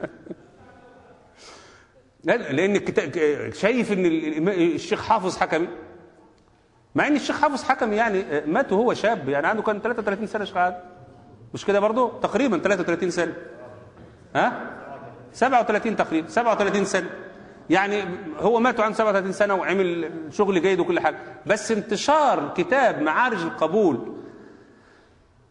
لان الكتاب شايف ان الشيخ حافظ حكمي مع ان الشيخ حافظ حكمي يعني مات وهو شاب يعني عنده كان 33 سنه شغال مش كده برضه تقريبا 33 سنه ها 37 تقريبا 37 سنه يعني هو مات عنده 37 سنه وعمل شغل جيد وكل حاجه بس انتشار كتاب معارج القبول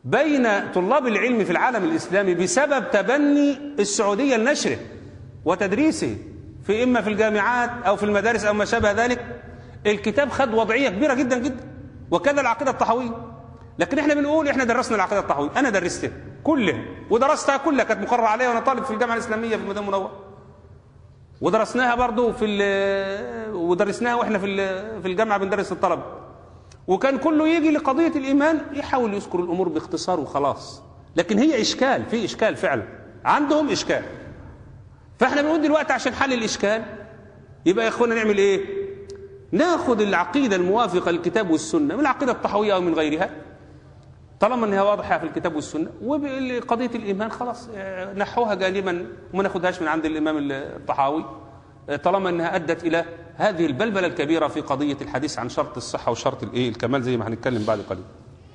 بين طلاب العلم في العالم الإسلامي بسبب تبني السعودية لنشره وتدريسه في إما في الجامعات أو في المدارس أو ما شابه ذلك الكتاب خد وضعية كبيرة جدا جدا وكذا العقيدة الطحوية لكن احنا بنقول احنا درسنا العقيدة الطحوية أنا درستها كلها ودرستها كلها كانت مقررة عليها وأنا طالب في الجامعة الإسلامية في المدينة المنورة ودرسناها برضو في ال- ودرسناها واحنا في ال- في الجامعة بندرس الطلبة وكان كله يجي لقضية الإيمان يحاول يذكر الأمور باختصار وخلاص لكن هي إشكال في إشكال فعلا عندهم إشكال فاحنا بنقول دلوقتي عشان حل الإشكال يبقى يا إخوانا نعمل إيه ناخد العقيدة الموافقة للكتاب والسنة من العقيدة الطحوية أو من غيرها طالما انها واضحه في الكتاب والسنه وقضيه الايمان خلاص آه، نحوها جانبا وما ناخدهاش من عند الامام الطحاوي آه، طالما انها ادت الى هذه البلبله الكبيره في قضيه الحديث عن شرط الصحه وشرط الايه الكمال زي ما هنتكلم بعد قليل.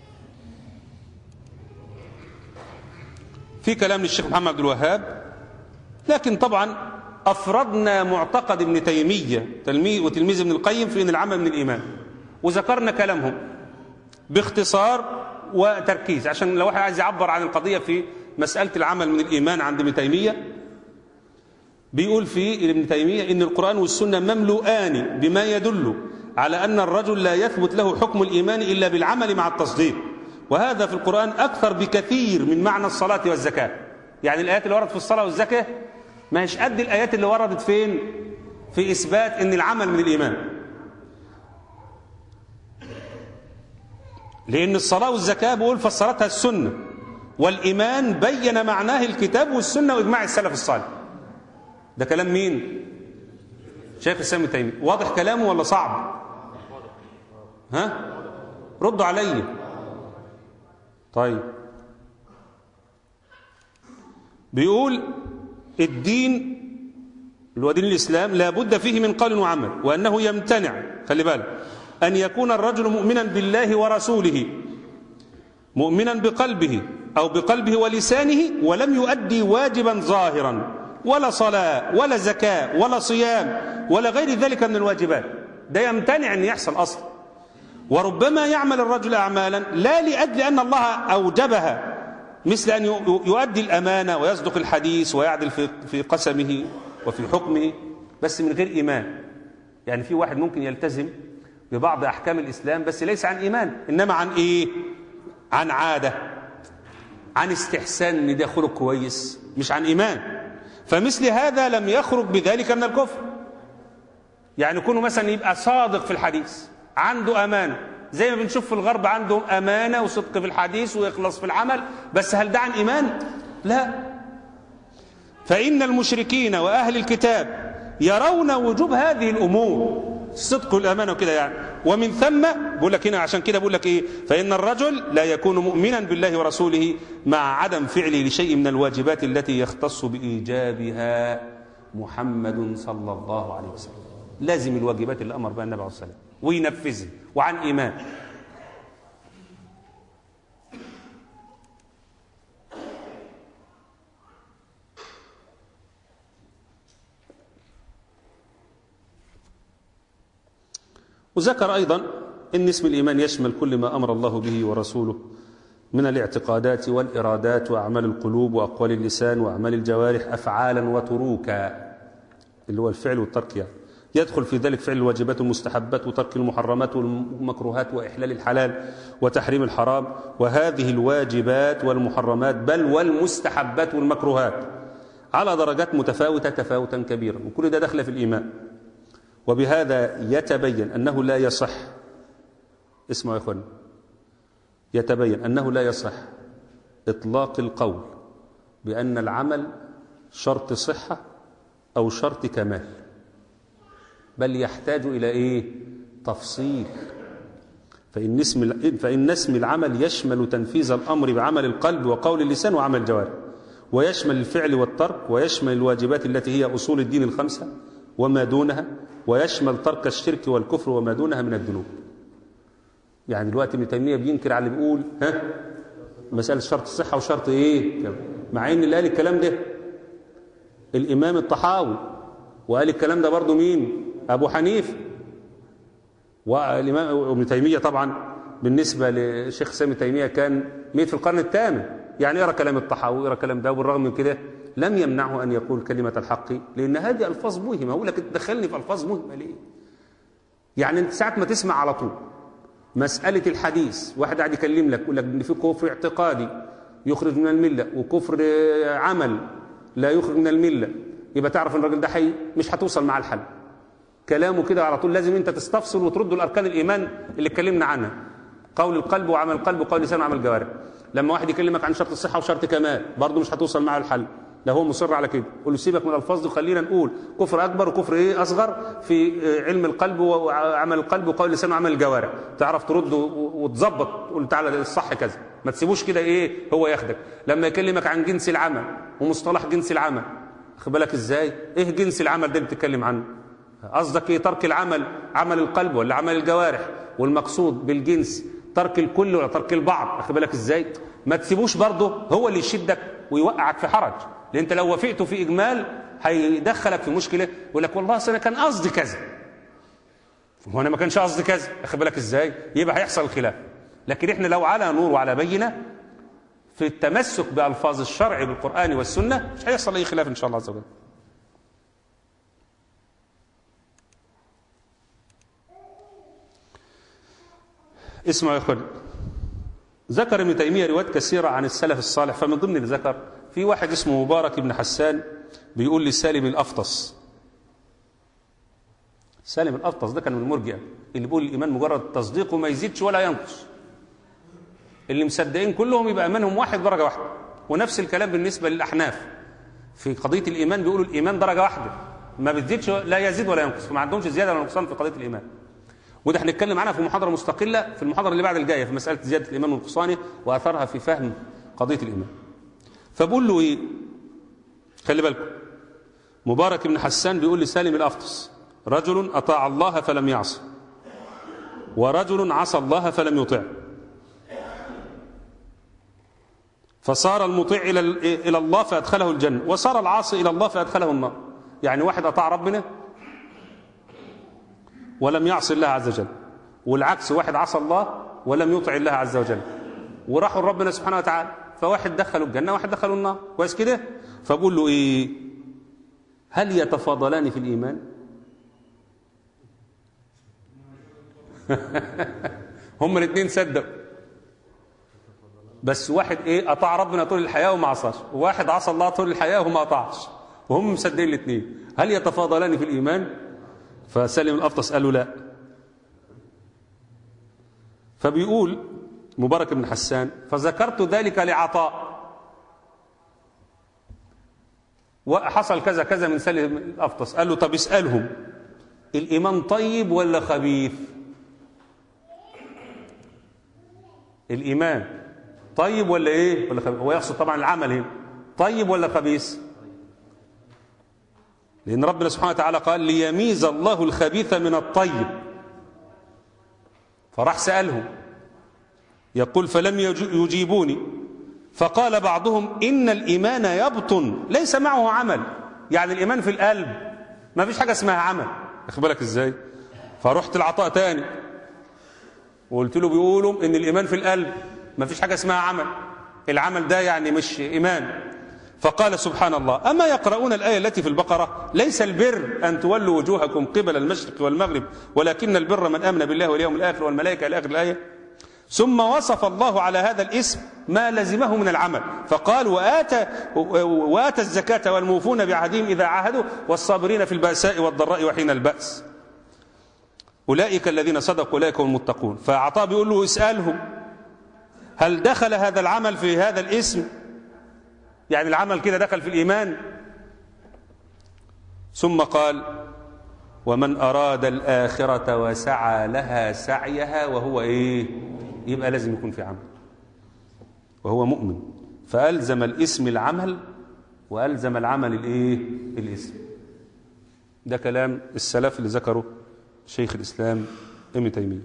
في كلام للشيخ محمد عبد الوهاب لكن طبعا افردنا معتقد ابن تيميه تلميذ وتلميذ ابن القيم في ان العمل من الايمان وذكرنا كلامهم باختصار وتركيز عشان لو واحد عايز يعبر عن القضية في مسألة العمل من الإيمان عند ابن تيمية بيقول في ابن تيمية إن القرآن والسنة مملوءان بما يدل على أن الرجل لا يثبت له حكم الإيمان إلا بالعمل مع التصديق وهذا في القرآن أكثر بكثير من معنى الصلاة والزكاة يعني الآيات اللي وردت في الصلاة والزكاة ما هيش قد الآيات اللي وردت فين في إثبات أن العمل من الإيمان لأن الصلاة والزكاة بقول فسرتها السنة والإيمان بين معناه الكتاب والسنة وإجماع السلف الصالح ده كلام مين؟ شيخ الإسلام ابن تيمية واضح كلامه ولا صعب؟ ها؟ ردوا علي طيب بيقول الدين اللي هو دين الإسلام لا بد فيه من قول وعمل وأنه يمتنع خلي بالك أن يكون الرجل مؤمنا بالله ورسوله مؤمنا بقلبه أو بقلبه ولسانه ولم يؤدي واجبا ظاهرا ولا صلاة ولا زكاة ولا صيام ولا غير ذلك من الواجبات ده يمتنع أن يحصل أصلا وربما يعمل الرجل أعمالا لا لأجل أن الله أوجبها مثل أن يؤدي الأمانة ويصدق الحديث ويعدل في في قسمه وفي حكمه بس من غير إيمان يعني في واحد ممكن يلتزم ببعض أحكام الإسلام بس ليس عن إيمان إنما عن إيه عن عادة عن استحسان ان ده خلق كويس مش عن إيمان فمثل هذا لم يخرج بذلك من الكفر يعني يكونوا مثلا يبقى صادق في الحديث عنده أمانة زي ما بنشوف في الغرب عندهم أمانة وصدق في الحديث ويخلص في العمل بس هل ده عن إيمان لا فإن المشركين وأهل الكتاب يرون وجوب هذه الأمور الصدق والأمانة وكده يعني ومن ثم بقول لك هنا عشان كده بقول لك إيه فإن الرجل لا يكون مؤمنا بالله ورسوله مع عدم فعله لشيء من الواجبات التي يختص بإيجابها محمد صلى الله عليه وسلم لازم الواجبات اللي أمر بها النبي عليه الصلاة والسلام وينفذها وعن إيمان وذكر أيضا إن اسم الإيمان يشمل كل ما أمر الله به ورسوله من الاعتقادات والإرادات وأعمال القلوب وأقوال اللسان وأعمال الجوارح أفعالا وتروكا اللي هو الفعل والترك يعني يدخل في ذلك فعل الواجبات والمستحبات وترك المحرمات والمكروهات وإحلال الحلال وتحريم الحرام وهذه الواجبات والمحرمات بل والمستحبات والمكروهات على درجات متفاوتة تفاوتا كبيرا وكل ده دخل في الإيمان وبهذا يتبين أنه لا يصح اسمعوا يا إخوان يتبين أنه لا يصح إطلاق القول بأن العمل شرط صحة أو شرط كمال بل يحتاج إلى إيه تفصيل فإن اسم, فإن اسم العمل يشمل تنفيذ الأمر بعمل القلب وقول اللسان وعمل الجوارح ويشمل الفعل والترك ويشمل الواجبات التي هي أصول الدين الخمسة وما دونها ويشمل ترك الشرك والكفر وما دونها من الذنوب يعني دلوقتي ابن تيميه بينكر على اللي بيقول ها مساله شرط الصحه وشرط ايه مع ان اللي قال الكلام ده الامام الطحاوي وقال الكلام ده برضه مين ابو حنيفه والامام ابن تيميه طبعا بالنسبة لشيخ سامي تيمية كان ميت في القرن الثامن يعني يرى كلام الطحاوي يرى كلام ده وبالرغم من كده لم يمنعه أن يقول كلمة الحق لأن هذه ألفاظ مهمة أقول لك تدخلني في ألفاظ مهمة ليه يعني أنت ساعة ما تسمع على طول مسألة الحديث واحد قاعد يكلم لك يقول لك إن في كفر اعتقادي يخرج من الملة وكفر عمل لا يخرج من الملة يبقى تعرف ان الراجل ده حي مش هتوصل مع الحل كلامه كده على طول لازم انت تستفصل وترد الاركان الايمان اللي اتكلمنا عنها قول القلب وعمل القلب وقول اللسان وعمل الجوارح لما واحد يكلمك عن شرط الصحه وشرط كمال برضه مش هتوصل معه الحل لا هو مصر على كده قول له سيبك من الالفاظ دي خلينا نقول كفر اكبر وكفر ايه اصغر في علم القلب وعمل القلب وقول اللسان وعمل الجوارح تعرف ترد وتظبط تقول تعالى الصح كذا ما تسيبوش كده ايه هو ياخدك لما يكلمك عن جنس العمل ومصطلح جنس العمل خد بالك ازاي ايه جنس العمل ده اللي بتتكلم عنه قصدك ايه ترك العمل عمل القلب ولا عمل الجوارح والمقصود بالجنس ترك الكل ولا ترك البعض خد بالك ازاي ما تسيبوش برضه هو اللي يشدك ويوقعك في حرج لان انت لو وافقته في اجمال هيدخلك في مشكله يقول لك والله انا كان قصدي كذا هو انا ما كانش قصدي كذا خد بالك ازاي يبقى هيحصل الخلاف لكن احنا لو على نور وعلى بينه في التمسك بألفاظ الشرع بالقرآن والسنة مش هيحصل أي خلاف إن شاء الله عز وجل اسمعوا يا اخوان ذكر ابن تيمية روايات كثيرة عن السلف الصالح فمن ضمن اللي ذكر في واحد اسمه مبارك بن حسان بيقول لسالم الأفطس سالم الأفطس ده كان من المرجئة اللي بيقول الإيمان مجرد تصديق وما يزيدش ولا ينقص اللي مصدقين كلهم يبقى ايمانهم واحد درجه واحده ونفس الكلام بالنسبه للاحناف في قضيه الايمان بيقولوا الايمان درجه واحده ما بتزيدش لا يزيد ولا ينقص فما عندهمش زياده ولا نقصان في قضيه الايمان وده هنتكلم عنها في محاضره مستقله في المحاضره اللي بعد الجايه في مساله زياده الايمان ونقصانه واثرها في فهم قضيه الايمان فبقول له ايه خلي بالكم مبارك بن حسان بيقول لسالم الافطس رجل اطاع الله فلم يعص ورجل عصى الله فلم يطع فصار المطيع إلى إلى الله فأدخله الجنة وصار العاصي إلى الله فأدخله النار يعني واحد أطاع ربنا ولم يعصي الله عز وجل والعكس واحد عصى الله ولم يطع الله عز وجل وراحوا لربنا سبحانه وتعالى فواحد دخلوا الجنة وواحد دخلوا النار كويس كده فبقول له إيه هل يتفاضلان في الإيمان هم الاثنين صدقوا بس واحد ايه اطاع ربنا طول الحياه وما عصاش وواحد عصى الله طول الحياه وما اطاعش وهم مصدقين الاثنين هل يتفاضلان في الايمان فسلم الافطس قال له لا فبيقول مبارك بن حسان فذكرت ذلك لعطاء وحصل كذا كذا من سلم الافطس قال له طب اسالهم الايمان طيب ولا خبيث الايمان طيب ولا ايه ولا خبيث هو يقصد طبعا العمل هنا طيب ولا خبيث لان ربنا سبحانه وتعالى قال ليميز الله الخبيث من الطيب فراح سالهم يقول فلم يجيبوني فقال بعضهم ان الايمان يبطن ليس معه عمل يعني الايمان في القلب ما فيش حاجه اسمها عمل واخد بالك ازاي فرحت العطاء تاني وقلت له بيقولوا ان الايمان في القلب ما فيش حاجة اسمها عمل العمل ده يعني مش إيمان فقال سبحان الله أما يقرؤون الآية التي في البقرة ليس البر أن تولوا وجوهكم قبل المشرق والمغرب ولكن البر من آمن بالله واليوم الآخر والملائكة إلى آخر الآية ثم وصف الله على هذا الاسم ما لزمه من العمل فقال وآتى, وآتى الزكاة والموفون بعهدهم إذا عاهدوا والصابرين في البأساء والضراء وحين البأس أولئك الذين صدقوا أولئك هم المتقون فعطاء بيقول له اسألهم هل دخل هذا العمل في هذا الاسم يعني العمل كده دخل في الإيمان ثم قال ومن أراد الآخرة وسعى لها سعيها وهو إيه يبقى لازم يكون في عمل وهو مؤمن فألزم الاسم العمل وألزم العمل الإيه الاسم ده كلام السلف اللي ذكره شيخ الإسلام ابن تيمية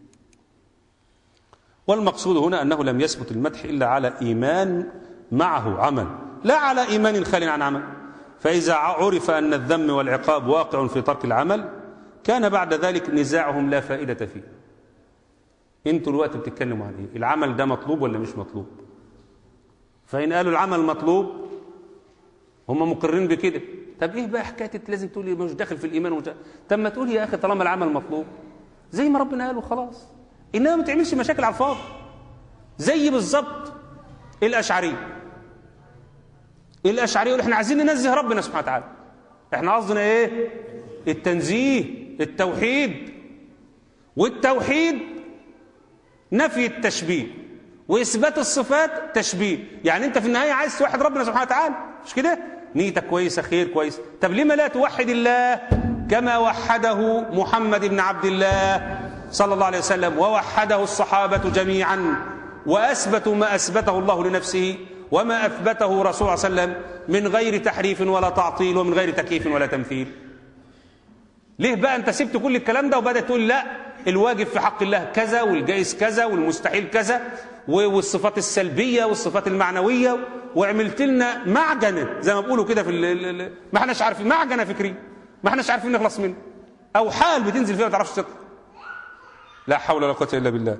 والمقصود هنا أنه لم يثبت المدح إلا على إيمان معه عمل لا على إيمان خال عن عمل فإذا عرف أن الذم والعقاب واقع في ترك العمل كان بعد ذلك نزاعهم لا فائدة فيه انتوا الوقت بتتكلموا عن ايه العمل ده مطلوب ولا مش مطلوب فإن قالوا العمل مطلوب هم مقرين بكده طب ايه بقى حكايه إنت لازم تقول لي مش داخل في الايمان ومش طب ما تقول يا اخي طالما العمل مطلوب زي ما ربنا قال وخلاص انما ما تعملش مشاكل على الفاضي زي بالظبط الاشعريه الاشعريه يقول احنا عايزين ننزه ربنا سبحانه وتعالى احنا قصدنا ايه التنزيه التوحيد والتوحيد نفي التشبيه واثبات الصفات تشبيه يعني انت في النهايه عايز توحد ربنا سبحانه وتعالى مش كده نيتك كويسه خير كويس طب لما لا توحد الله كما وحده محمد بن عبد الله صلى الله عليه وسلم ووحده الصحابه جميعا واثبتوا ما اثبته الله لنفسه وما اثبته رسول صلى الله عليه وسلم من غير تحريف ولا تعطيل ومن غير تكييف ولا تمثيل ليه بقى انت سبت كل الكلام ده وبدات تقول لا الواجب في حق الله كذا والجائز كذا والمستحيل كذا والصفات السلبيه والصفات المعنويه وعملت لنا معجنه زي ما بيقولوا كده في ال ال ما احناش عارفين معجنه فكريه ما احناش عارفين نخلص منه او حال بتنزل فيها ما تعرفش تطلع لا حول ولا قوه الا بالله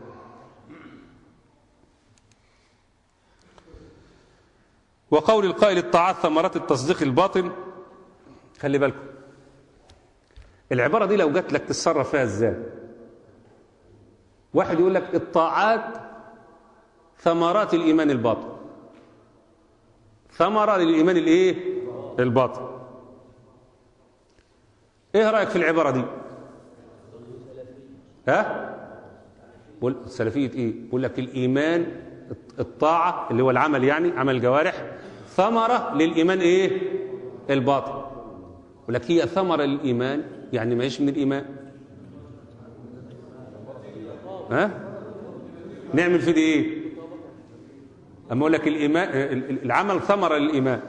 وقول القائل الطاعات ثمرات التصديق الباطن خلي بالكم العبارة دي لو جات لك تتصرف فيها ازاي واحد يقول لك الطاعات ثمرات الإيمان الباطن ثمرة للإيمان الإيه الباطن إيه رأيك في العبارة دي ها بقول سلفية إيه بقول لك الإيمان الطاعة اللي هو العمل يعني عمل الجوارح ثمرة للإيمان إيه الباطن يقول لك هي ثمرة للإيمان يعني ما هيش من الإيمان ها نعمل في دي إيه أما أقول لك الإيمان العمل ثمرة للإيمان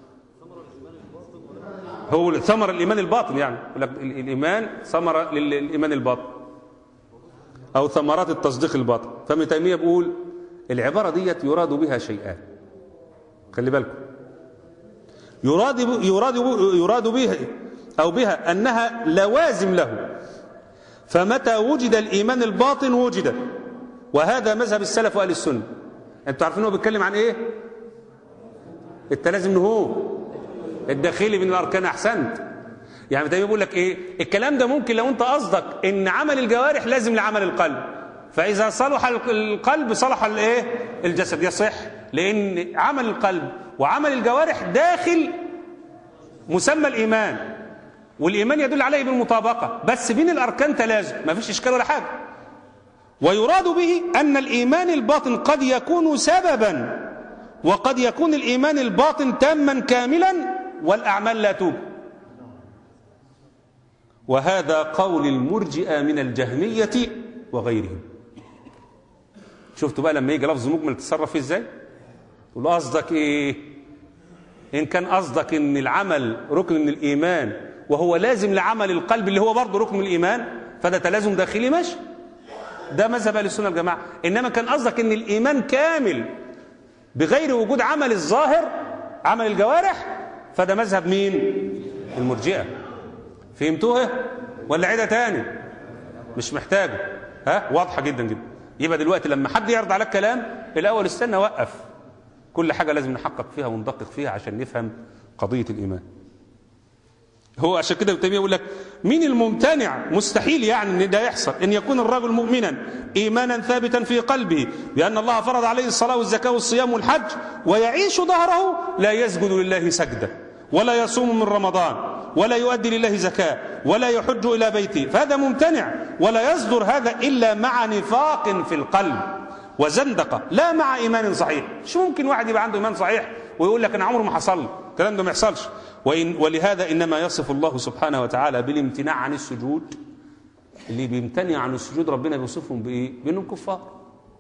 هو ثمرة الإيمان الباطن يعني يقول لك الإيمان ثمرة للإيمان الباطن أو ثمرات التصديق الباطن فابن تيمية بيقول العبارة ديت يراد بها شيئان خلي بالكم يراد يراد يراد بها أو بها أنها لوازم له فمتى وجد الإيمان الباطن وجد وهذا مذهب السلف وأهل السنة أنتوا عارفين هو بيتكلم عن إيه التلازم هو الداخلي من الأركان أحسنت يعني دايما بيقول لك إيه الكلام ده ممكن لو أنت قصدك إن عمل الجوارح لازم لعمل القلب فإذا صلح القلب صلح الإيه الجسد يصح لأن عمل القلب وعمل الجوارح داخل مسمى الإيمان والإيمان يدل عليه بالمطابقة بس بين الأركان تلازم ما فيش إشكال ولا حاجة ويراد به أن الإيمان الباطن قد يكون سببا وقد يكون الإيمان الباطن تاما كاملا والأعمال لا توجد وهذا قول المرجئة من الجهمية وغيرهم شفتوا بقى لما يجي لفظ مجمل تتصرف فيه ازاي تقول له قصدك ايه ان كان قصدك ان العمل ركن من الايمان وهو لازم لعمل القلب اللي هو برضه ركن من الايمان فده تلازم داخلي ماشي ده مذهب اهل السنه والجماعه انما كان قصدك ان الايمان كامل بغير وجود عمل الظاهر عمل الجوارح فده مذهب مين المرجئه فهمتوها ولا عيدها تاني مش محتاجه ها واضحه جدا جدا يبقى دلوقتي لما حد يعرض عليك كلام الاول استنى وقف كل حاجه لازم نحقق فيها وندقق فيها عشان نفهم قضيه الايمان هو عشان كده ابن تيميه يقول لك مين الممتنع مستحيل يعني ان ده يحصل ان يكون الرجل مؤمنا ايمانا ثابتا في قلبه بان الله فرض عليه الصلاه والزكاه والصيام والحج ويعيش ظهره لا يسجد لله سجده ولا يصوم من رمضان ولا يؤدي لله زكاه ولا يحج الى بيته فهذا ممتنع ولا يصدر هذا الا مع نفاق في القلب وزندقه لا مع ايمان صحيح مش ممكن واحد يبقى عنده ايمان صحيح ويقول لك انا عمره ما حصل لي الكلام ده ما يحصلش وإن ولهذا انما يصف الله سبحانه وتعالى بالامتناع عن السجود اللي بيمتنع عن السجود ربنا بيوصفهم بايه بانهم كفار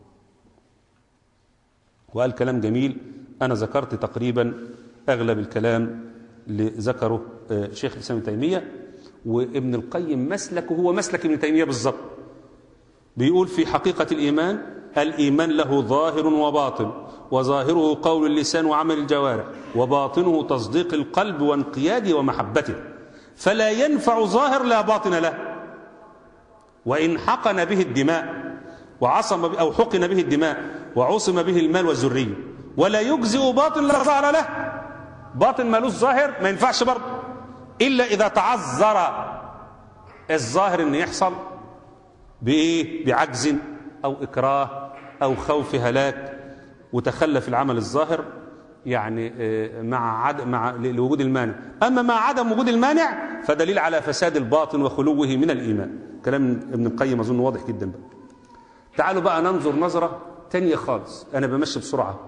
وقال كلام جميل انا ذكرت تقريبا اغلب الكلام اللي ذكره شيخ الاسلام ابن تيميه وابن القيم مسلكه هو مسلك ابن تيميه بالظبط بيقول في حقيقه الايمان الايمان له ظاهر وباطن وظاهره قول اللسان وعمل الجوارح وباطنه تصديق القلب وانقياده ومحبته فلا ينفع ظاهر لا باطن له وان حقن به الدماء وعصم ب- أو حقن به الدماء وعصم به المال والذرية ولا يجزئ باطن لا ظهر له باطن مالوش ظاهر ما ينفعش برضه إلا إذا تعذر الظاهر إن يحصل بإيه بعجز أو إكراه أو خوف هلاك وتخلف العمل الظاهر يعني آه، مع عد مع ل- لوجود المانع أما مع عدم وجود المانع فدليل على فساد الباطن وخلوه من الإيمان كلام ابن القيم أظن واضح جدا بقى تعالوا بقى ننظر نظرة تانية خالص أنا بمشي بسرعة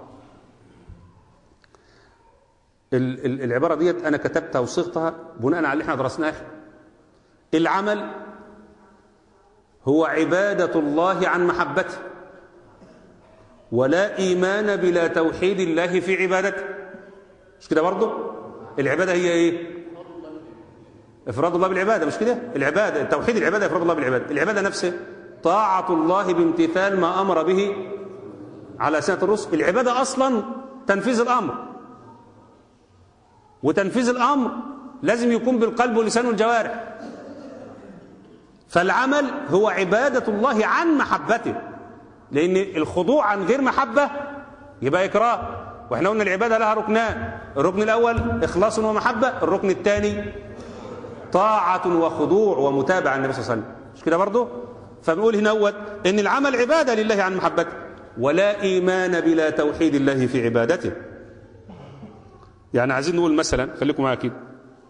ال- ال- العبارة ديت أنا كتبتها وصيغتها بناء على اللي احنا درسناه العمل هو عبادة الله عن محبته ولا إيمان بلا توحيد الله في عبادته مش كده برضه العبادة هي إيه إفراد الله بالعبادة مش كده العبادة توحيد العبادة إفراد الله بالعبادة العبادة نفسها طاعة الله بامتثال ما أمر به على سنة الرسل العبادة أصلا تنفيذ الأمر وتنفيذ الأمر لازم يكون بالقلب واللسان والجوارح فالعمل هو عبادة الله عن محبته لأن الخضوع عن غير محبة يبقى إكراه وإحنا قلنا العبادة لها ركنان الركن الأول إخلاص ومحبة الركن الثاني طاعة وخضوع ومتابعة النبي صلى الله عليه وسلم مش كده برضه فبنقول هنا أول إن العمل عبادة لله عن محبته ولا إيمان بلا توحيد الله في عبادته يعني عايزين نقول مثلا خليكم معايا كده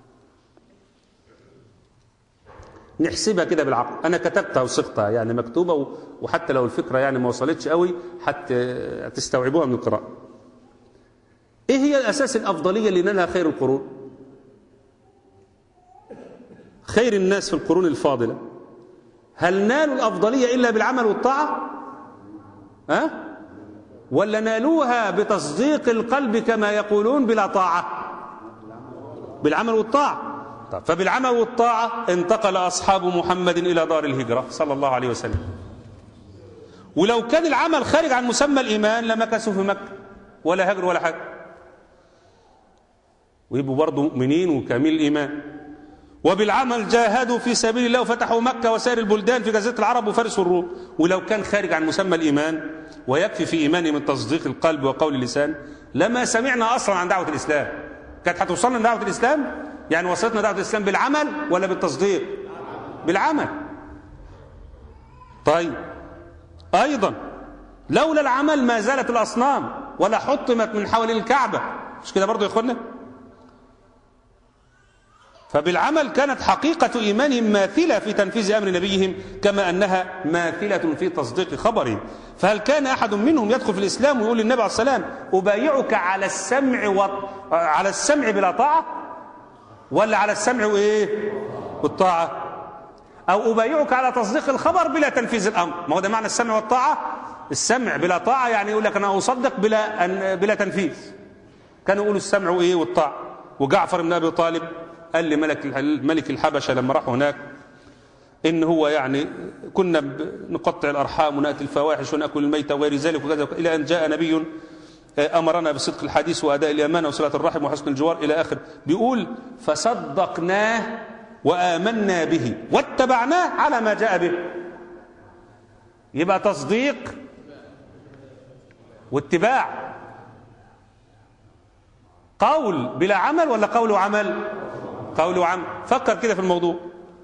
نحسبها كده بالعقل انا كتبتها وصيغتها يعني مكتوبه و- وحتى لو الفكره يعني ما وصلتش قوي حتى تستوعبوها من القراءه ايه هي الاساس الافضليه اللي نالها خير القرون خير الناس في القرون الفاضله هل نالوا الافضليه الا بالعمل والطاعه ها أه؟ ولا نالوها بتصديق القلب كما يقولون بلا طاعه بالعمل والطاعه طب فبالعمل والطاعة انتقل أصحاب محمد إلى دار الهجرة صلى الله عليه وسلم ولو كان العمل خارج عن مسمى الإيمان لما كسوا في مكة ولا هجر ولا حاجة ويبقوا برضه مؤمنين وكامل الإيمان وبالعمل جاهدوا في سبيل الله وفتحوا مكة وسائر البلدان في جزيرة العرب وفارس والروم ولو كان خارج عن مسمى الإيمان ويكفي في إيمانه من تصديق القلب وقول اللسان لما سمعنا أصلا عن دعوة الإسلام كانت هتوصلنا دعوة الإسلام يعني وصلتنا دعوة الإسلام بالعمل ولا بالتصديق بالعمل طيب أيضا لولا العمل ما زالت الأصنام ولا حطمت من حول الكعبة مش كده برضو يا إخوانا فبالعمل كانت حقيقة إيمانهم ماثلة في تنفيذ أمر نبيهم كما أنها ماثلة في تصديق خبرهم فهل كان أحد منهم يدخل في الإسلام ويقول للنبي عليه السلام أبايعك على السمع و... على السمع بلا طاعة ولا على السمع وإيه والطاعة أو أبايعك على تصديق الخبر بلا تنفيذ الأمر ما هو ده معنى السمع والطاعة السمع بلا طاعة يعني يقول لك أنا أصدق بلا أن بلا تنفيذ كانوا يقولوا السمع وإيه والطاعة وجعفر بن أبي طالب قال لملك ملك الحبشة لما راحوا هناك إن هو يعني كنا نقطع الأرحام ونأتي الفواحش ونأكل الميت وغير ذلك وكذا إلى أن جاء نبي أمرنا بصدق الحديث وأداء الأمانة وصلة الرحم وحسن الجوار إلى آخر بيقول فصدقناه وآمنا به واتبعناه على ما جاء به يبقى تصديق واتباع قول بلا عمل ولا قول وعمل قول وعمل فكر كده في الموضوع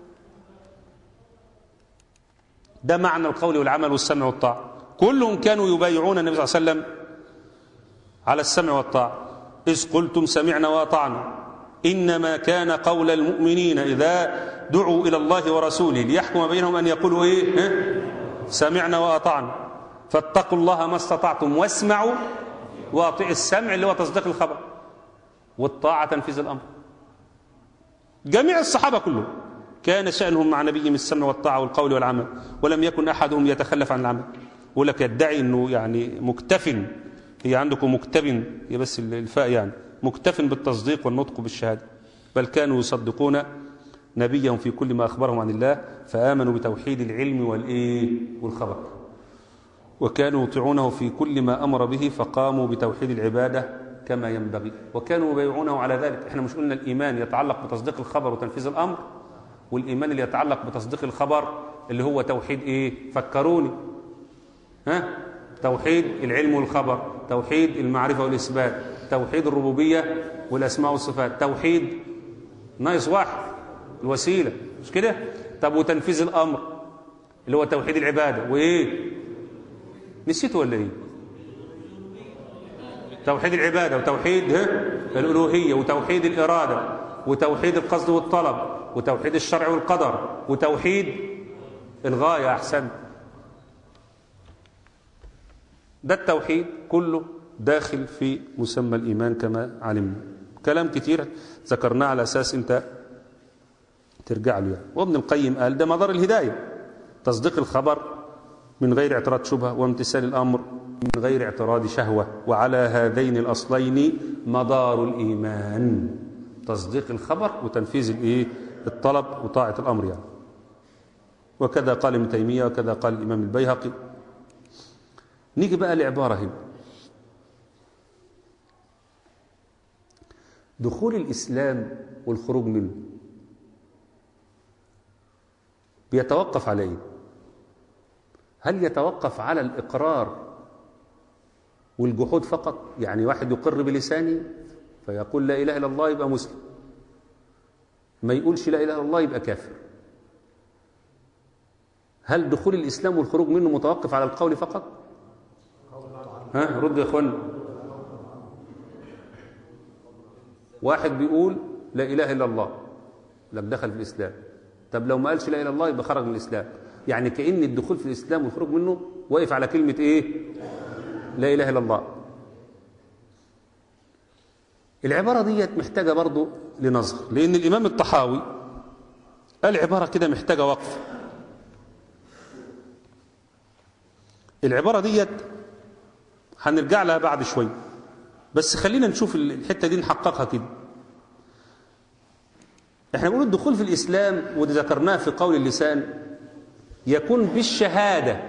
ده معنى القول والعمل والسمع والطاعة كلهم كانوا يبايعون النبي صلى الله عليه وسلم على السمع والطاعة إذ قلتم سمعنا وأطعنا إنما كان قول المؤمنين إذا دعوا إلى الله ورسوله ليحكم بينهم أن يقولوا إيه ها؟ سمعنا وأطعنا فاتقوا الله ما استطعتم واسمعوا وأطيعوا السمع اللي هو تصديق الخبر والطاعة تنفيذ الأمر جميع الصحابة كلهم كان شأنهم مع نبيهم السمع والطاعة والقول والعمل ولم يكن أحدهم يتخلف عن العمل يقول لك يدعي أنه يعني مكتف هي عندكم مكتب هي بس الفاء يعني مكتف بالتصديق والنطق بالشهادة بل كانوا يصدقون نبيهم في كل ما أخبرهم عن الله فآمنوا بتوحيد العلم والإيه والخبر وكانوا يطيعونه في كل ما أمر به فقاموا بتوحيد العبادة كما ينبغي وكانوا يبايعونه على ذلك احنا مش قلنا الإيمان يتعلق بتصديق الخبر وتنفيذ الأمر والإيمان اللي يتعلق بتصديق الخبر اللي هو توحيد إيه فكروني ها توحيد العلم والخبر توحيد المعرفة والإثبات توحيد الربوبية والأسماء والصفات توحيد ناقص واحد الوسيلة مش كده طب وتنفيذ الأمر اللي هو توحيد العبادة وإيه نسيته ولا إيه توحيد العبادة وتوحيد ها الألوهية وتوحيد الإرادة وتوحيد القصد والطلب وتوحيد الشرع والقدر وتوحيد الغاية أحسن ده التوحيد كله داخل في مسمى الإيمان كما علمنا كلام كتير ذكرناه على أساس أنت ترجع له يعني. وابن القيم قال ده مدار الهداية تصديق الخبر من غير اعتراض شبهة وامتثال الأمر من غير اعتراض شهوة وعلى هذين الأصلين مدار الإيمان تصديق الخبر وتنفيذ الإيه الطلب وطاعة الأمر يعني وكذا قال ابن تيمية وكذا قال الإمام البيهقي نيجي بقى لعبارة هنا دخول الإسلام والخروج منه بيتوقف على إيه؟ هل يتوقف على الإقرار والجحود فقط يعني واحد يقر بلسانه فيقول لا إله إلا الله يبقى مسلم ما يقولش لا إله إلا الله يبقى كافر هل دخول الإسلام والخروج منه متوقف على القول فقط ها رد يا اخوانا واحد بيقول لا إله إلا الله لك دخل في الإسلام طب لو ما قالش لا إله إلا الله يبقى خرج من الإسلام يعني كأن الدخول في الإسلام والخروج منه واقف على كلمة إيه لا إله إلا الله العبارة ديت محتاجة برضو لنظر لأن الإمام الطحاوي قال عبارة كده محتاجة وقف العبارة ديت هنرجع لها بعد شوية بس خلينا نشوف الحتة دي نحققها كده احنا بنقول الدخول في الإسلام ودي ذكرناه في قول اللسان يكون بالشهادة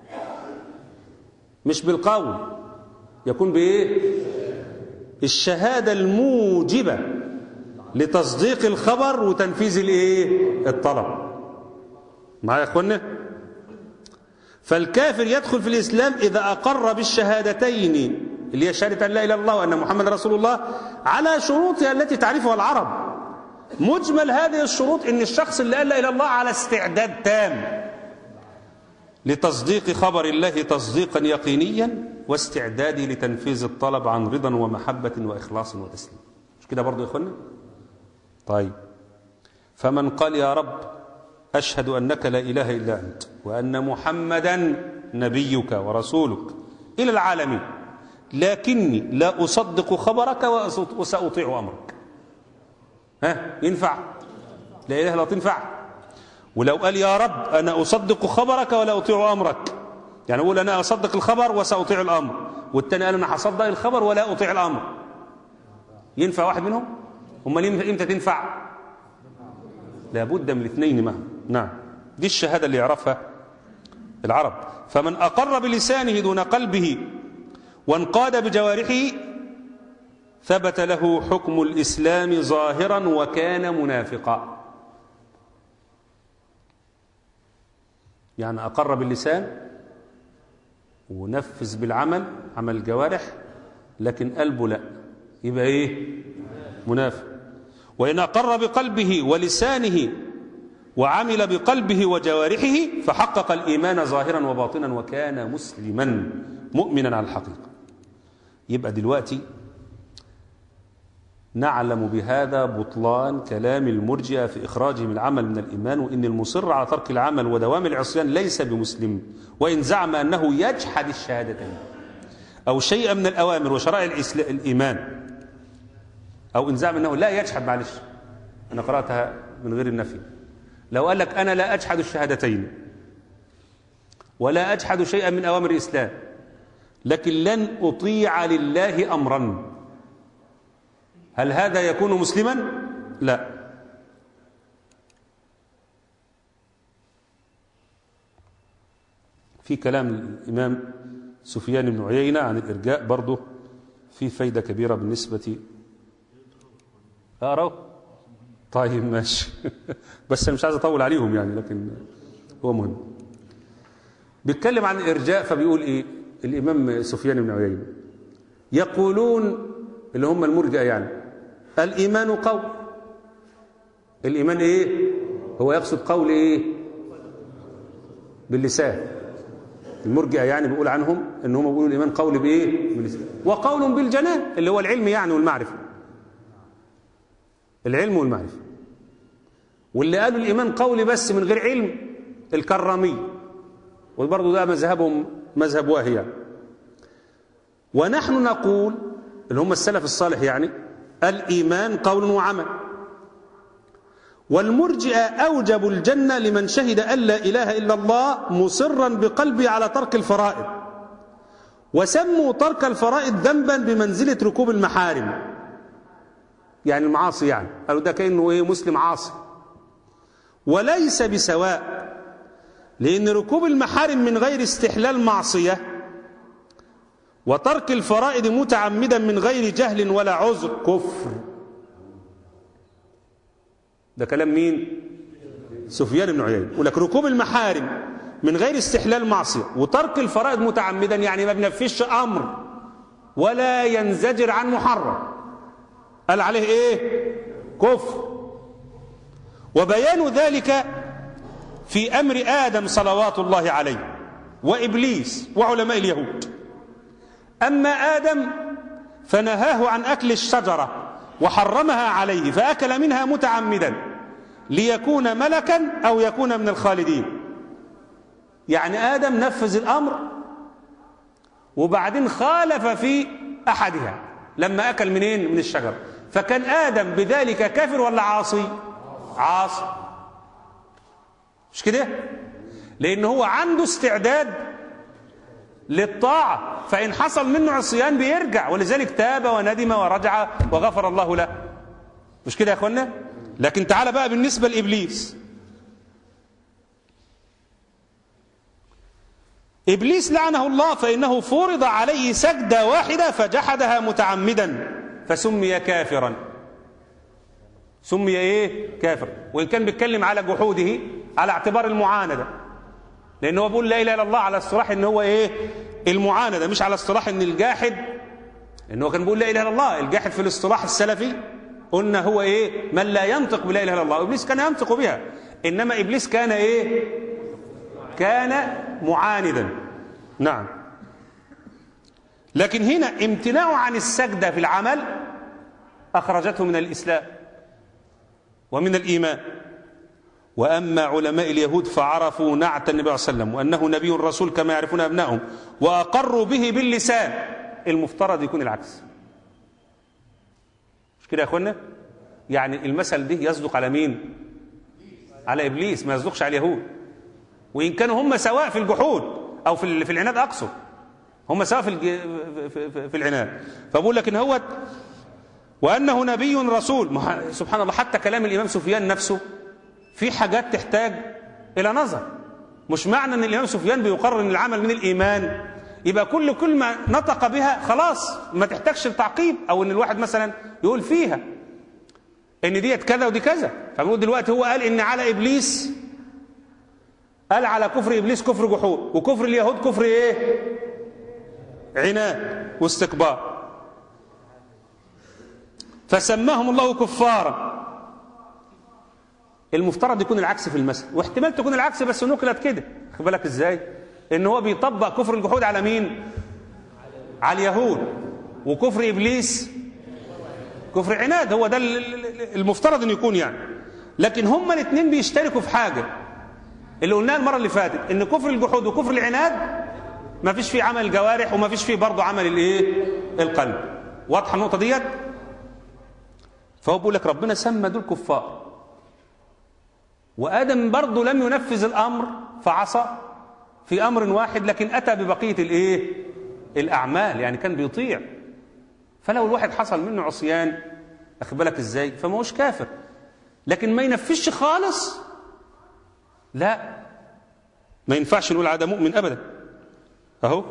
مش بالقول يكون بإيه الشهادة الموجبة لتصديق الخبر وتنفيذ الايه الطلب معايا يا اخوانا فالكافر يدخل في الإسلام إذا أقر بالشهادتين اللي هي شهادة أن لا إله إلا الله وأن محمد رسول الله على شروطها التي تعرفها العرب مجمل هذه الشروط ان الشخص اللي قال لا اله الا الله على استعداد تام لتصديق خبر الله تصديقا يقينيا واستعداد لتنفيذ الطلب عن رضا ومحبة وإخلاص وتسليم مش كده برضو يا إخوانا طيب فمن قال يا رب أشهد أنك لا إله إلا أنت وأن محمدا نبيك ورسولك إلى العالمين لكني لا أصدق خبرك وسأطيع أمرك ها ينفع لا إله إلا تنفع ولو قال يا رب أنا أصدق خبرك ولا أطيع أمرك يعني أقول أنا أصدق الخبر وسأطيع الأمر والتاني قال أنا هصدق الخبر ولا أطيع الأمر ينفع واحد منهم أمال إمتى تنفع لابد من الاثنين معا نعم دي الشهادة اللي يعرفها العرب فمن أقر بلسانه دون قلبه وانقاد بجوارحه ثبت له حكم الإسلام ظاهرا وكان منافقا يعني أقر باللسان ونفذ بالعمل عمل الجوارح لكن قلبه لا يبقى ايه منافق وإن أقر بقلبه ولسانه وعمل بقلبه وجوارحه فحقق الإيمان ظاهرا وباطنا وكان مسلما مؤمنا على الحقيقة يبقى دلوقتي نعلم بهذا بطلان كلام المرجئة في إخراجهم العمل من الإيمان وإن المصر على ترك العمل ودوام العصيان ليس بمسلم وإن زعم أنه يجحد الشهادتين أو شيئا من الأوامر وشرائع الإيمان أو إن زعم أنه لا يجحد معلش أنا قرأتها من غير النفي لو قال لك أنا لا أجحد الشهادتين ولا أجحد شيئا من أوامر الإسلام لكن لن أطيع لله أمرا هل هذا يكون مسلما لا في كلام الإمام سفيان بن عيينة عن الإرجاء برضه في فايدة كبيرة بالنسبة أقرأ طيب ماشي بس أنا مش عايز أطول عليهم يعني لكن هو مهم بيتكلم عن الإرجاء فبيقول إيه الإمام سفيان بن عيينة يقولون اللي هم المرجئة يعني الإيمان قول الإيمان إيه هو يقصد قول إيه باللسان المرجئة يعني بيقول عنهم ان هم بيقولوا الإيمان قول بإيه باللسان وقول بالجنان اللي هو العلم يعني والمعرفة العلم والمعرفة واللي قالوا الإيمان قولي بس من غير علم الكرامي وبرضه ده مذهبهم مذهب واهي يعني. ونحن نقول اللي هم السلف الصالح يعني الإيمان قول وعمل والمرجئة أوجبوا الجنة لمن شهد أن لا إله إلا الله مصرا بقلبه على ترك الفرائض وسموا ترك الفرائض ذنبا بمنزلة ركوب المحارم يعني المعاصي يعني قالوا ده كأنه إيه مسلم عاصي وليس بسواء لأن ركوب المحارم من غير استحلال معصية وترك الفرائض متعمدا من غير جهل ولا عذر كفر ده كلام مين سفيان بن عيينة يقول لك ركوب المحارم من غير استحلال معصية وترك الفرائض متعمدا يعني ما بنفذش أمر ولا ينزجر عن محرم قال عليه ايه كفر وبيان ذلك في أمر آدم صلوات الله عليه وإبليس وعلماء اليهود أما آدم فنهاه عن أكل الشجرة وحرمها عليه فأكل منها متعمدا ليكون ملكا أو يكون من الخالدين يعني آدم نفذ الأمر وبعدين خالف في أحدها لما أكل منين من الشجرة فكان آدم بذلك كافر ولا عاصي عاصي مش كده لأن هو عنده استعداد للطاعة فإن حصل منه عصيان بيرجع ولذلك تاب وندم ورجع وغفر الله له مش كده يا أخوانا لكن تعال بقى بالنسبة لإبليس إبليس لعنه الله فإنه فرض عليه سجدة واحدة فجحدها متعمدا فسمي كافرا سمي ايه كافر وإن كان بيتكلم على جحوده على اعتبار المعاندة لأن هو بيقول لا إله إلا الله على اصطلاح إن هو إيه المعاندة مش على اصطلاح إن الجاحد إن هو كان بيقول لا إله إلا الله الجاحد في الاصطلاح السلفي قلنا هو إيه من لا ينطق بلا إله إلا الله إبليس كان ينطق بها إنما إبليس كان إيه كان معاندا نعم لكن هنا امتناعه عن السجدة في العمل أخرجته من الإسلام ومن الإيمان وأما علماء اليهود فعرفوا نعت النبي صلى الله عليه وسلم وأنه نبي رسول كما يعرفون أبنائهم وأقروا به باللسان المفترض يكون العكس مش كده يا أخوانا يعني المثل ده يصدق على مين على إبليس ما يصدقش على اليهود وإن كانوا هم سواء في الجحود أو في في العناد أقصد هم سواء في في, في العناد فبقول لك إن هو وأنه نبي رسول سبحان الله حتى كلام الإمام سفيان نفسه في حاجات تحتاج إلى نظر مش معنى أن الإمام سفيان بيقرر أن العمل من الإيمان يبقى كل كلمة نطق بها خلاص ما تحتاجش التعقيب أو أن الواحد مثلا يقول فيها أن ديت كذا ودي كذا فبنقول دلوقتي هو قال أن على إبليس قال على كفر إبليس كفر جحود وكفر اليهود كفر إيه عناد واستكبار فسماهم الله كفارا المفترض يكون العكس في المثل واحتمال تكون العكس بس نقلت كده خد بالك ازاي ان هو بيطبق كفر الجحود على مين على اليهود وكفر ابليس كفر عناد هو ده المفترض ان يكون يعني لكن هما الاثنين بيشتركوا في حاجه اللي قلناها المره اللي فاتت ان كفر الجحود وكفر العناد ما فيش فيه عمل الجوارح وما فيش فيه برضه عمل الايه القلب واضحه النقطه ديت فهو بيقول لك ربنا سمى دول كفار وآدم برضه لم ينفذ الأمر فعصى في أمر واحد لكن أتى ببقية الإيه؟ الأعمال يعني كان بيطيع فلو الواحد حصل منه عصيان أخد بالك إزاي فما هوش كافر لكن ما ينفذش خالص لا ما ينفعش نقول عاد مؤمن أبدا أهو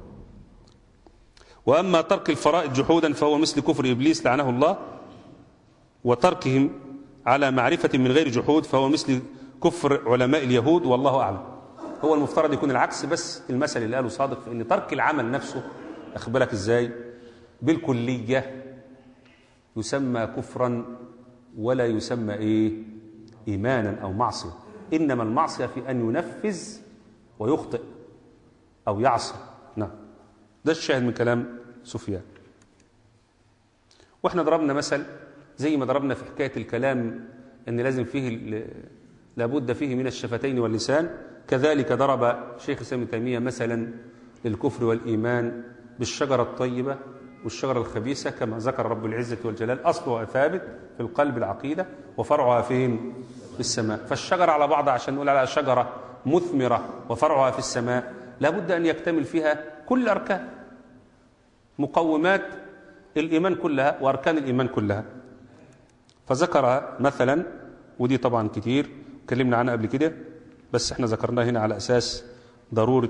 وأما ترك الفرائض جحودا فهو مثل كفر إبليس لعنه الله وتركهم على معرفة من غير جحود فهو مثل كفر علماء اليهود والله أعلم هو المفترض يكون العكس بس المثل اللي قاله صادق في ان ترك العمل نفسه اخد بالك ازاي بالكليه يسمى كفرا ولا يسمى ايه ايمانا او معصيه انما المعصيه في ان ينفذ ويخطئ او يعصي نعم ده الشاهد من كلام سفيان واحنا ضربنا مثل زي ما ضربنا في حكايه الكلام ان لازم فيه ال- لابد فيه من الشفتين واللسان كذلك ضرب شيخ الاسلام ابن تيميه مثلا للكفر والايمان بالشجره الطيبه والشجره الخبيثه كما ذكر رب العزه والجلال اصلها ثابت في القلب العقيده وفرعها فين في السماء فالشجره على بعضها عشان نقول على شجره مثمره وفرعها في السماء لابد ان يكتمل فيها كل الاركان مقومات الايمان كلها واركان الايمان كلها فذكرها مثلا ودي طبعا كتير اتكلمنا عنها قبل كده بس احنا ذكرناها هنا على اساس ضروره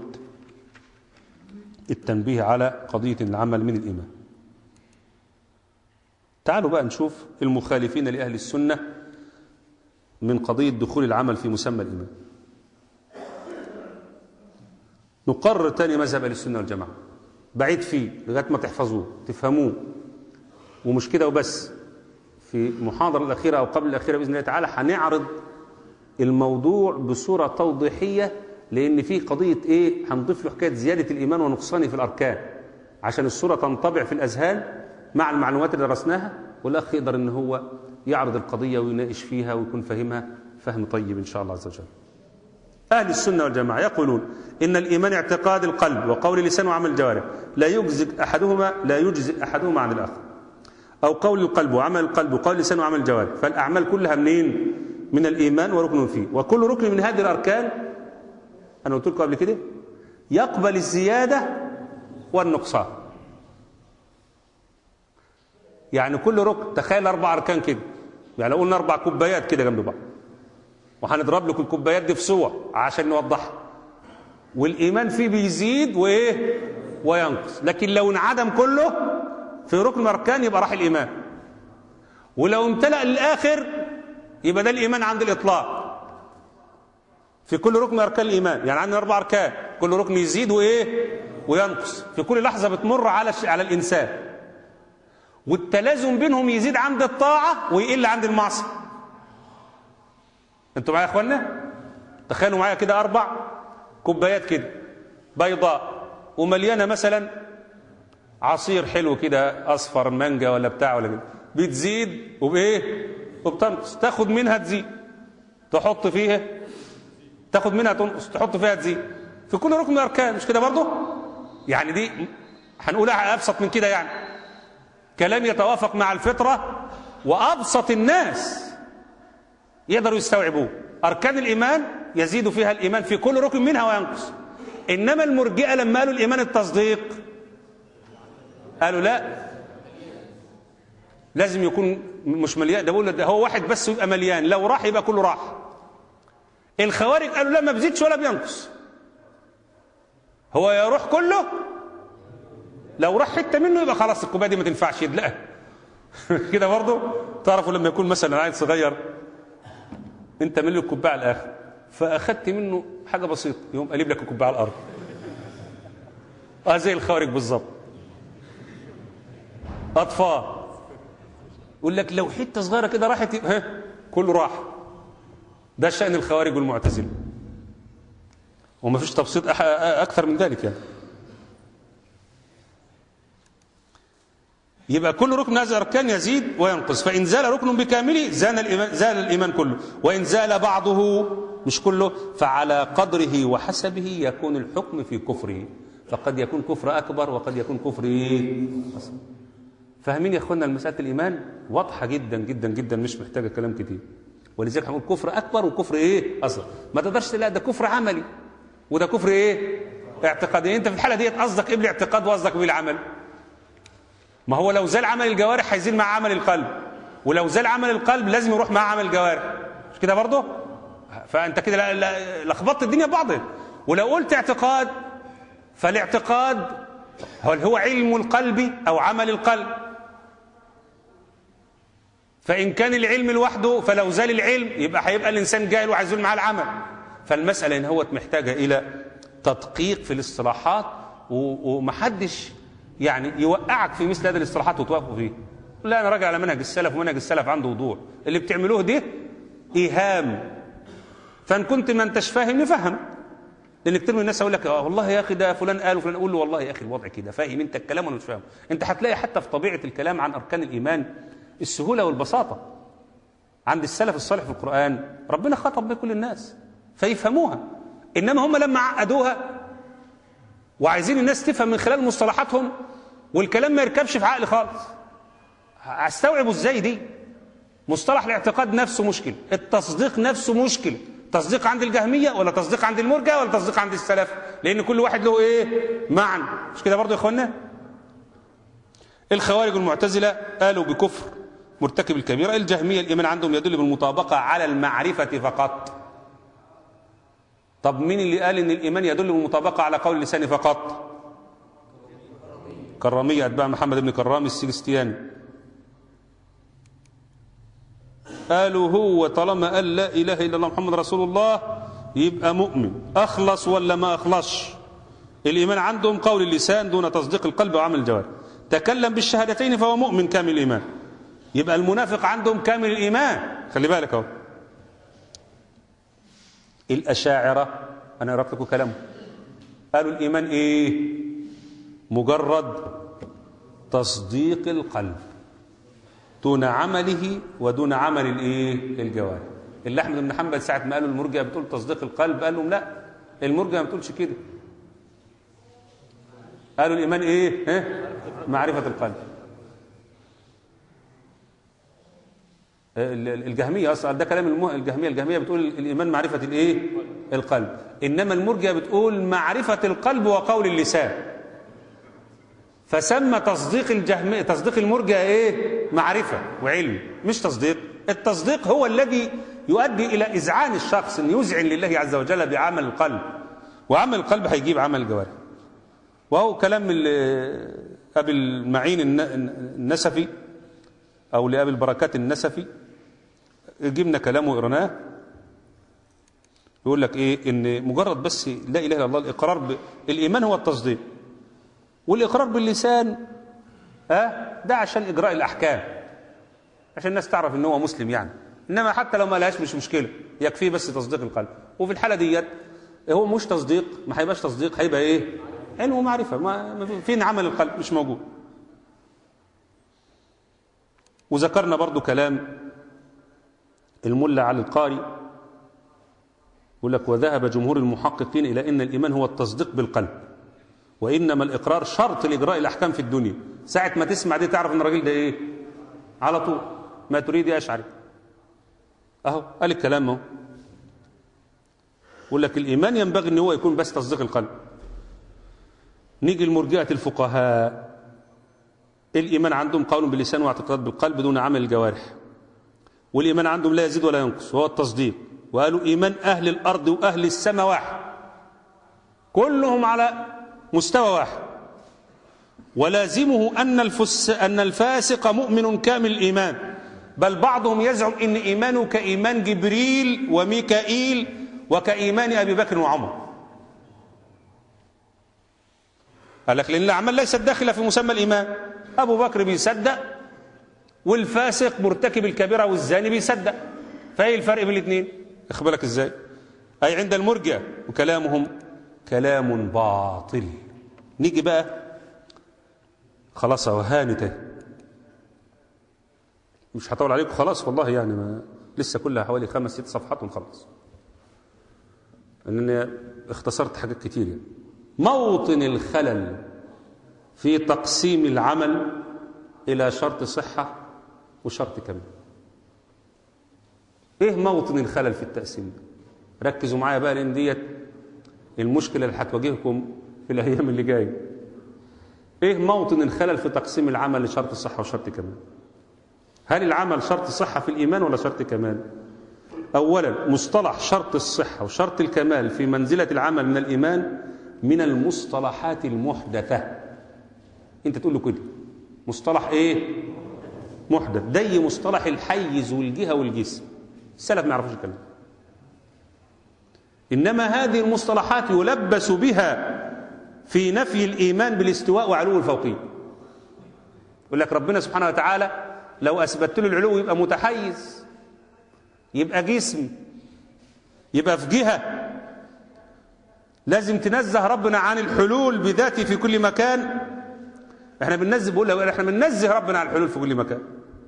التنبيه على قضيه العمل من الايمان تعالوا بقى نشوف المخالفين لاهل السنه من قضيه دخول العمل في مسمى الايمان نقرر تاني مذهب اهل السنه والجماعه بعيد فيه لغايه ما تحفظوه تفهموه ومش كده وبس في المحاضرة الأخيرة أو قبل الأخيرة بإذن الله تعالى هنعرض الموضوع بصورة توضيحية لأن فيه قضية إيه هنضيف له حكاية زيادة الإيمان ونقصانه في الأركان عشان الصورة تنطبع في الأذهان مع المعلومات اللي درسناها والأخ يقدر إن هو يعرض القضية ويناقش فيها ويكون فاهمها فهم طيب إن شاء الله عز وجل أهل السنة والجماعة يقولون إن الإيمان اعتقاد القلب وقول اللسان وعمل الجوارح لا يجزئ أحدهما لا يجزئ أحدهما عن الآخر أو قول القلب وعمل القلب وقول اللسان وعمل الجوارح فالأعمال كلها منين؟ من الإيمان وركن فيه وكل ركن من هذه الأركان أنا قلت لكم قبل كده يقبل الزيادة والنقصان يعني كل ركن تخيل أربع أركان كده يعني لو قلنا أربع كوبايات كده جنب بعض وهنضرب لكم الكوبايات دي في صور عشان نوضحها والإيمان فيه بيزيد وإيه وينقص لكن لو انعدم كله في ركن من الاركان يبقى راح الايمان ولو امتلأ للاخر يبقى ده الايمان عند الاطلاق في كل ركن من اركان الايمان يعني عندنا اربع اركان كل ركن يزيد وايه وينقص في كل لحظه بتمر على الش- على الانسان والتلازم بينهم يزيد عند الطاعه ويقل عند المعصيه انتوا معايا يا اخوانا تخيلوا معايا كده اربع كوبايات كده بيضاء ومليانه مثلا عصير حلو كده اصفر مانجا ولا بتاع ولا كده بتزيد وبايه وبتنقص تاخد منها تزيد تحط فيها تاخد منها تنقص تحط فيها تزيد في كل ركن من الاركان مش كده برضه يعني دي هنقولها ابسط من كده يعني كلام يتوافق مع الفطره وابسط الناس يقدروا يستوعبوه اركان الايمان يزيد فيها الايمان في كل ركن منها وينقص انما المرجئه لما قالوا الايمان التصديق قالوا لا لازم يكون مش مليان ده بقول ده هو واحد بس يبقى مليان لو راح يبقى كله راح الخوارج قالوا لا ما بيزيدش ولا بينقص هو يروح كله لو راح حته منه يبقى خلاص الكوبايه دي ما تنفعش يدلقها كده برضه تعرفوا لما يكون مثلا عيل صغير انت ملي الكوبايه على الاخر فاخدت منه حاجه بسيطه يقوم قلب لك الكوبايه على الارض اه زي الخوارج بالظبط اطفال يقول لك لو حته صغيره كده راحت يبقى ها كله راح ده شان الخوارج والمعتزله وما فيش تبسيط أح- اكثر من ذلك يعني يبقى كل ركن من هذه الاركان يزيد وينقص فان زال ركن بكامله زال الايمان زال الايمان كله وان زال بعضه مش كله فعلى قدره وحسبه يكون الحكم في كفره فقد يكون كفر اكبر وقد يكون كفر ايه أصغر. فاهمين يا اخوانا المساله الايمان واضحه جدا جدا جدا مش محتاجه كلام كتير ولذلك هنقول كفر اكبر وكفر ايه اصغر ما تقدرش تلاقي ده كفر عملي وده كفر ايه اعتقادي انت في الحاله ديت قصدك ايه بالاعتقاد وقصدك ايه بالعمل ما هو لو زال عمل الجوارح هيزيد مع عمل القلب ولو زال عمل القلب لازم يروح مع عمل الجوارح مش كده برضه فانت كده لا- لا- لخبطت الدنيا ببعضها ولو قلت اعتقاد فالاعتقاد هو هو علم القلب او عمل القلب فان كان العلم لوحده فلو زال العلم يبقى هيبقى الانسان جاهل وهيزول معاه العمل فالمسألة إن هو محتاجة إلى تدقيق في الاصطلاحات و- ومحدش يعني يوقعك في مثل هذه الاصطلاحات وتوافقوا فيه لا أنا راجع على منهج السلف ومنهج السلف عنده وضوح اللي بتعملوه ده إيهام فإن كنت ما أنتش فاهم نفهم لأن كتير من الناس يقول لك آه والله يا أخي ده فلان قال وفلان قول له والله يا أخي الوضع كده فاهم أنت الكلام ولا مش فاهم أنت هتلاقي حتى في طبيعة الكلام عن أركان الإيمان السهولة والبساطة عند السلف الصالح في القرآن ربنا خاطب بكل الناس فيفهموها إنما هم لما عقدوها وعايزين الناس تفهم من خلال مصطلحاتهم والكلام ما يركبش في عقل خالص هستوعبوا ازاي دي مصطلح الاعتقاد نفسه مشكل التصديق نفسه مشكل تصديق عند الجهمية ولا تصديق عند المرجع ولا تصديق عند السلف لأن كل واحد له إيه معنى مش كده برضو يا إخوانا الخوارج المعتزلة قالوا بكفر مرتكب الكبيرة الجهمية الإيمان عندهم يدل بالمطابقة على المعرفة فقط طب مين اللي قال ان الايمان يدل بالمطابقه على قول اللسان فقط كراميه اتباع محمد بن كرام السجستياني قالوا هو طالما قال لا اله الا الله محمد رسول الله يبقى مؤمن اخلص ولا ما اخلصش الايمان عندهم قول اللسان دون تصديق القلب وعمل الجوارح تكلم بالشهادتين فهو مؤمن كامل الايمان يبقى المنافق عندهم كامل الايمان خلي بالك اهو الأشاعرة أنا قرأت لكم كلامه قالوا الإيمان إيه مجرد تصديق القلب دون عمله ودون عمل الإيه الجوارح اللي أحمد بن حنبل ساعة ما قالوا المرجئة بتقول تصديق القلب قال لهم لا المرجئة ما بتقولش كده قالوا الإيمان إيه ها؟ معرفة القلب الجهمية أصلا ده كلام المه... الجهمية الجهمية بتقول الإيمان معرفة الإيه القلب إنما المرجئة بتقول معرفة القلب وقول اللسان فسمى تصديق الجهمية تصديق المرجئة إيه معرفة وعلم مش تصديق التصديق هو الذي يؤدي إلى إذعان الشخص أن يذعن لله عز وجل بعمل القلب وعمل القلب هيجيب عمل الجوارح وهو كلام أبي المعين النسفي أو لأبي البركات النسفي جبنا كلامه وقرناه يقول لك ايه ان مجرد بس لا اله الا الله الاقرار ب... الايمان هو التصديق والاقرار باللسان ها أه؟ ده عشان اجراء الاحكام عشان الناس تعرف ان هو مسلم يعني انما حتى لو ما لهاش مش مشكله يكفيه بس تصديق القلب وفي الحاله ديت هو مش تصديق ما هيبقاش تصديق هيبقى ايه علم ومعرفه ما فين عمل القلب مش موجود وذكرنا برضو كلام الملا علي القاري يقول لك وذهب جمهور المحققين إلى أن الإيمان هو التصديق بالقلب وإنما الإقرار شرط لإجراء الأحكام في الدنيا ساعة ما تسمع دي تعرف أن الراجل ده إيه على طول ما تريد يا أشعري أهو قال الكلام اهو يقول لك الإيمان ينبغي أن هو يكون بس تصديق القلب نيجي المرجئة الفقهاء الإيمان عندهم قول باللسان واعتقاد بالقلب دون عمل الجوارح والإيمان عندهم لا يزيد ولا ينقص وهو التصديق وقالوا إيمان أهل الأرض وأهل السماء واحد كلهم على مستوى واحد ولازمه أن, الفس أن الفاسق مؤمن كامل الإيمان بل بعضهم يزعم أن إيمانه كإيمان جبريل وميكائيل وكإيمان أبي بكر وعمر قال لك لأن الأعمال ليست داخلة في مسمى الإيمان أبو بكر بيصدق والفاسق مرتكب الكبيرة والزاني بيصدق فايه الفرق بين الاثنين اخبرك ازاي اي عند المرجع وكلامهم كلام باطل نيجي بقى خلاص وهانته مش هطول عليكم خلاص والله يعني ما لسه كلها حوالي خمس ست صفحات ونخلص انني اختصرت حاجات كتير يعني. موطن الخلل في تقسيم العمل الى شرط صحه وشرط كمال ايه موطن الخلل في التقسيم ده ركزوا معايا بقى لان ديت المشكله اللي هتواجهكم في الايام اللي جايه ايه موطن الخلل في تقسيم العمل لشرط الصحه وشرط كمال هل العمل شرط صحه في الايمان ولا شرط كمال اولا مصطلح شرط الصحه وشرط الكمال في منزله العمل من الايمان من المصطلحات المحدثه انت تقول له كده مصطلح ايه محدث دي مصطلح الحيز والجهه والجسم السلف ما يعرفوش الكلام إنما هذه المصطلحات يلبس بها في نفي الإيمان بالاستواء وعلو الفوقية يقول لك ربنا سبحانه وتعالى لو أثبت له العلو يبقى متحيز يبقى جسم يبقى في جهة لازم تنزه ربنا عن الحلول بذاته في كل مكان احنا بننزه بقول احنا بننزه ربنا عن الحلول في كل مكان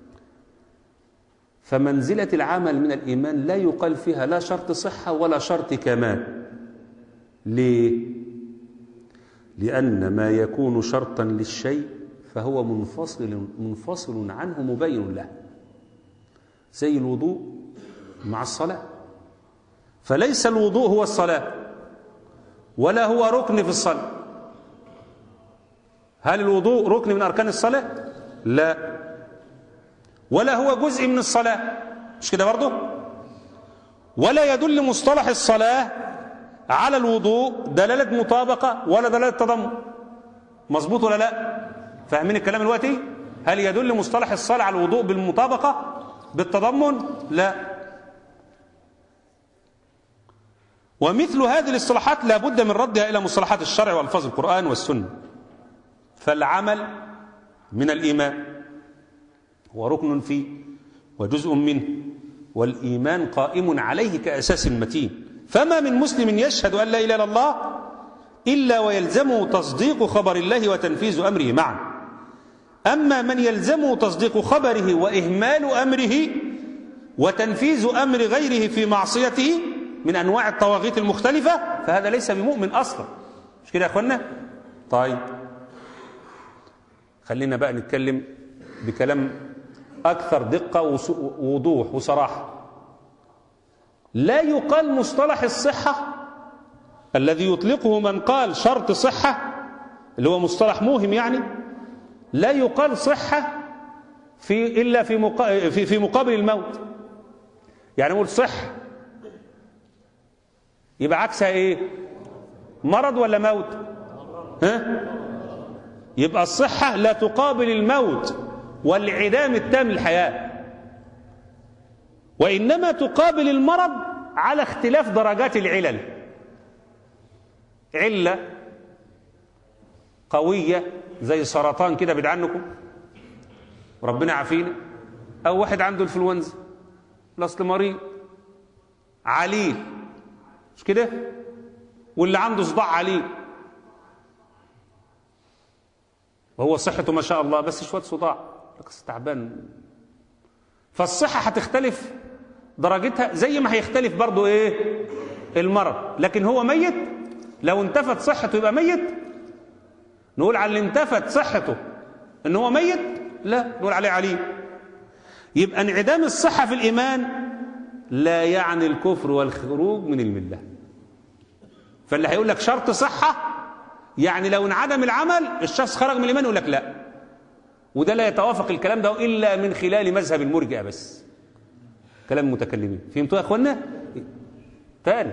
فمنزلة العمل من الإيمان لا يقال فيها لا شرط صحة ولا شرط كمال ليه؟ لأن ما يكون شرطا للشيء فهو منفصل منفصل عنه مبين له زي الوضوء مع الصلاة فليس الوضوء هو الصلاة ولا هو ركن في الصلاة هل الوضوء ركن من أركان الصلاة؟ لا ولا هو جزء من الصلاة مش كده برضه ولا يدل مصطلح الصلاة على الوضوء دلالة مطابقة ولا دلالة تضمن مظبوط ولا لا فاهمين الكلام دلوقتي هل يدل مصطلح الصلاة على الوضوء بالمطابقة بالتضمن لا ومثل هذه الاصطلاحات لا بد من ردها إلى مصطلحات الشرع والفاظ القرآن والسنة فالعمل من الإيمان هو ركن فيه وجزء منه والإيمان قائم عليه كأساس متين فما من مسلم يشهد أن لا إله إلا الله إلا ويلزمه تصديق خبر الله وتنفيذ أمره معا أما من يلزمه تصديق خبره وإهمال أمره وتنفيذ أمر غيره في معصيته من أنواع الطواغيت المختلفة فهذا ليس بمؤمن أصلا مش كده يا أخوانا طيب خلينا بقى نتكلم بكلام أكثر دقة ووضوح وصراحة لا يقال مصطلح الصحة الذي يطلقه من قال شرط صحة اللي هو مصطلح موهم يعني لا يقال صحة في إلا في مقا... في في مقابل الموت يعني نقول صح يبقى عكسها ايه مرض ولا موت ها يبقى الصحة لا تقابل الموت والانعدام التام للحياة وإنما تقابل المرض على اختلاف درجات العلل علة قوية زي سرطان كده بعيد عنكم ربنا عافينا أو واحد عنده الفلونزا الأصل مريض عليل مش كده واللي عنده صداع عليل وهو صحته ما شاء الله بس شوية صداع لك تعبان فالصحة هتختلف درجتها زي ما هيختلف برضو ايه المرض لكن هو ميت لو انتفت صحته يبقى ميت نقول على اللي انتفت صحته ان هو ميت لا نقول عليه عليم يبقى انعدام الصحة في الإيمان لا يعني الكفر والخروج من الملة فاللي هيقول لك شرط صحة يعني لو انعدم العمل الشخص خرج من الإيمان يقول لك لا وده لا يتوافق الكلام ده إلا من خلال مذهب المرجئة بس كلام المتكلمين فهمتوا يا أخوانا تاني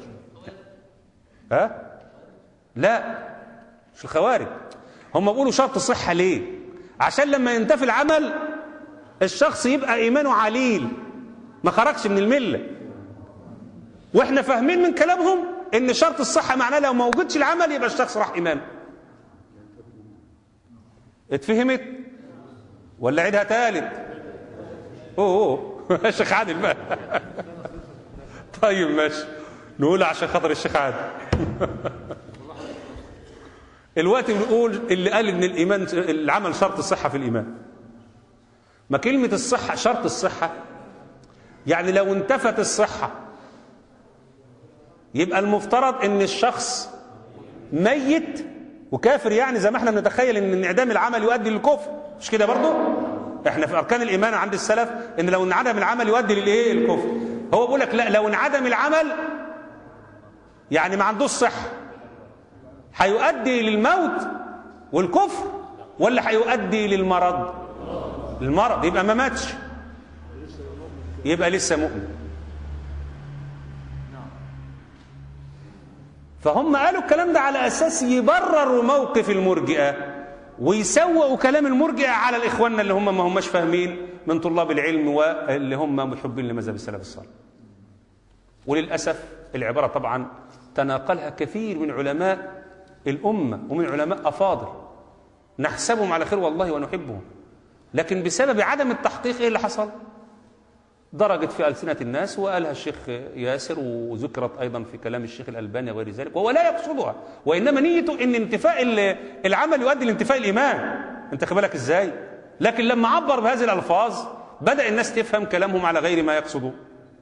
ها لا مش الخوارج هم بيقولوا شرط الصحة ليه عشان لما ينتفي العمل الشخص يبقى إيمانه عليل ما خرجش من الملة واحنا فاهمين من كلامهم ان شرط الصحة معناه لو ما وجدش العمل يبقى الشخص راح إيمانه اتفهمت ولا عيدها تالت اوه اوه شيخ عادل بقى طيب ماشي نقول عشان خاطر الشيخ عادل الوقت بنقول اللي قال ان الايمان العمل شرط الصحه في الايمان ما كلمه الصحه شرط الصحه يعني لو انتفت الصحه يبقى المفترض ان الشخص ميت وكافر يعني زي ما احنا بنتخيل ان انعدام العمل يؤدي للكفر مش كده برضه احنا في اركان الايمان عند السلف ان لو انعدم العمل يؤدي للايه الكفر هو بيقول لك لا لو انعدم العمل يعني ما عندوش صحه هيؤدي للموت والكفر ولا هيؤدي للمرض المرض يبقى ما ماتش يبقى لسه مؤمن فهم قالوا الكلام ده على اساس يبرروا موقف المرجئه ويسوقوا كلام المرجئه على الاخوان اللي هم ما هماش فاهمين من طلاب العلم واللي هم محبين لمذهب السلف الصالح وللاسف العبارة طبعا تناقلها كثير من علماء الأمة ومن علماء أفاضل نحسبهم على خير والله ونحبهم لكن بسبب عدم التحقيق إيه اللي حصل درجت في ألسنة الناس وقالها الشيخ ياسر وذكرت أيضا في كلام الشيخ الألباني وغير ذلك وهو لا يقصدها وإنما نيته إن انتفاء ال- العمل يؤدي لانتفاء الإيمان أنت خد بالك إزاي لكن لما عبر بهذه الألفاظ بدأ الناس تفهم كلامهم على غير ما يقصدون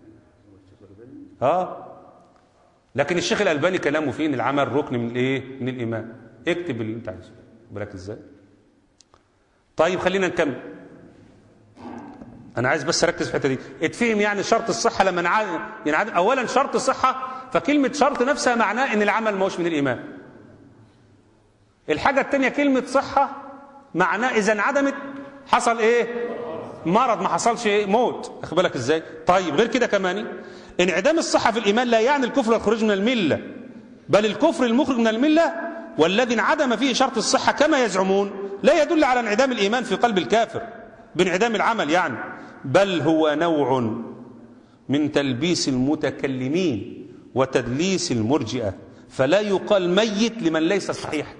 ها لكن الشيخ الألباني كلامه فيه إن العمل ركن من الإيه من الإيمان اكتب اللي أنت عايزه خد بالك إزاي طيب خلينا نكمل انا عايز بس اركز في الحته دي اتفهم يعني شرط الصحه لما نعاد يعني اولا شرط الصحه فكلمه شرط نفسها معناه ان العمل ما هوش من الايمان الحاجه الثانيه كلمه صحه معناه اذا انعدمت حصل ايه مرض ما حصلش إيه؟ موت اخد بالك ازاي طيب غير كده كمان انعدام الصحه في الايمان لا يعني الكفر والخروج من المله بل الكفر المخرج من المله والذي انعدم فيه شرط الصحه كما يزعمون لا يدل على انعدام الايمان في قلب الكافر بانعدام العمل يعني بل هو نوع من تلبيس المتكلمين وتدليس المرجئه فلا يقال ميت لمن ليس صحيحا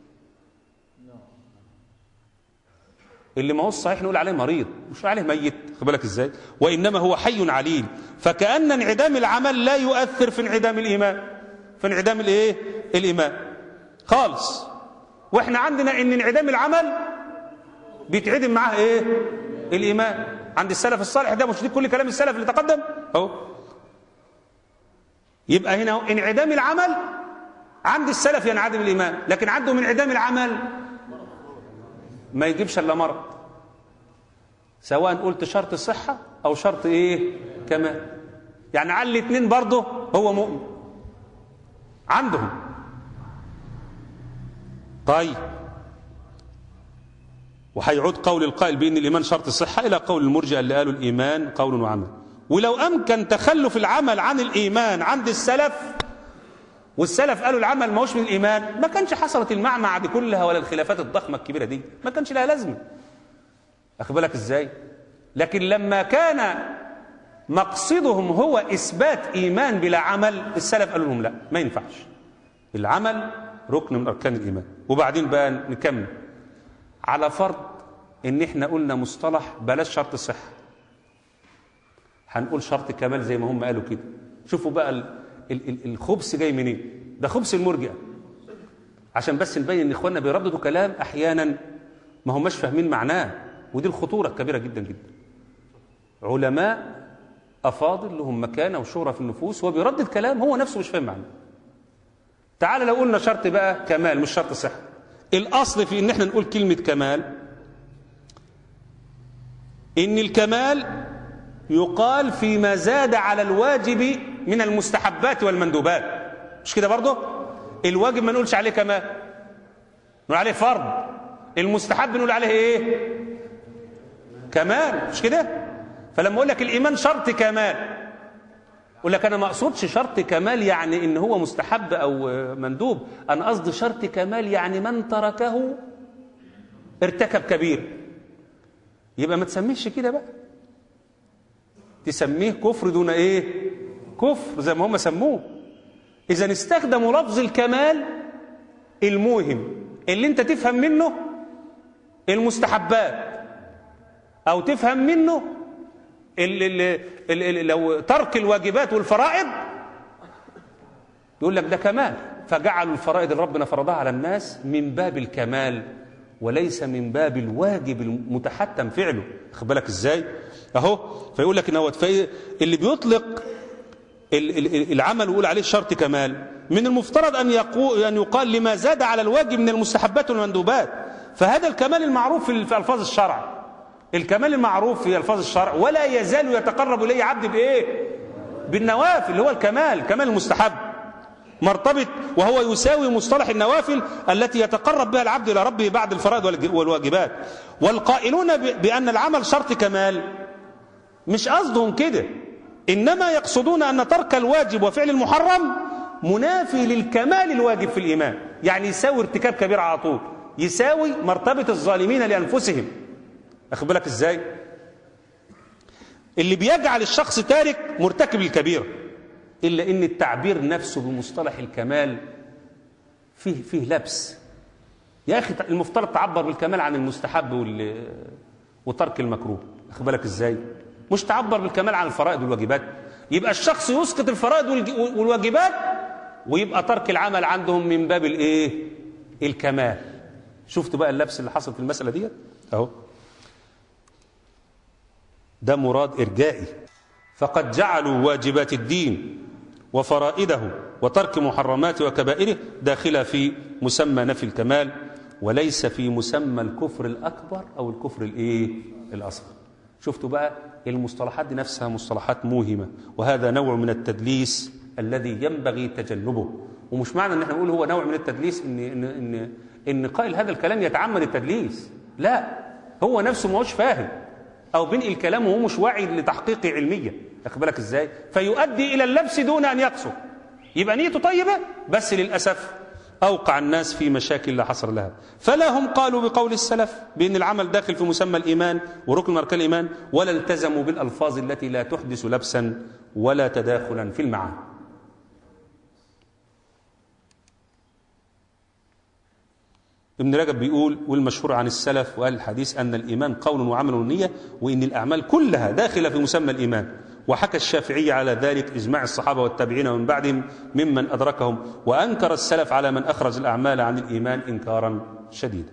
اللي ما هو صحيح نقول عليه مريض مش عليه ميت خد بالك ازاي وانما هو حي عليل فكأن انعدام العمل لا يؤثر في انعدام الايمان في انعدام الايه الايمان خالص واحنا عندنا ان انعدام العمل بيتعدم معاه ايه الايمان عند السلف الصالح ده مش دي كل كلام السلف اللي تقدم اهو يبقى هنا انعدام العمل عند السلف ينعدم الايمان لكن عندهم انعدام العمل ما يجيبش الا مرض سواء قلت شرط صحة او شرط ايه كمان يعني على الاثنين برضه هو مؤمن عندهم طيب وهيعود قول القائل بان الايمان شرط الصحة الى قول المرجئه اللي قالوا الايمان قول وعمل ولو امكن تخلف العمل عن الايمان عند السلف والسلف قالوا العمل ما هوش من الايمان ما كانش حصلت المعمعة دي كلها ولا الخلافات الضخمه الكبيره دي ما كانش لها لازمه اخد بالك ازاي لكن لما كان مقصدهم هو اثبات ايمان بلا عمل السلف قالوا لهم لا ما ينفعش العمل ركن من اركان الايمان وبعدين بقى نكمل على فرض ان احنا قلنا مصطلح بلاش شرط الصحه هنقول شرط كمال زي ما هم قالوا كده شوفوا بقى ال ال ال الخبث جاي منين ده خبث المرجئه عشان بس نبين ان اخواننا بيرددوا كلام احيانا ما هماش فاهمين معناه ودي الخطوره الكبيره جدا جدا علماء افاضل لهم مكانه وشهره في النفوس وبيردد كلام هو نفسه مش فاهم معناه تعال لو قلنا شرط بقى كمال مش شرط صحه الاصل في ان احنا نقول كلمه كمال ان الكمال يقال فيما زاد على الواجب من المستحبات والمندوبات مش كده برضه الواجب ما نقولش عليه كمال نقول عليه فرض المستحب نقول عليه ايه كمال مش كده فلما اقول لك الايمان شرط كمال اقول لك انا ما اقصدش شرط كمال يعني ان هو مستحب او مندوب انا قصدي شرط كمال يعني من تركه ارتكب كبير يبقى ما تسميش كده بقى تسميه كفر دون ايه كفر زي ما هم سموه اذا استخدموا لفظ الكمال الموهم اللي انت تفهم منه المستحبات او تفهم منه اللي اللي اللي لو ترك الواجبات والفرائض يقول لك ده كمال فجعلوا الفرائض اللي ربنا فرضها على الناس من باب الكمال وليس من باب الواجب المتحتم فعله خد بالك ازاي اهو فيقول لك ان هو اللي بيطلق العمل ويقول عليه شرط كمال من المفترض ان يقول ان يقال لما زاد على الواجب من المستحبات والمندوبات فهذا الكمال المعروف في الفاظ الشرع الكمال المعروف في الفاظ الشرع ولا يزال يتقرب اليه عبد بايه بالنوافل اللي هو الكمال كمال المستحب مرتبط وهو يساوي مصطلح النوافل التي يتقرب بها العبد الى ربه بعد الفرائض والواجبات والقائلون بان العمل شرط كمال مش قصدهم كده انما يقصدون ان ترك الواجب وفعل المحرم منافي للكمال الواجب في الايمان يعني يساوي ارتكاب كبير على طول يساوي مرتبه الظالمين لانفسهم اخد بالك ازاي اللي بيجعل الشخص تارك مرتكب الكبيره إلا إن التعبير نفسه بمصطلح الكمال فيه فيه لبس يا أخي المفترض تعبر بالكمال عن المستحب وال وترك المكروه أخد بالك إزاي مش تعبر بالكمال عن الفرائض والواجبات يبقى الشخص يسقط الفرائض والج- والواجبات ويبقى ترك العمل عندهم من باب الايه الكمال شفت بقى اللبس اللي حصل في المسألة ديت اهو ده مراد إرجائي فقد جعلوا واجبات الدين وفرائده وترك محرماته وكبائره داخلة في مسمى نفي الكمال وليس في مسمى الكفر الأكبر أو الكفر الإيه الأصغر شفتوا بقى المصطلحات دي نفسها مصطلحات موهمة وهذا نوع من التدليس الذي ينبغي تجنبه ومش معنى ان احنا نقول هو نوع من التدليس ان ان ان ان قائل هذا الكلام يتعمد التدليس لا هو نفسه ما هوش فاهم او بينقل كلامه وهو مش واعي لتحقيق علميه واخد بالك ازاي فيؤدي الى اللبس دون ان يقصد يبقى نيته طيبه بس للاسف اوقع الناس في مشاكل لا حصر لها فلا هم قالوا بقول السلف بان العمل داخل في مسمى الايمان وركن من اركان الايمان ولا التزموا بالالفاظ التي لا تحدث لبسا ولا تداخلا في المعاني ابن رجب بيقول والمشهور عن السلف واهل الحديث ان الايمان قول وعمل ونيه وان الاعمال كلها داخله في مسمى الايمان وحكى الشافعي على ذلك اجماع الصحابه والتابعين ومن بعدهم ممن ادركهم وانكر السلف على من اخرج الاعمال عن الايمان انكارا شديدا.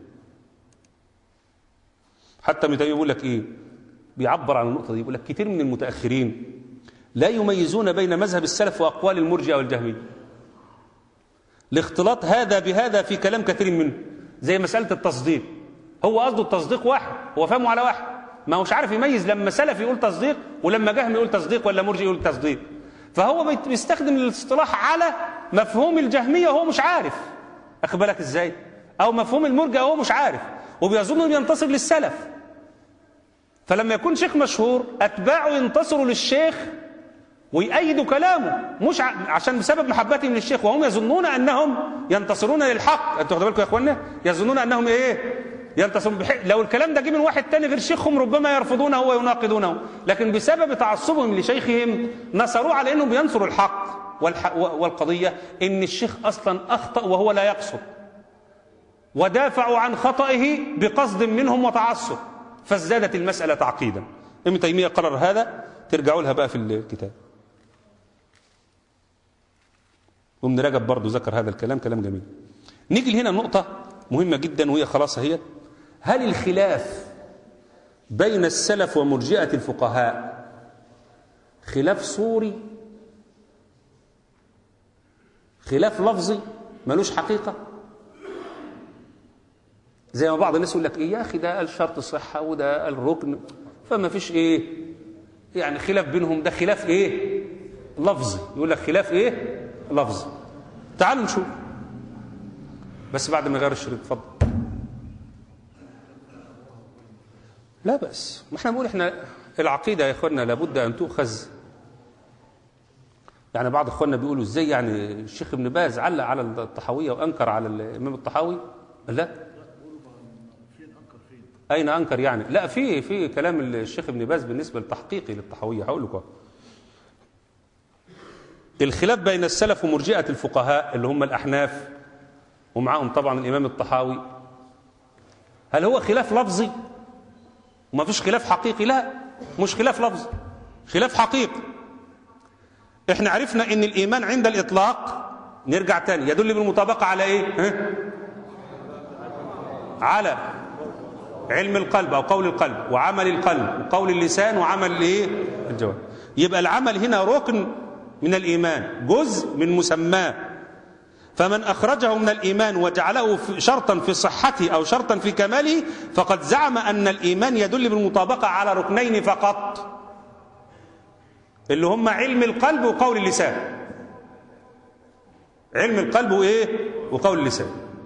حتى ابن تيميه يقول لك ايه؟ بيعبر عن النقطه دي يقول لك كثير من المتاخرين لا يميزون بين مذهب السلف واقوال المرجئه والجهميه. لاختلاط هذا بهذا في كلام كثير منه زي مسألة التصديق هو قصده التصديق واحد هو فهمه على واحد ما هوش عارف يميز لما سلف يقول تصديق ولما جهم يقول تصديق ولا مرجي يقول تصديق فهو بيت- بيستخدم الاصطلاح على مفهوم الجهمية وهو مش عارف أخد بالك إزاي أو مفهوم المرجع وهو مش عارف وبيظن انه ينتصر للسلف فلما يكون شيخ مشهور أتباعه ينتصروا للشيخ ويأيدوا كلامه مش ع... عشان بسبب محبتهم للشيخ وهم يظنون انهم ينتصرون للحق انتوا واخدين بالكم يا اخوانا يظنون انهم ايه ينتصرون بح... لو الكلام ده جه من واحد تاني غير شيخهم ربما يرفضونه ويناقضونه لكن بسبب تعصبهم لشيخهم نصروه على انه بينصر الحق والح... والقضيه ان الشيخ اصلا اخطا وهو لا يقصد ودافعوا عن خطئه بقصد منهم وتعصب فازدادت المساله تعقيدا ابن تيميه قرر هذا ترجعوا لها بقى في الكتاب وابن رجب برضه ذكر هذا الكلام كلام جميل نيجي هنا نقطة مهمة جدا وهي خلاص هي هل الخلاف بين السلف ومرجئة الفقهاء خلاف صوري خلاف لفظي ملوش حقيقة زي ما بعض الناس يقول لك ايه يا اخي ده قال شرط صحة وده قال ركن فما فيش ايه يعني خلاف بينهم ده خلاف ايه لفظي يقول لك خلاف ايه لفظي تعالوا نشوف بس بعد ما يغير الشريط اتفضل لا بس ما احنا بنقول احنا العقيده يا اخوانا لابد ان تؤخذ يعني بعض اخواننا بيقولوا ازاي يعني الشيخ ابن باز علق على الطحاويه وانكر على الامام الطحاوي لا اين انكر يعني لا في في كلام الشيخ ابن باز بالنسبه لتحقيقي للطحاويه هقول لكم الخلاف بين السلف ومرجئه الفقهاء اللي هم الاحناف ومعاهم طبعا الامام الطحاوي هل هو خلاف لفظي وما فيش خلاف حقيقي لا مش خلاف لفظي خلاف حقيقي احنا عرفنا ان الايمان عند الاطلاق نرجع تاني يدل بالمطابقه على ايه ها؟ على علم القلب او قول القلب وعمل القلب وقول اللسان وعمل الايه الجوارح يبقى العمل هنا ركن من الايمان جزء من مسماه فمن اخرجه من الايمان وجعله في شرطا في صحته او شرطا في كماله فقد زعم ان الايمان يدل بالمطابقه على ركنين فقط اللي هم علم القلب وقول اللسان علم القلب وايه وقول اللسان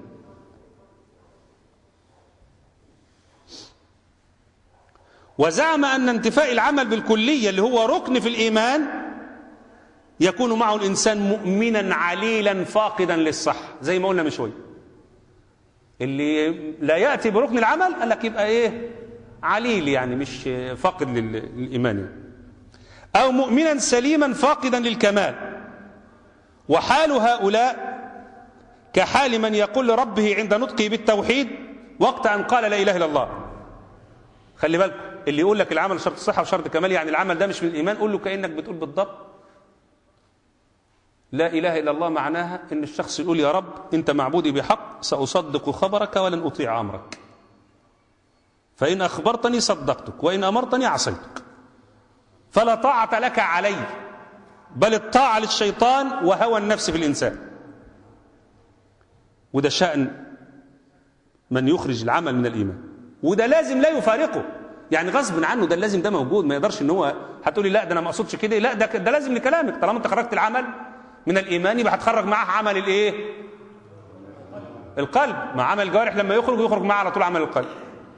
وزعم أن انتفاء العمل بالكلية اللي هو ركن في الإيمان يكون معه الإنسان مؤمنا عليلا فاقدا للصح زي ما قلنا من شوية اللي لا يأتي بركن العمل قال لك يبقى إيه عليل يعني مش فاقد للإيمان يعني. أو مؤمنا سليما فاقدا للكمال وحال هؤلاء كحال من يقول لربه عند نطقه بالتوحيد وقت أن قال لا إله إلا الله خلي بالك اللي يقول لك العمل شرط الصحة وشرط كمال يعني العمل ده مش من الإيمان قول له كأنك بتقول بالضبط لا إله إلا الله معناها إن الشخص يقول يا رب أنت معبودي بحق سأصدق خبرك ولن أطيع أمرك فإن أخبرتني صدقتك وإن أمرتني عصيتك فلا طاعة لك علي بل الطاعة للشيطان وهوى النفس في الإنسان وده شأن من يخرج العمل من الإيمان وده لازم لا يفارقه يعني غصب عنه ده لازم ده موجود ما يقدرش ان هو هتقولي لا ده انا ما اقصدش كده لا ده ده لازم لكلامك طالما انت خرجت العمل من الايمان يبقى هتخرج معاه عمل الايه القلب مع عمل الجوارح لما يخرج يخرج معاه على طول عمل القلب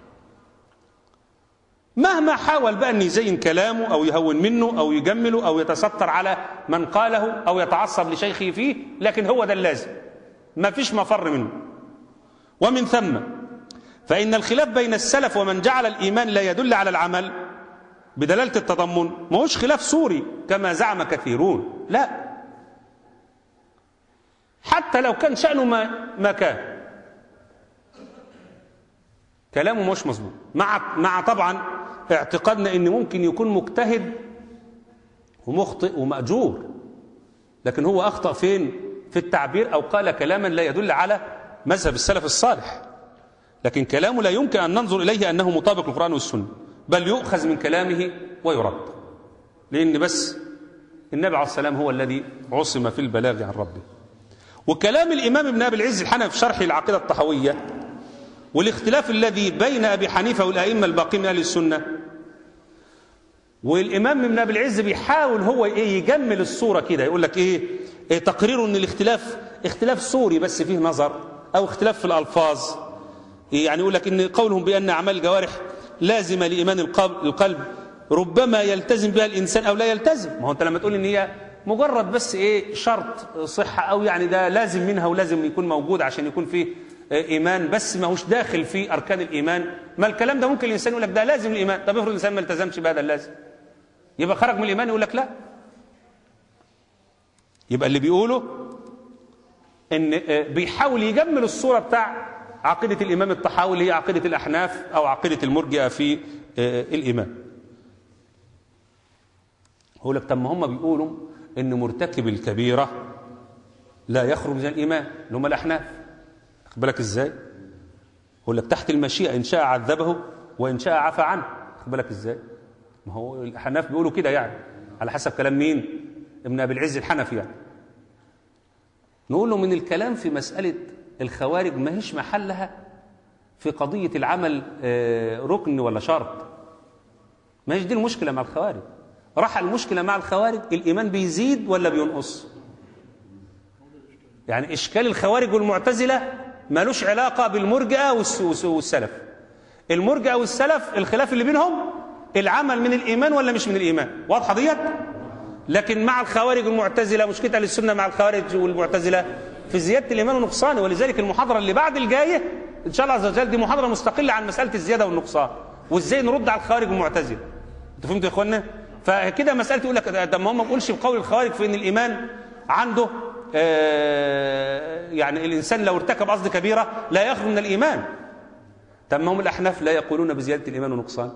مهما حاول بقى ان يزين كلامه او يهون منه او يجمله او يتستر على من قاله او يتعصب لشيخه فيه لكن هو ده اللازم ما فيش مفر منه ومن ثم فإن الخلاف بين السلف ومن جعل الإيمان لا يدل على العمل بدلالة التضمن ما هوش خلاف سوري كما زعم كثيرون لا حتى لو كان شأنه ما, ما كان كلامه مش مظبوط مع مع طبعا اعتقادنا ان ممكن يكون مجتهد ومخطئ ومأجور لكن هو أخطأ فين في التعبير أو قال كلاما لا يدل على مذهب السلف الصالح لكن كلامه لا يمكن أن ننظر إليه أنه مطابق للقرآن والسنة بل يؤخذ من كلامه ويرد لأن بس النبي عليه السلام هو الذي عصم في البلاغ عن ربه وكلام الإمام ابن أبي العز الحنفي في شرح العقيدة الطحوية والاختلاف الذي بين أبي حنيفة والأئمة الباقين من أهل السنة والإمام ابن أبي العز بيحاول هو إيه يجمل الصورة كده يقول لك إيه, إيه تقرير أن الاختلاف اختلاف صوري بس فيه نظر أو اختلاف في الألفاظ يعني يقول لك ان قولهم بان اعمال الجوارح لازمه لايمان القلب ربما يلتزم بها الانسان او لا يلتزم ما هو انت لما تقول ان هي مجرد بس ايه شرط صحه او يعني ده لازم منها ولازم يكون موجود عشان يكون فيه ايمان بس ما هوش داخل في اركان الايمان ما الكلام ده ممكن الانسان يقول لك ده لازم الايمان طب افرض الانسان ما التزمش بهذا اللازم يبقى خرج من الايمان يقول لك لا يبقى اللي بيقوله ان بيحاول يجمل الصوره بتاع عقيدة الإمام الطحاوي اللي هي عقيدة الأحناف أو عقيدة المرجئة في الإمام هو لك طب ما هم بيقولوا إن مرتكب الكبيرة لا يخرج من الإيمان اللي هم الأحناف خد بالك إزاي هو لك تحت المشيئة إن شاء عذبه وإن شاء عفى عنه خد بالك إزاي ما هو الأحناف بيقولوا كده يعني على حسب كلام مين ابن أبي العز الحنفي يعني نقول له من الكلام في مسألة الخوارج ما هيش محلها في قضية العمل ركن ولا شرط ما هيش دي المشكلة مع الخوارج راح المشكلة مع الخوارج الإيمان بيزيد ولا بينقص يعني إشكال الخوارج والمعتزلة مالوش علاقة بالمرجئة والسلف المرجئة والسلف الخلاف اللي بينهم العمل من الإيمان ولا مش من الإيمان واضحة ديت لكن مع الخوارج والمعتزلة مشكلة للسنة مع الخوارج والمعتزلة في زيادة الإيمان ونقصانه ولذلك المحاضرة اللي بعد الجاية إن شاء الله عز وجل دي محاضرة مستقلة عن مسألة الزيادة والنقصان وإزاي نرد على الخوارج والمعتزلة أنتوا فهمتوا يا إخوانا فكده مسألة يقول لك ده ما هم ما بيقولش بقول الخوارج في إن الإيمان عنده آه يعني الإنسان لو ارتكب قصد كبيرة لا يخرج من الإيمان طب ما هم الأحناف لا يقولون بزيادة الإيمان ونقصان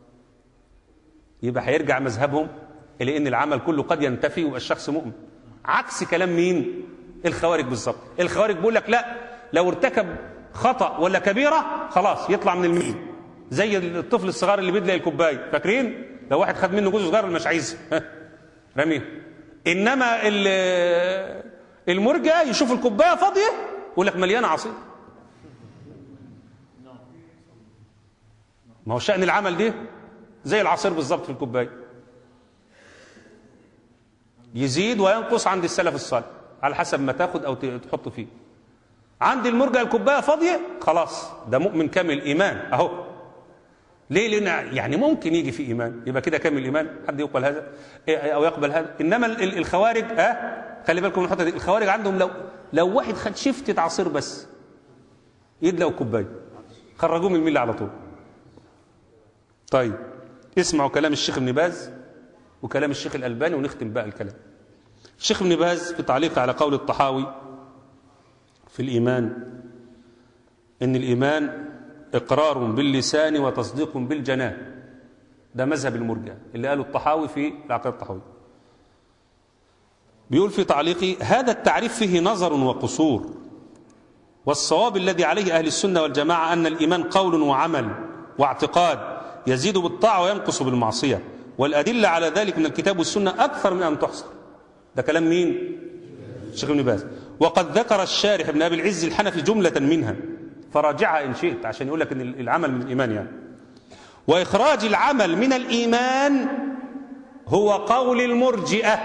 يبقى هيرجع مذهبهم إلى أن العمل كله قد ينتفي ويبقى الشخص مؤمن عكس كلام مين الخوارج بالظبط الخوارج بيقول لك لا لو ارتكب خطأ ولا كبيرة خلاص يطلع من الميل زي الطفل الصغير اللي بيدلق الكوبايه فاكرين لو واحد خد منه جزء صغير مش عايزه رميه انما المرجع يشوف الكوبايه فاضيه يقول لك مليانه عصير ما هو شأن العمل ده زي العصير بالظبط في الكوبايه يزيد وينقص عند السلف الصالح على حسب ما تاخد او تحط فيه عند المرجع الكوبايه فاضيه خلاص ده مؤمن كامل ايمان اهو ليه لان يعني ممكن يجي في ايمان يبقى كده كامل الايمان حد يقبل هذا او يقبل هذا انما الخوارج اه خلي بالكم من الحته دي الخوارج عندهم لو لو واحد خد شفته عصير بس يدلق كوبايه خرجوه من المله على طول طيب اسمعوا كلام الشيخ ابن باز وكلام الشيخ الالباني ونختم بقى الكلام الشيخ ابن باز في تعليقه على قول الطحاوي في الإيمان إن الإيمان إقرار باللسان وتصديق بالجنان ده مذهب المرجع اللي قاله الطحاوي في العقيدة الطحاوي بيقول في تعليقه هذا التعريف فيه نظر وقصور والصواب الذي عليه أهل السنة والجماعة أن الإيمان قول وعمل واعتقاد يزيد بالطاعة وينقص بالمعصية والأدلة على ذلك من الكتاب والسنة أكثر من أن تحصر ده كلام مين؟ الشيخ ابن باز وقد ذكر الشارح ابن أبي العز الحنفي جملة منها فراجعها إن شئت عشان يقول لك أن العمل من الإيمان يعني وإخراج العمل من الإيمان هو قول المرجئة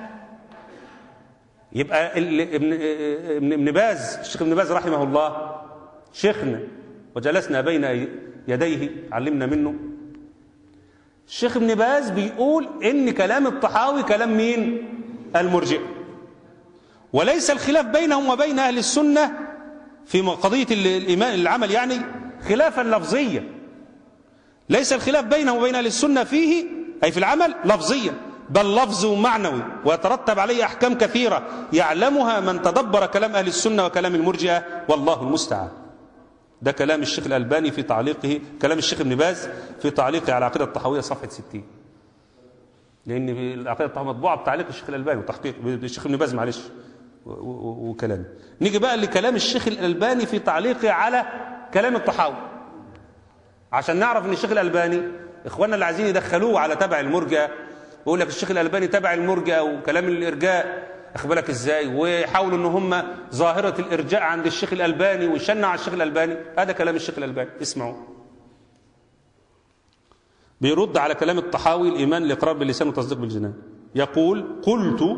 يبقى ابن ابن باز الشيخ ابن باز رحمه الله شيخنا وجلسنا بين يديه علمنا منه الشيخ ابن باز بيقول ان كلام الطحاوي كلام مين المرجئ وليس الخلاف بينهم وبين اهل السنه في قضيه الايمان العمل يعني خلافا لفظيا ليس الخلاف بينهم وبين اهل السنه فيه اي في العمل لفظيا بل لفظ معنوي ويترتب عليه أحكام كثيرة يعلمها من تدبر كلام أهل السنة وكلام المرجئة والله المستعان ده كلام الشيخ الألباني في تعليقه كلام الشيخ ابن باز في تعليقه على العقيدة الطحاوية صفحة 60 لأن في العقيدة الطحاوية مطبوعة بتعليق الشيخ الألباني وتحقيق الشيخ ابن باز معلش وكلامه نيجي بقى لكلام الشيخ الألباني في تعليقه على كلام الطحاوي عشان نعرف ان الشيخ الألباني إخواننا اللي عايزين يدخلوه على تبع المرجئة ويقول لك الشيخ الألباني تبع المرجئة وكلام الإرجاء أخبرك إزاي ويحاولوا أن هم ظاهرة الإرجاء عند الشيخ الألباني ويشنع على الشيخ الألباني هذا كلام الشيخ الألباني اسمعوا بيرد على كلام الطحاوي الإيمان الإقرار باللسان والتصديق بالجنان يقول قلت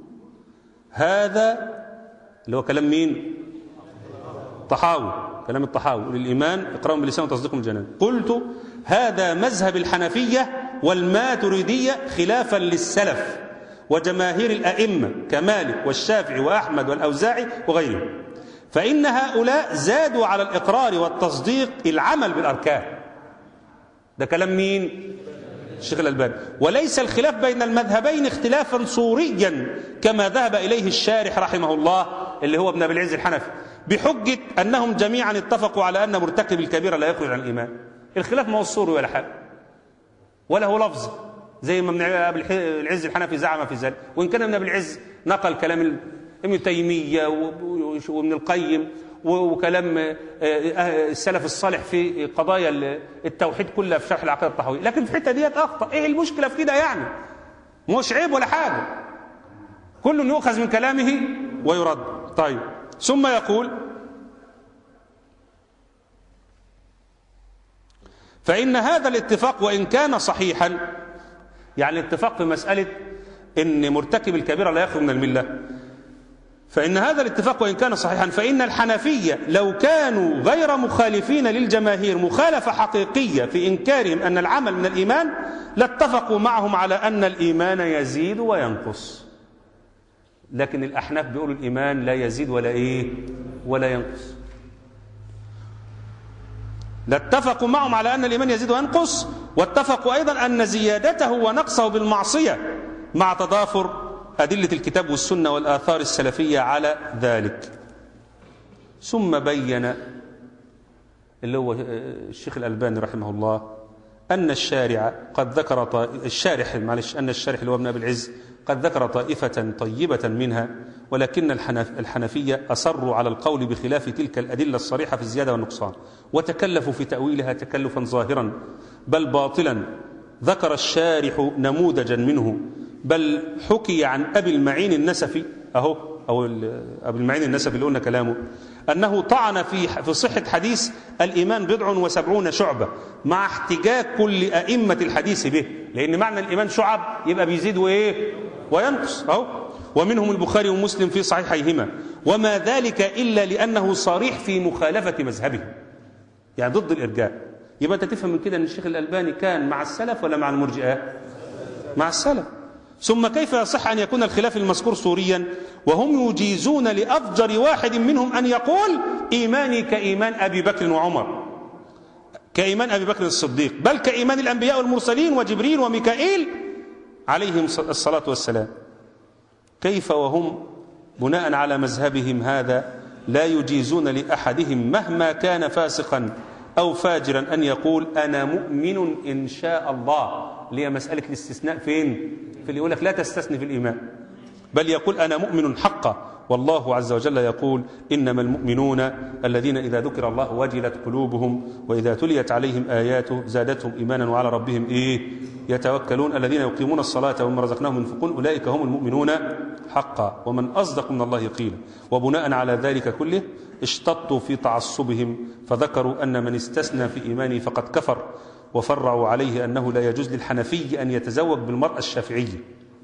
هذا اللي هو كلام مين طحاوي كلام الطحاوي الإيمان إقرار باللسان وتصديق بالجنان قلت هذا مذهب الحنفية والماتريدية خلافا للسلف وجماهير الأئمة كمالك والشافعي وأحمد والأوزاعي وغيرهم فإن هؤلاء زادوا على الإقرار والتصديق العمل بالأركان ده كلام مين؟ الشيخ الألباني وليس الخلاف بين المذهبين اختلافا صوريا كما ذهب إليه الشارح رحمه الله اللي هو ابن أبي العز الحنفي بحجة أنهم جميعا اتفقوا على أن مرتكب الكبيرة لا يخرج عن الإيمان الخلاف ما هو الصوري ولا حاجة ولا هو لفظ زي ما ابن أبي العز الحنفي زعم في ذلك وإن كان ابن أبي العز نقل كلام ابن تيمية وابن القيم وكلام السلف الصالح في قضايا التوحيد كلها في شرح العقيدة الطحاوية لكن في الحتة ديت أخطأ إيه المشكلة في كده يعني مش عيب ولا حاجة كل يؤخذ من كلامه ويرد طيب ثم يقول فإن هذا الاتفاق وإن كان صحيحا يعني الاتفاق في مسألة إن مرتكب الكبيرة لا يخرج من الملة فإن هذا الاتفاق وإن كان صحيحا فإن الحنفية لو كانوا غير مخالفين للجماهير مخالفة حقيقية في إنكارهم أن العمل من الإيمان لاتفقوا معهم على أن الإيمان يزيد وينقص لكن الأحناف بيقولوا الإيمان لا يزيد ولا إيه ولا ينقص لاتفقوا معهم على أن الإيمان يزيد وينقص واتفقوا أيضا أن زيادته ونقصه بالمعصية مع تضافر أدلة الكتاب والسنة والآثار السلفية على ذلك ثم بين اللي هو الشيخ الألباني رحمه الله أن الشارع قد ذكر طائ... الشارح معلش أن الشارح اللي هو ابن أبي العز قد ذكر طائفة طيبة منها ولكن الحنف... الحنفية أصروا على القول بخلاف تلك الأدلة الصريحة في الزيادة والنقصان وتكلفوا في تأويلها تكلفا ظاهرا بل باطلا ذكر الشارح نموذجا منه بل حكي عن أبي المعين النسفي أهو أو أبي المعين النسفي اللي قلنا كلامه أنه طعن في في صحة حديث الإيمان بضع وسبعون شعبة مع احتجاج كل أئمة الحديث به لأن معنى الإيمان شعب يبقى بيزيد وإيه وينقص أهو ومنهم البخاري ومسلم في صحيحيهما وما ذلك إلا لأنه صريح في مخالفة مذهبه يعني ضد الإرجاء يبقى أنت تفهم من كده أن الشيخ الألباني كان مع السلف ولا مع المرجئة مع السلف ثم كيف يصح أن يكون الخلاف المذكور سوريا وهم يجيزون لأفجر واحد منهم أن يقول إيماني كإيمان أبي بكر وعمر كإيمان أبي بكر الصديق بل كإيمان الأنبياء والمرسلين وجبريل وميكائيل عليهم الصلاة والسلام كيف وهم بناء على مذهبهم هذا لا يجيزون لأحدهم مهما كان فاسقا أو فاجرا أن يقول أنا مؤمن إن شاء الله اللي هي مسألة الاستثناء فين في اللي يقول لك لا تستثني في الإيمان بل يقول أنا مؤمن حقا والله عز وجل يقول إنما المؤمنون الذين إذا ذكر الله وجلت قلوبهم وإذا تليت عليهم آياته زادتهم إيمانا وعلى ربهم إيه يتوكلون الذين يقيمون الصلاة ومما رزقناهم ينفقون أولئك هم المؤمنون حقا ومن أصدق من الله قيلا وبناء على ذلك كله اشتطوا في تعصبهم فذكروا أن من استثنى في إيمانه فقد كفر وفرعوا عليه أنه لا يجوز للحنفي أن يتزوج بالمرأة الشافعية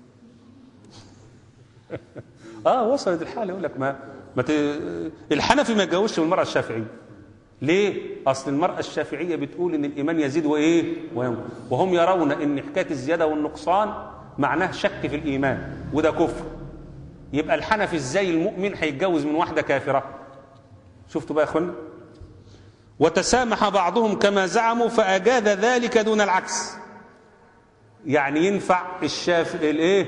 اه وصلت الحاله يقول لك ما, ما ت... الحنفي ما يتجوزش من المراه الشافعيه ليه اصل المراه الشافعيه بتقول ان الايمان يزيد وايه وينقص وهم يرون ان حكايه الزياده والنقصان معناه شك في الايمان وده كفر يبقى الحنفي ازاي المؤمن هيتجوز من واحده كافره شفتوا بقى يا اخوانا وتسامح بعضهم كما زعموا فاجاز ذلك دون العكس يعني ينفع الشافعي الايه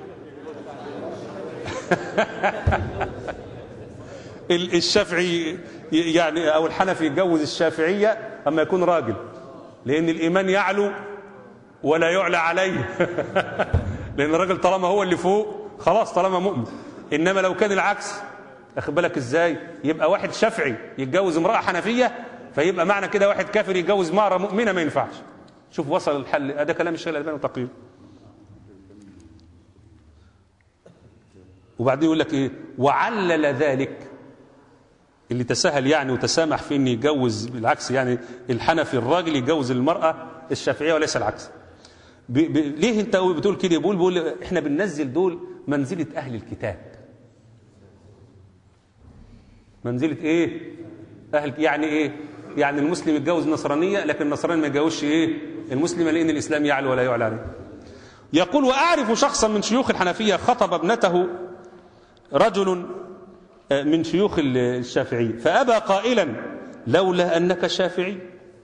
الشافعي يعني او الحنفي يتجوز الشافعيه اما يكون راجل لان الايمان يعلو ولا يعلى عليه لان الراجل طالما هو اللي فوق خلاص طالما مؤمن انما لو كان العكس اخد بالك ازاي يبقى واحد شافعي يتجوز امراه حنفيه فيبقى معنى كده واحد كافر يتجوز امراه مؤمنه ما ينفعش شوف وصل الحل ده كلام الشيخ الالباني وتقرير وبعدين يقول لك ايه وعلل ذلك اللي تساهل يعني وتسامح في ان يتجوز بالعكس يعني الحنفي الراجل يتجوز المراه الشافعيه وليس العكس ب ب ليه انت بتقول كده بيقول بيقول احنا بننزل دول منزله اهل الكتاب منزله ايه اهل يعني ايه يعني المسلم يتجوز نصرانيه لكن النصراني ما يتجوزش ايه المسلمه لان الاسلام يعلو ولا يعلى عليه يقول واعرف شخصا من شيوخ الحنفيه خطب ابنته رجل من شيوخ الشافعية فأبى قائلا لولا أنك شافعي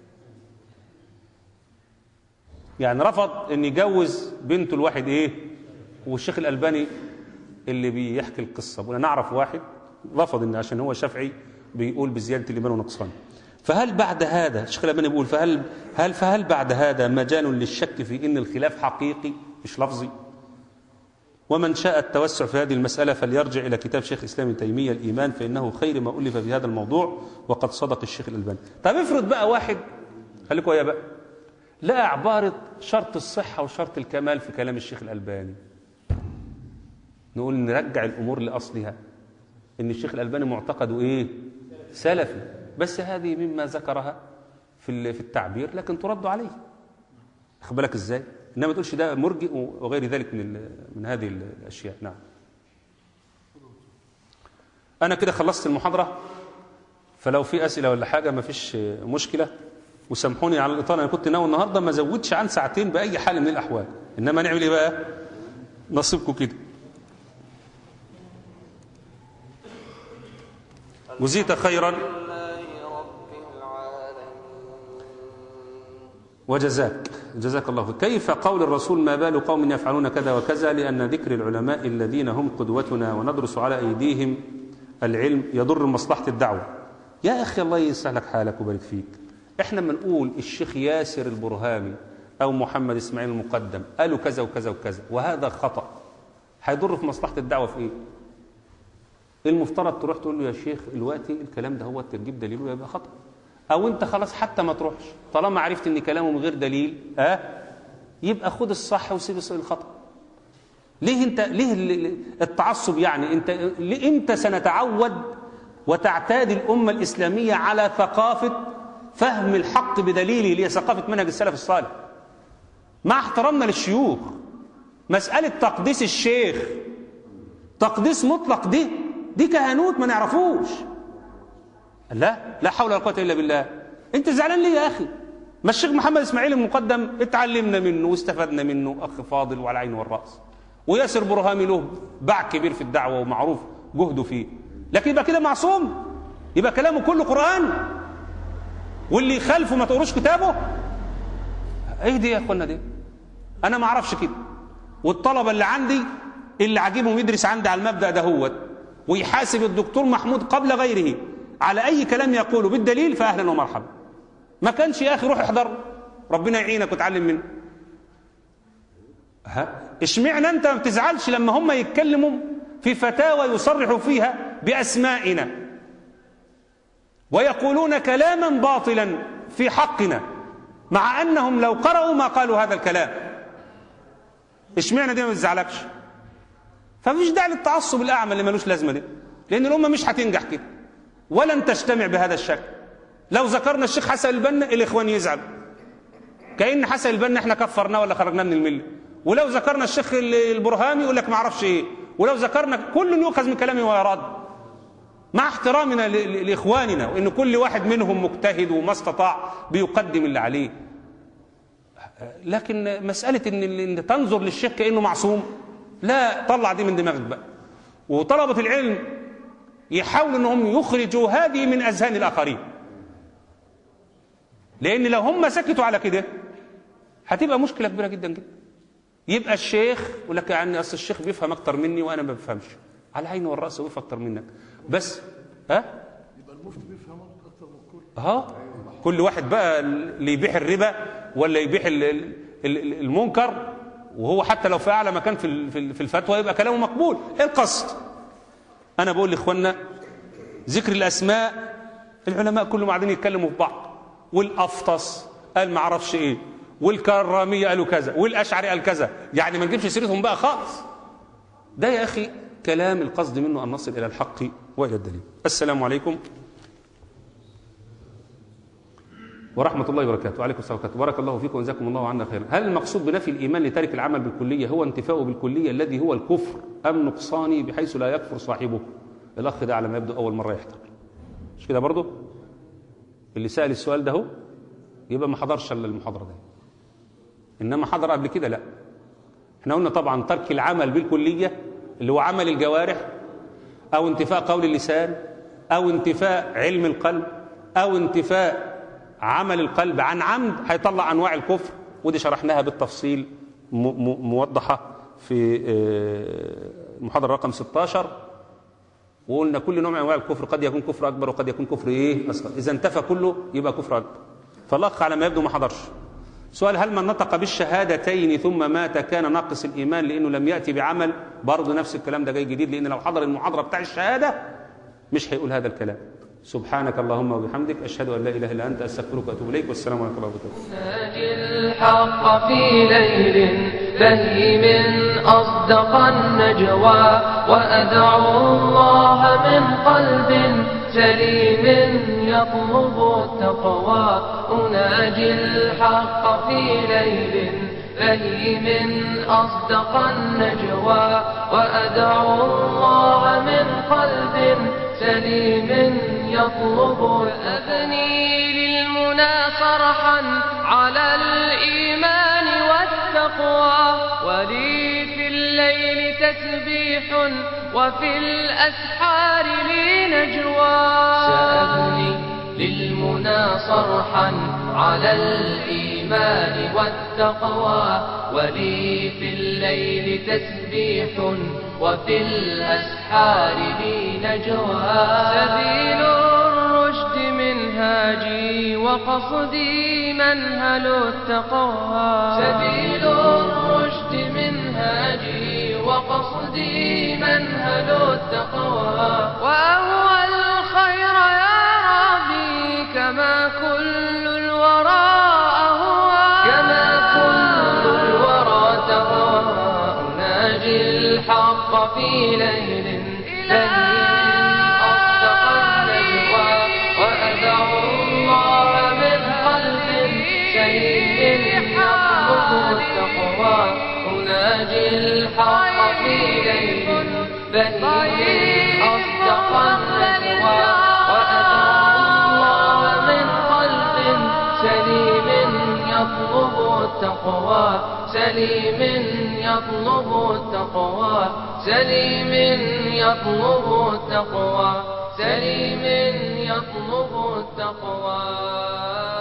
يعني رفض أن يجوز بنته الواحد إيه والشيخ الألباني اللي بيحكي القصة بقول نعرف واحد رفض أن عشان هو شافعي بيقول بزيادة الإيمان ونقصان فهل بعد هذا الشيخ الألباني بيقول فهل هل فهل بعد هذا مجال للشك في أن الخلاف حقيقي مش لفظي ومن شاء التوسع في هذه المسألة فليرجع إلى كتاب شيخ الإسلام ابن تيمية الإيمان فإنه خير ما ألف في هذا الموضوع وقد صدق الشيخ الألباني طب افرض بقى واحد خليكوا يا بقى لقى عبارة شرط الصحة وشرط الكمال في كلام الشيخ الألباني نقول نرجع الأمور لأصلها إن الشيخ الألباني معتقده إيه سلفي بس هذه مما ذكرها في في التعبير لكن ترد عليه خد بالك إزاي انما ما تقولش ده مرجئ وغير ذلك من من هذه الاشياء نعم انا كده خلصت المحاضره فلو في اسئله ولا حاجه ما فيش مشكله وسامحوني على الاطاله انا كنت ناوي النهارده ما ازودش عن ساعتين باي حال من الاحوال انما نعمل ايه بقى نصيبكم كده جزيت خيرا وجزاك جزاك الله خير كيف قول الرسول ما بال قوم يفعلون كذا وكذا لأن ذكر العلماء الذين هم قدوتنا وندرس على أيديهم العلم يضر مصلحة الدعوة يا أخي الله يسهل لك حالك وبارك فيك احنا لما نقول الشيخ ياسر البرهامي أو محمد إسماعيل المقدم قالوا كذا وكذا وكذا وهذا خطأ هيضر في مصلحة الدعوة في إيه المفترض تروح تقول له يا شيخ دلوقتي الكلام ده هو تجيب دليله يبقى خطأ او انت خلاص حتى ما تروحش طالما عرفت ان كلامه من غير دليل ها أه؟ يبقى خد الصح وسيب الخطا ليه انت ليه التعصب يعني انت امتى سنتعود وتعتاد الامه الاسلاميه على ثقافه فهم الحق بدليله اللي هي ثقافه منهج السلف الصالح مع احترامنا للشيوخ مساله تقديس الشيخ تقديس مطلق دي دي كهنوت ما نعرفوش لا لا حول ولا قوه الا بالله انت زعلان ليه يا اخي ما الشيخ محمد اسماعيل المقدم اتعلمنا منه واستفدنا منه اخ فاضل وعلى العين والراس وياسر برهامي له باع كبير في الدعوه ومعروف جهده فيه لكن يبقى كده معصوم يبقى كلامه كله قران واللي يخالفه ما تقروش كتابه ايه دي يا اخوانا دي انا ما اعرفش كده والطلبه اللي عندي اللي عاجبهم يدرس عندي على المبدأ دهوت ويحاسب الدكتور محمود قبل غيره على أي كلام يقوله بالدليل فأهلا ومرحبا ما كانش يا أخي روح احضر ربنا يعينك وتعلم منه ها اشمعنى انت ما بتزعلش لما هم يتكلموا في فتاوى يصرحوا فيها بأسمائنا ويقولون كلاما باطلا في حقنا مع أنهم لو قرأوا ما قالوا هذا الكلام اشمعنى دي ما بتزعلكش فمفيش داعي للتعصب الأعمى اللي ملوش لازمة دي لأن الأمة مش هتنجح كده ولن تجتمع بهذا الشكل لو ذكرنا الشيخ حسن البنا الإخوان يزعل كأن حسن البنا احنا كفرناه ولا خرجناه من المله ولو ذكرنا الشيخ البرهامي يقول لك ما اعرفش ايه ولو ذكرنا كل يؤخذ من كلامه ويرد مع احترامنا لاخواننا وان كل واحد منهم مجتهد وما استطاع بيقدم اللي عليه لكن مساله ان ان تنظر للشيخ كانه معصوم لا طلع دي من دماغك بقى وطلبه العلم يحاولوا انهم يخرجوا هذه من اذهان الاخرين لان لو هم سكتوا على كده هتبقى مشكله كبيره جدا جدا يبقى الشيخ يقول لك يعني اصل الشيخ بيفهم اكتر مني وانا ما بفهمش على عيني والراس ويفهم اكتر منك بس ها يبقى المفتي بيفهم اكتر من الكل ها كل واحد بقى اللي يبيح الربا ولا يبيح ال- ال- ال- المنكر وهو حتى لو في اعلى مكان في ال- في ال- في الفتوى يبقى كلامه مقبول ايه القصد انا بقول لاخواننا ذكر الاسماء العلماء كلهم قاعدين يتكلموا في بعض والافطس قال ما اعرفش ايه والكراميه قالوا كذا والاشعري قال كذا يعني ما نجيبش سيرتهم بقى خالص ده يا اخي كلام القصد منه ان نصل الى الحق والى الدليل السلام عليكم ورحمة الله وبركاته وعليكم السلام وبركاته بارك الله فيكم وجزاكم الله عنا خيرا هل المقصود بنفي الإيمان لترك العمل بالكلية هو انتفاؤه بالكلية الذي هو الكفر أم نقصاني بحيث لا يكفر صاحبه الأخ ده على ما يبدو أول مرة يحضر مش كده برضه اللي سأل السؤال ده هو يبقى ما حضرش إلا المحاضرة دي إنما حضر قبل كده لا احنا قلنا طبعا ترك العمل بالكلية اللي هو عمل الجوارح أو انتفاء قول اللسان أو انتفاء علم القلب أو انتفاء عمل القلب عن عمد هيطلع أنواع الكفر ودي شرحناها بالتفصيل م- م- موضحة في آه، المحاضرة رقم 16 وقلنا كل نوع من أنواع الكفر قد يكون كفر أكبر وقد يكون كفر إيه أصغر إذا انتفى كله يبقى كفر أكبر فالأخ على ما يبدو ما حضرش سؤال هل من نطق بالشهادتين ثم مات كان ناقص الإيمان لأنه لم يأتي بعمل برضه نفس الكلام ده جاي جديد لأن لو حضر المحاضرة بتاع الشهادة مش هيقول هذا الكلام سبحانك اللهم وبحمدك أشهد أن لا إله إلا أنت أستغفرك وأتوب إليك والسلام عليكم ورحمة الله وبركاته ناجي الحق في ليل بهيم أصدق النجوى وأدعو الله من قلب سليم يطلب التقوى أناجي الحق في ليل بهيم أصدق النجوى وأدعو الله من قلب سليم يطلب أبني للمنى فرحا على الإيمان والتقوى ولي في الليل تسبيح وفي الأسحار لي نجوى سأبني للمنى صرحا على الإيمان والتقوى ولي في الليل تسبيح وفي الأسحار لي نجوى سبيل الرشد منهاجي وقصدي منهل التقوى سبيل الرشد منهاجي وقصدي منهل التقوى وأهوى الخير يا ربي كما كل الورى أهوى كما كل الورى تهوى أناجي الحق في ليل ليل أصدق النجوى وأدعو الله من قلب سليم يطلب التقوى أناجي الحق في ليل بهيم أصدق النجوى وأدعو الله من قلب سليم يطلب التقوى سليم يطلب التقوى سليم يطلب التقوى سليم يطلب التقوى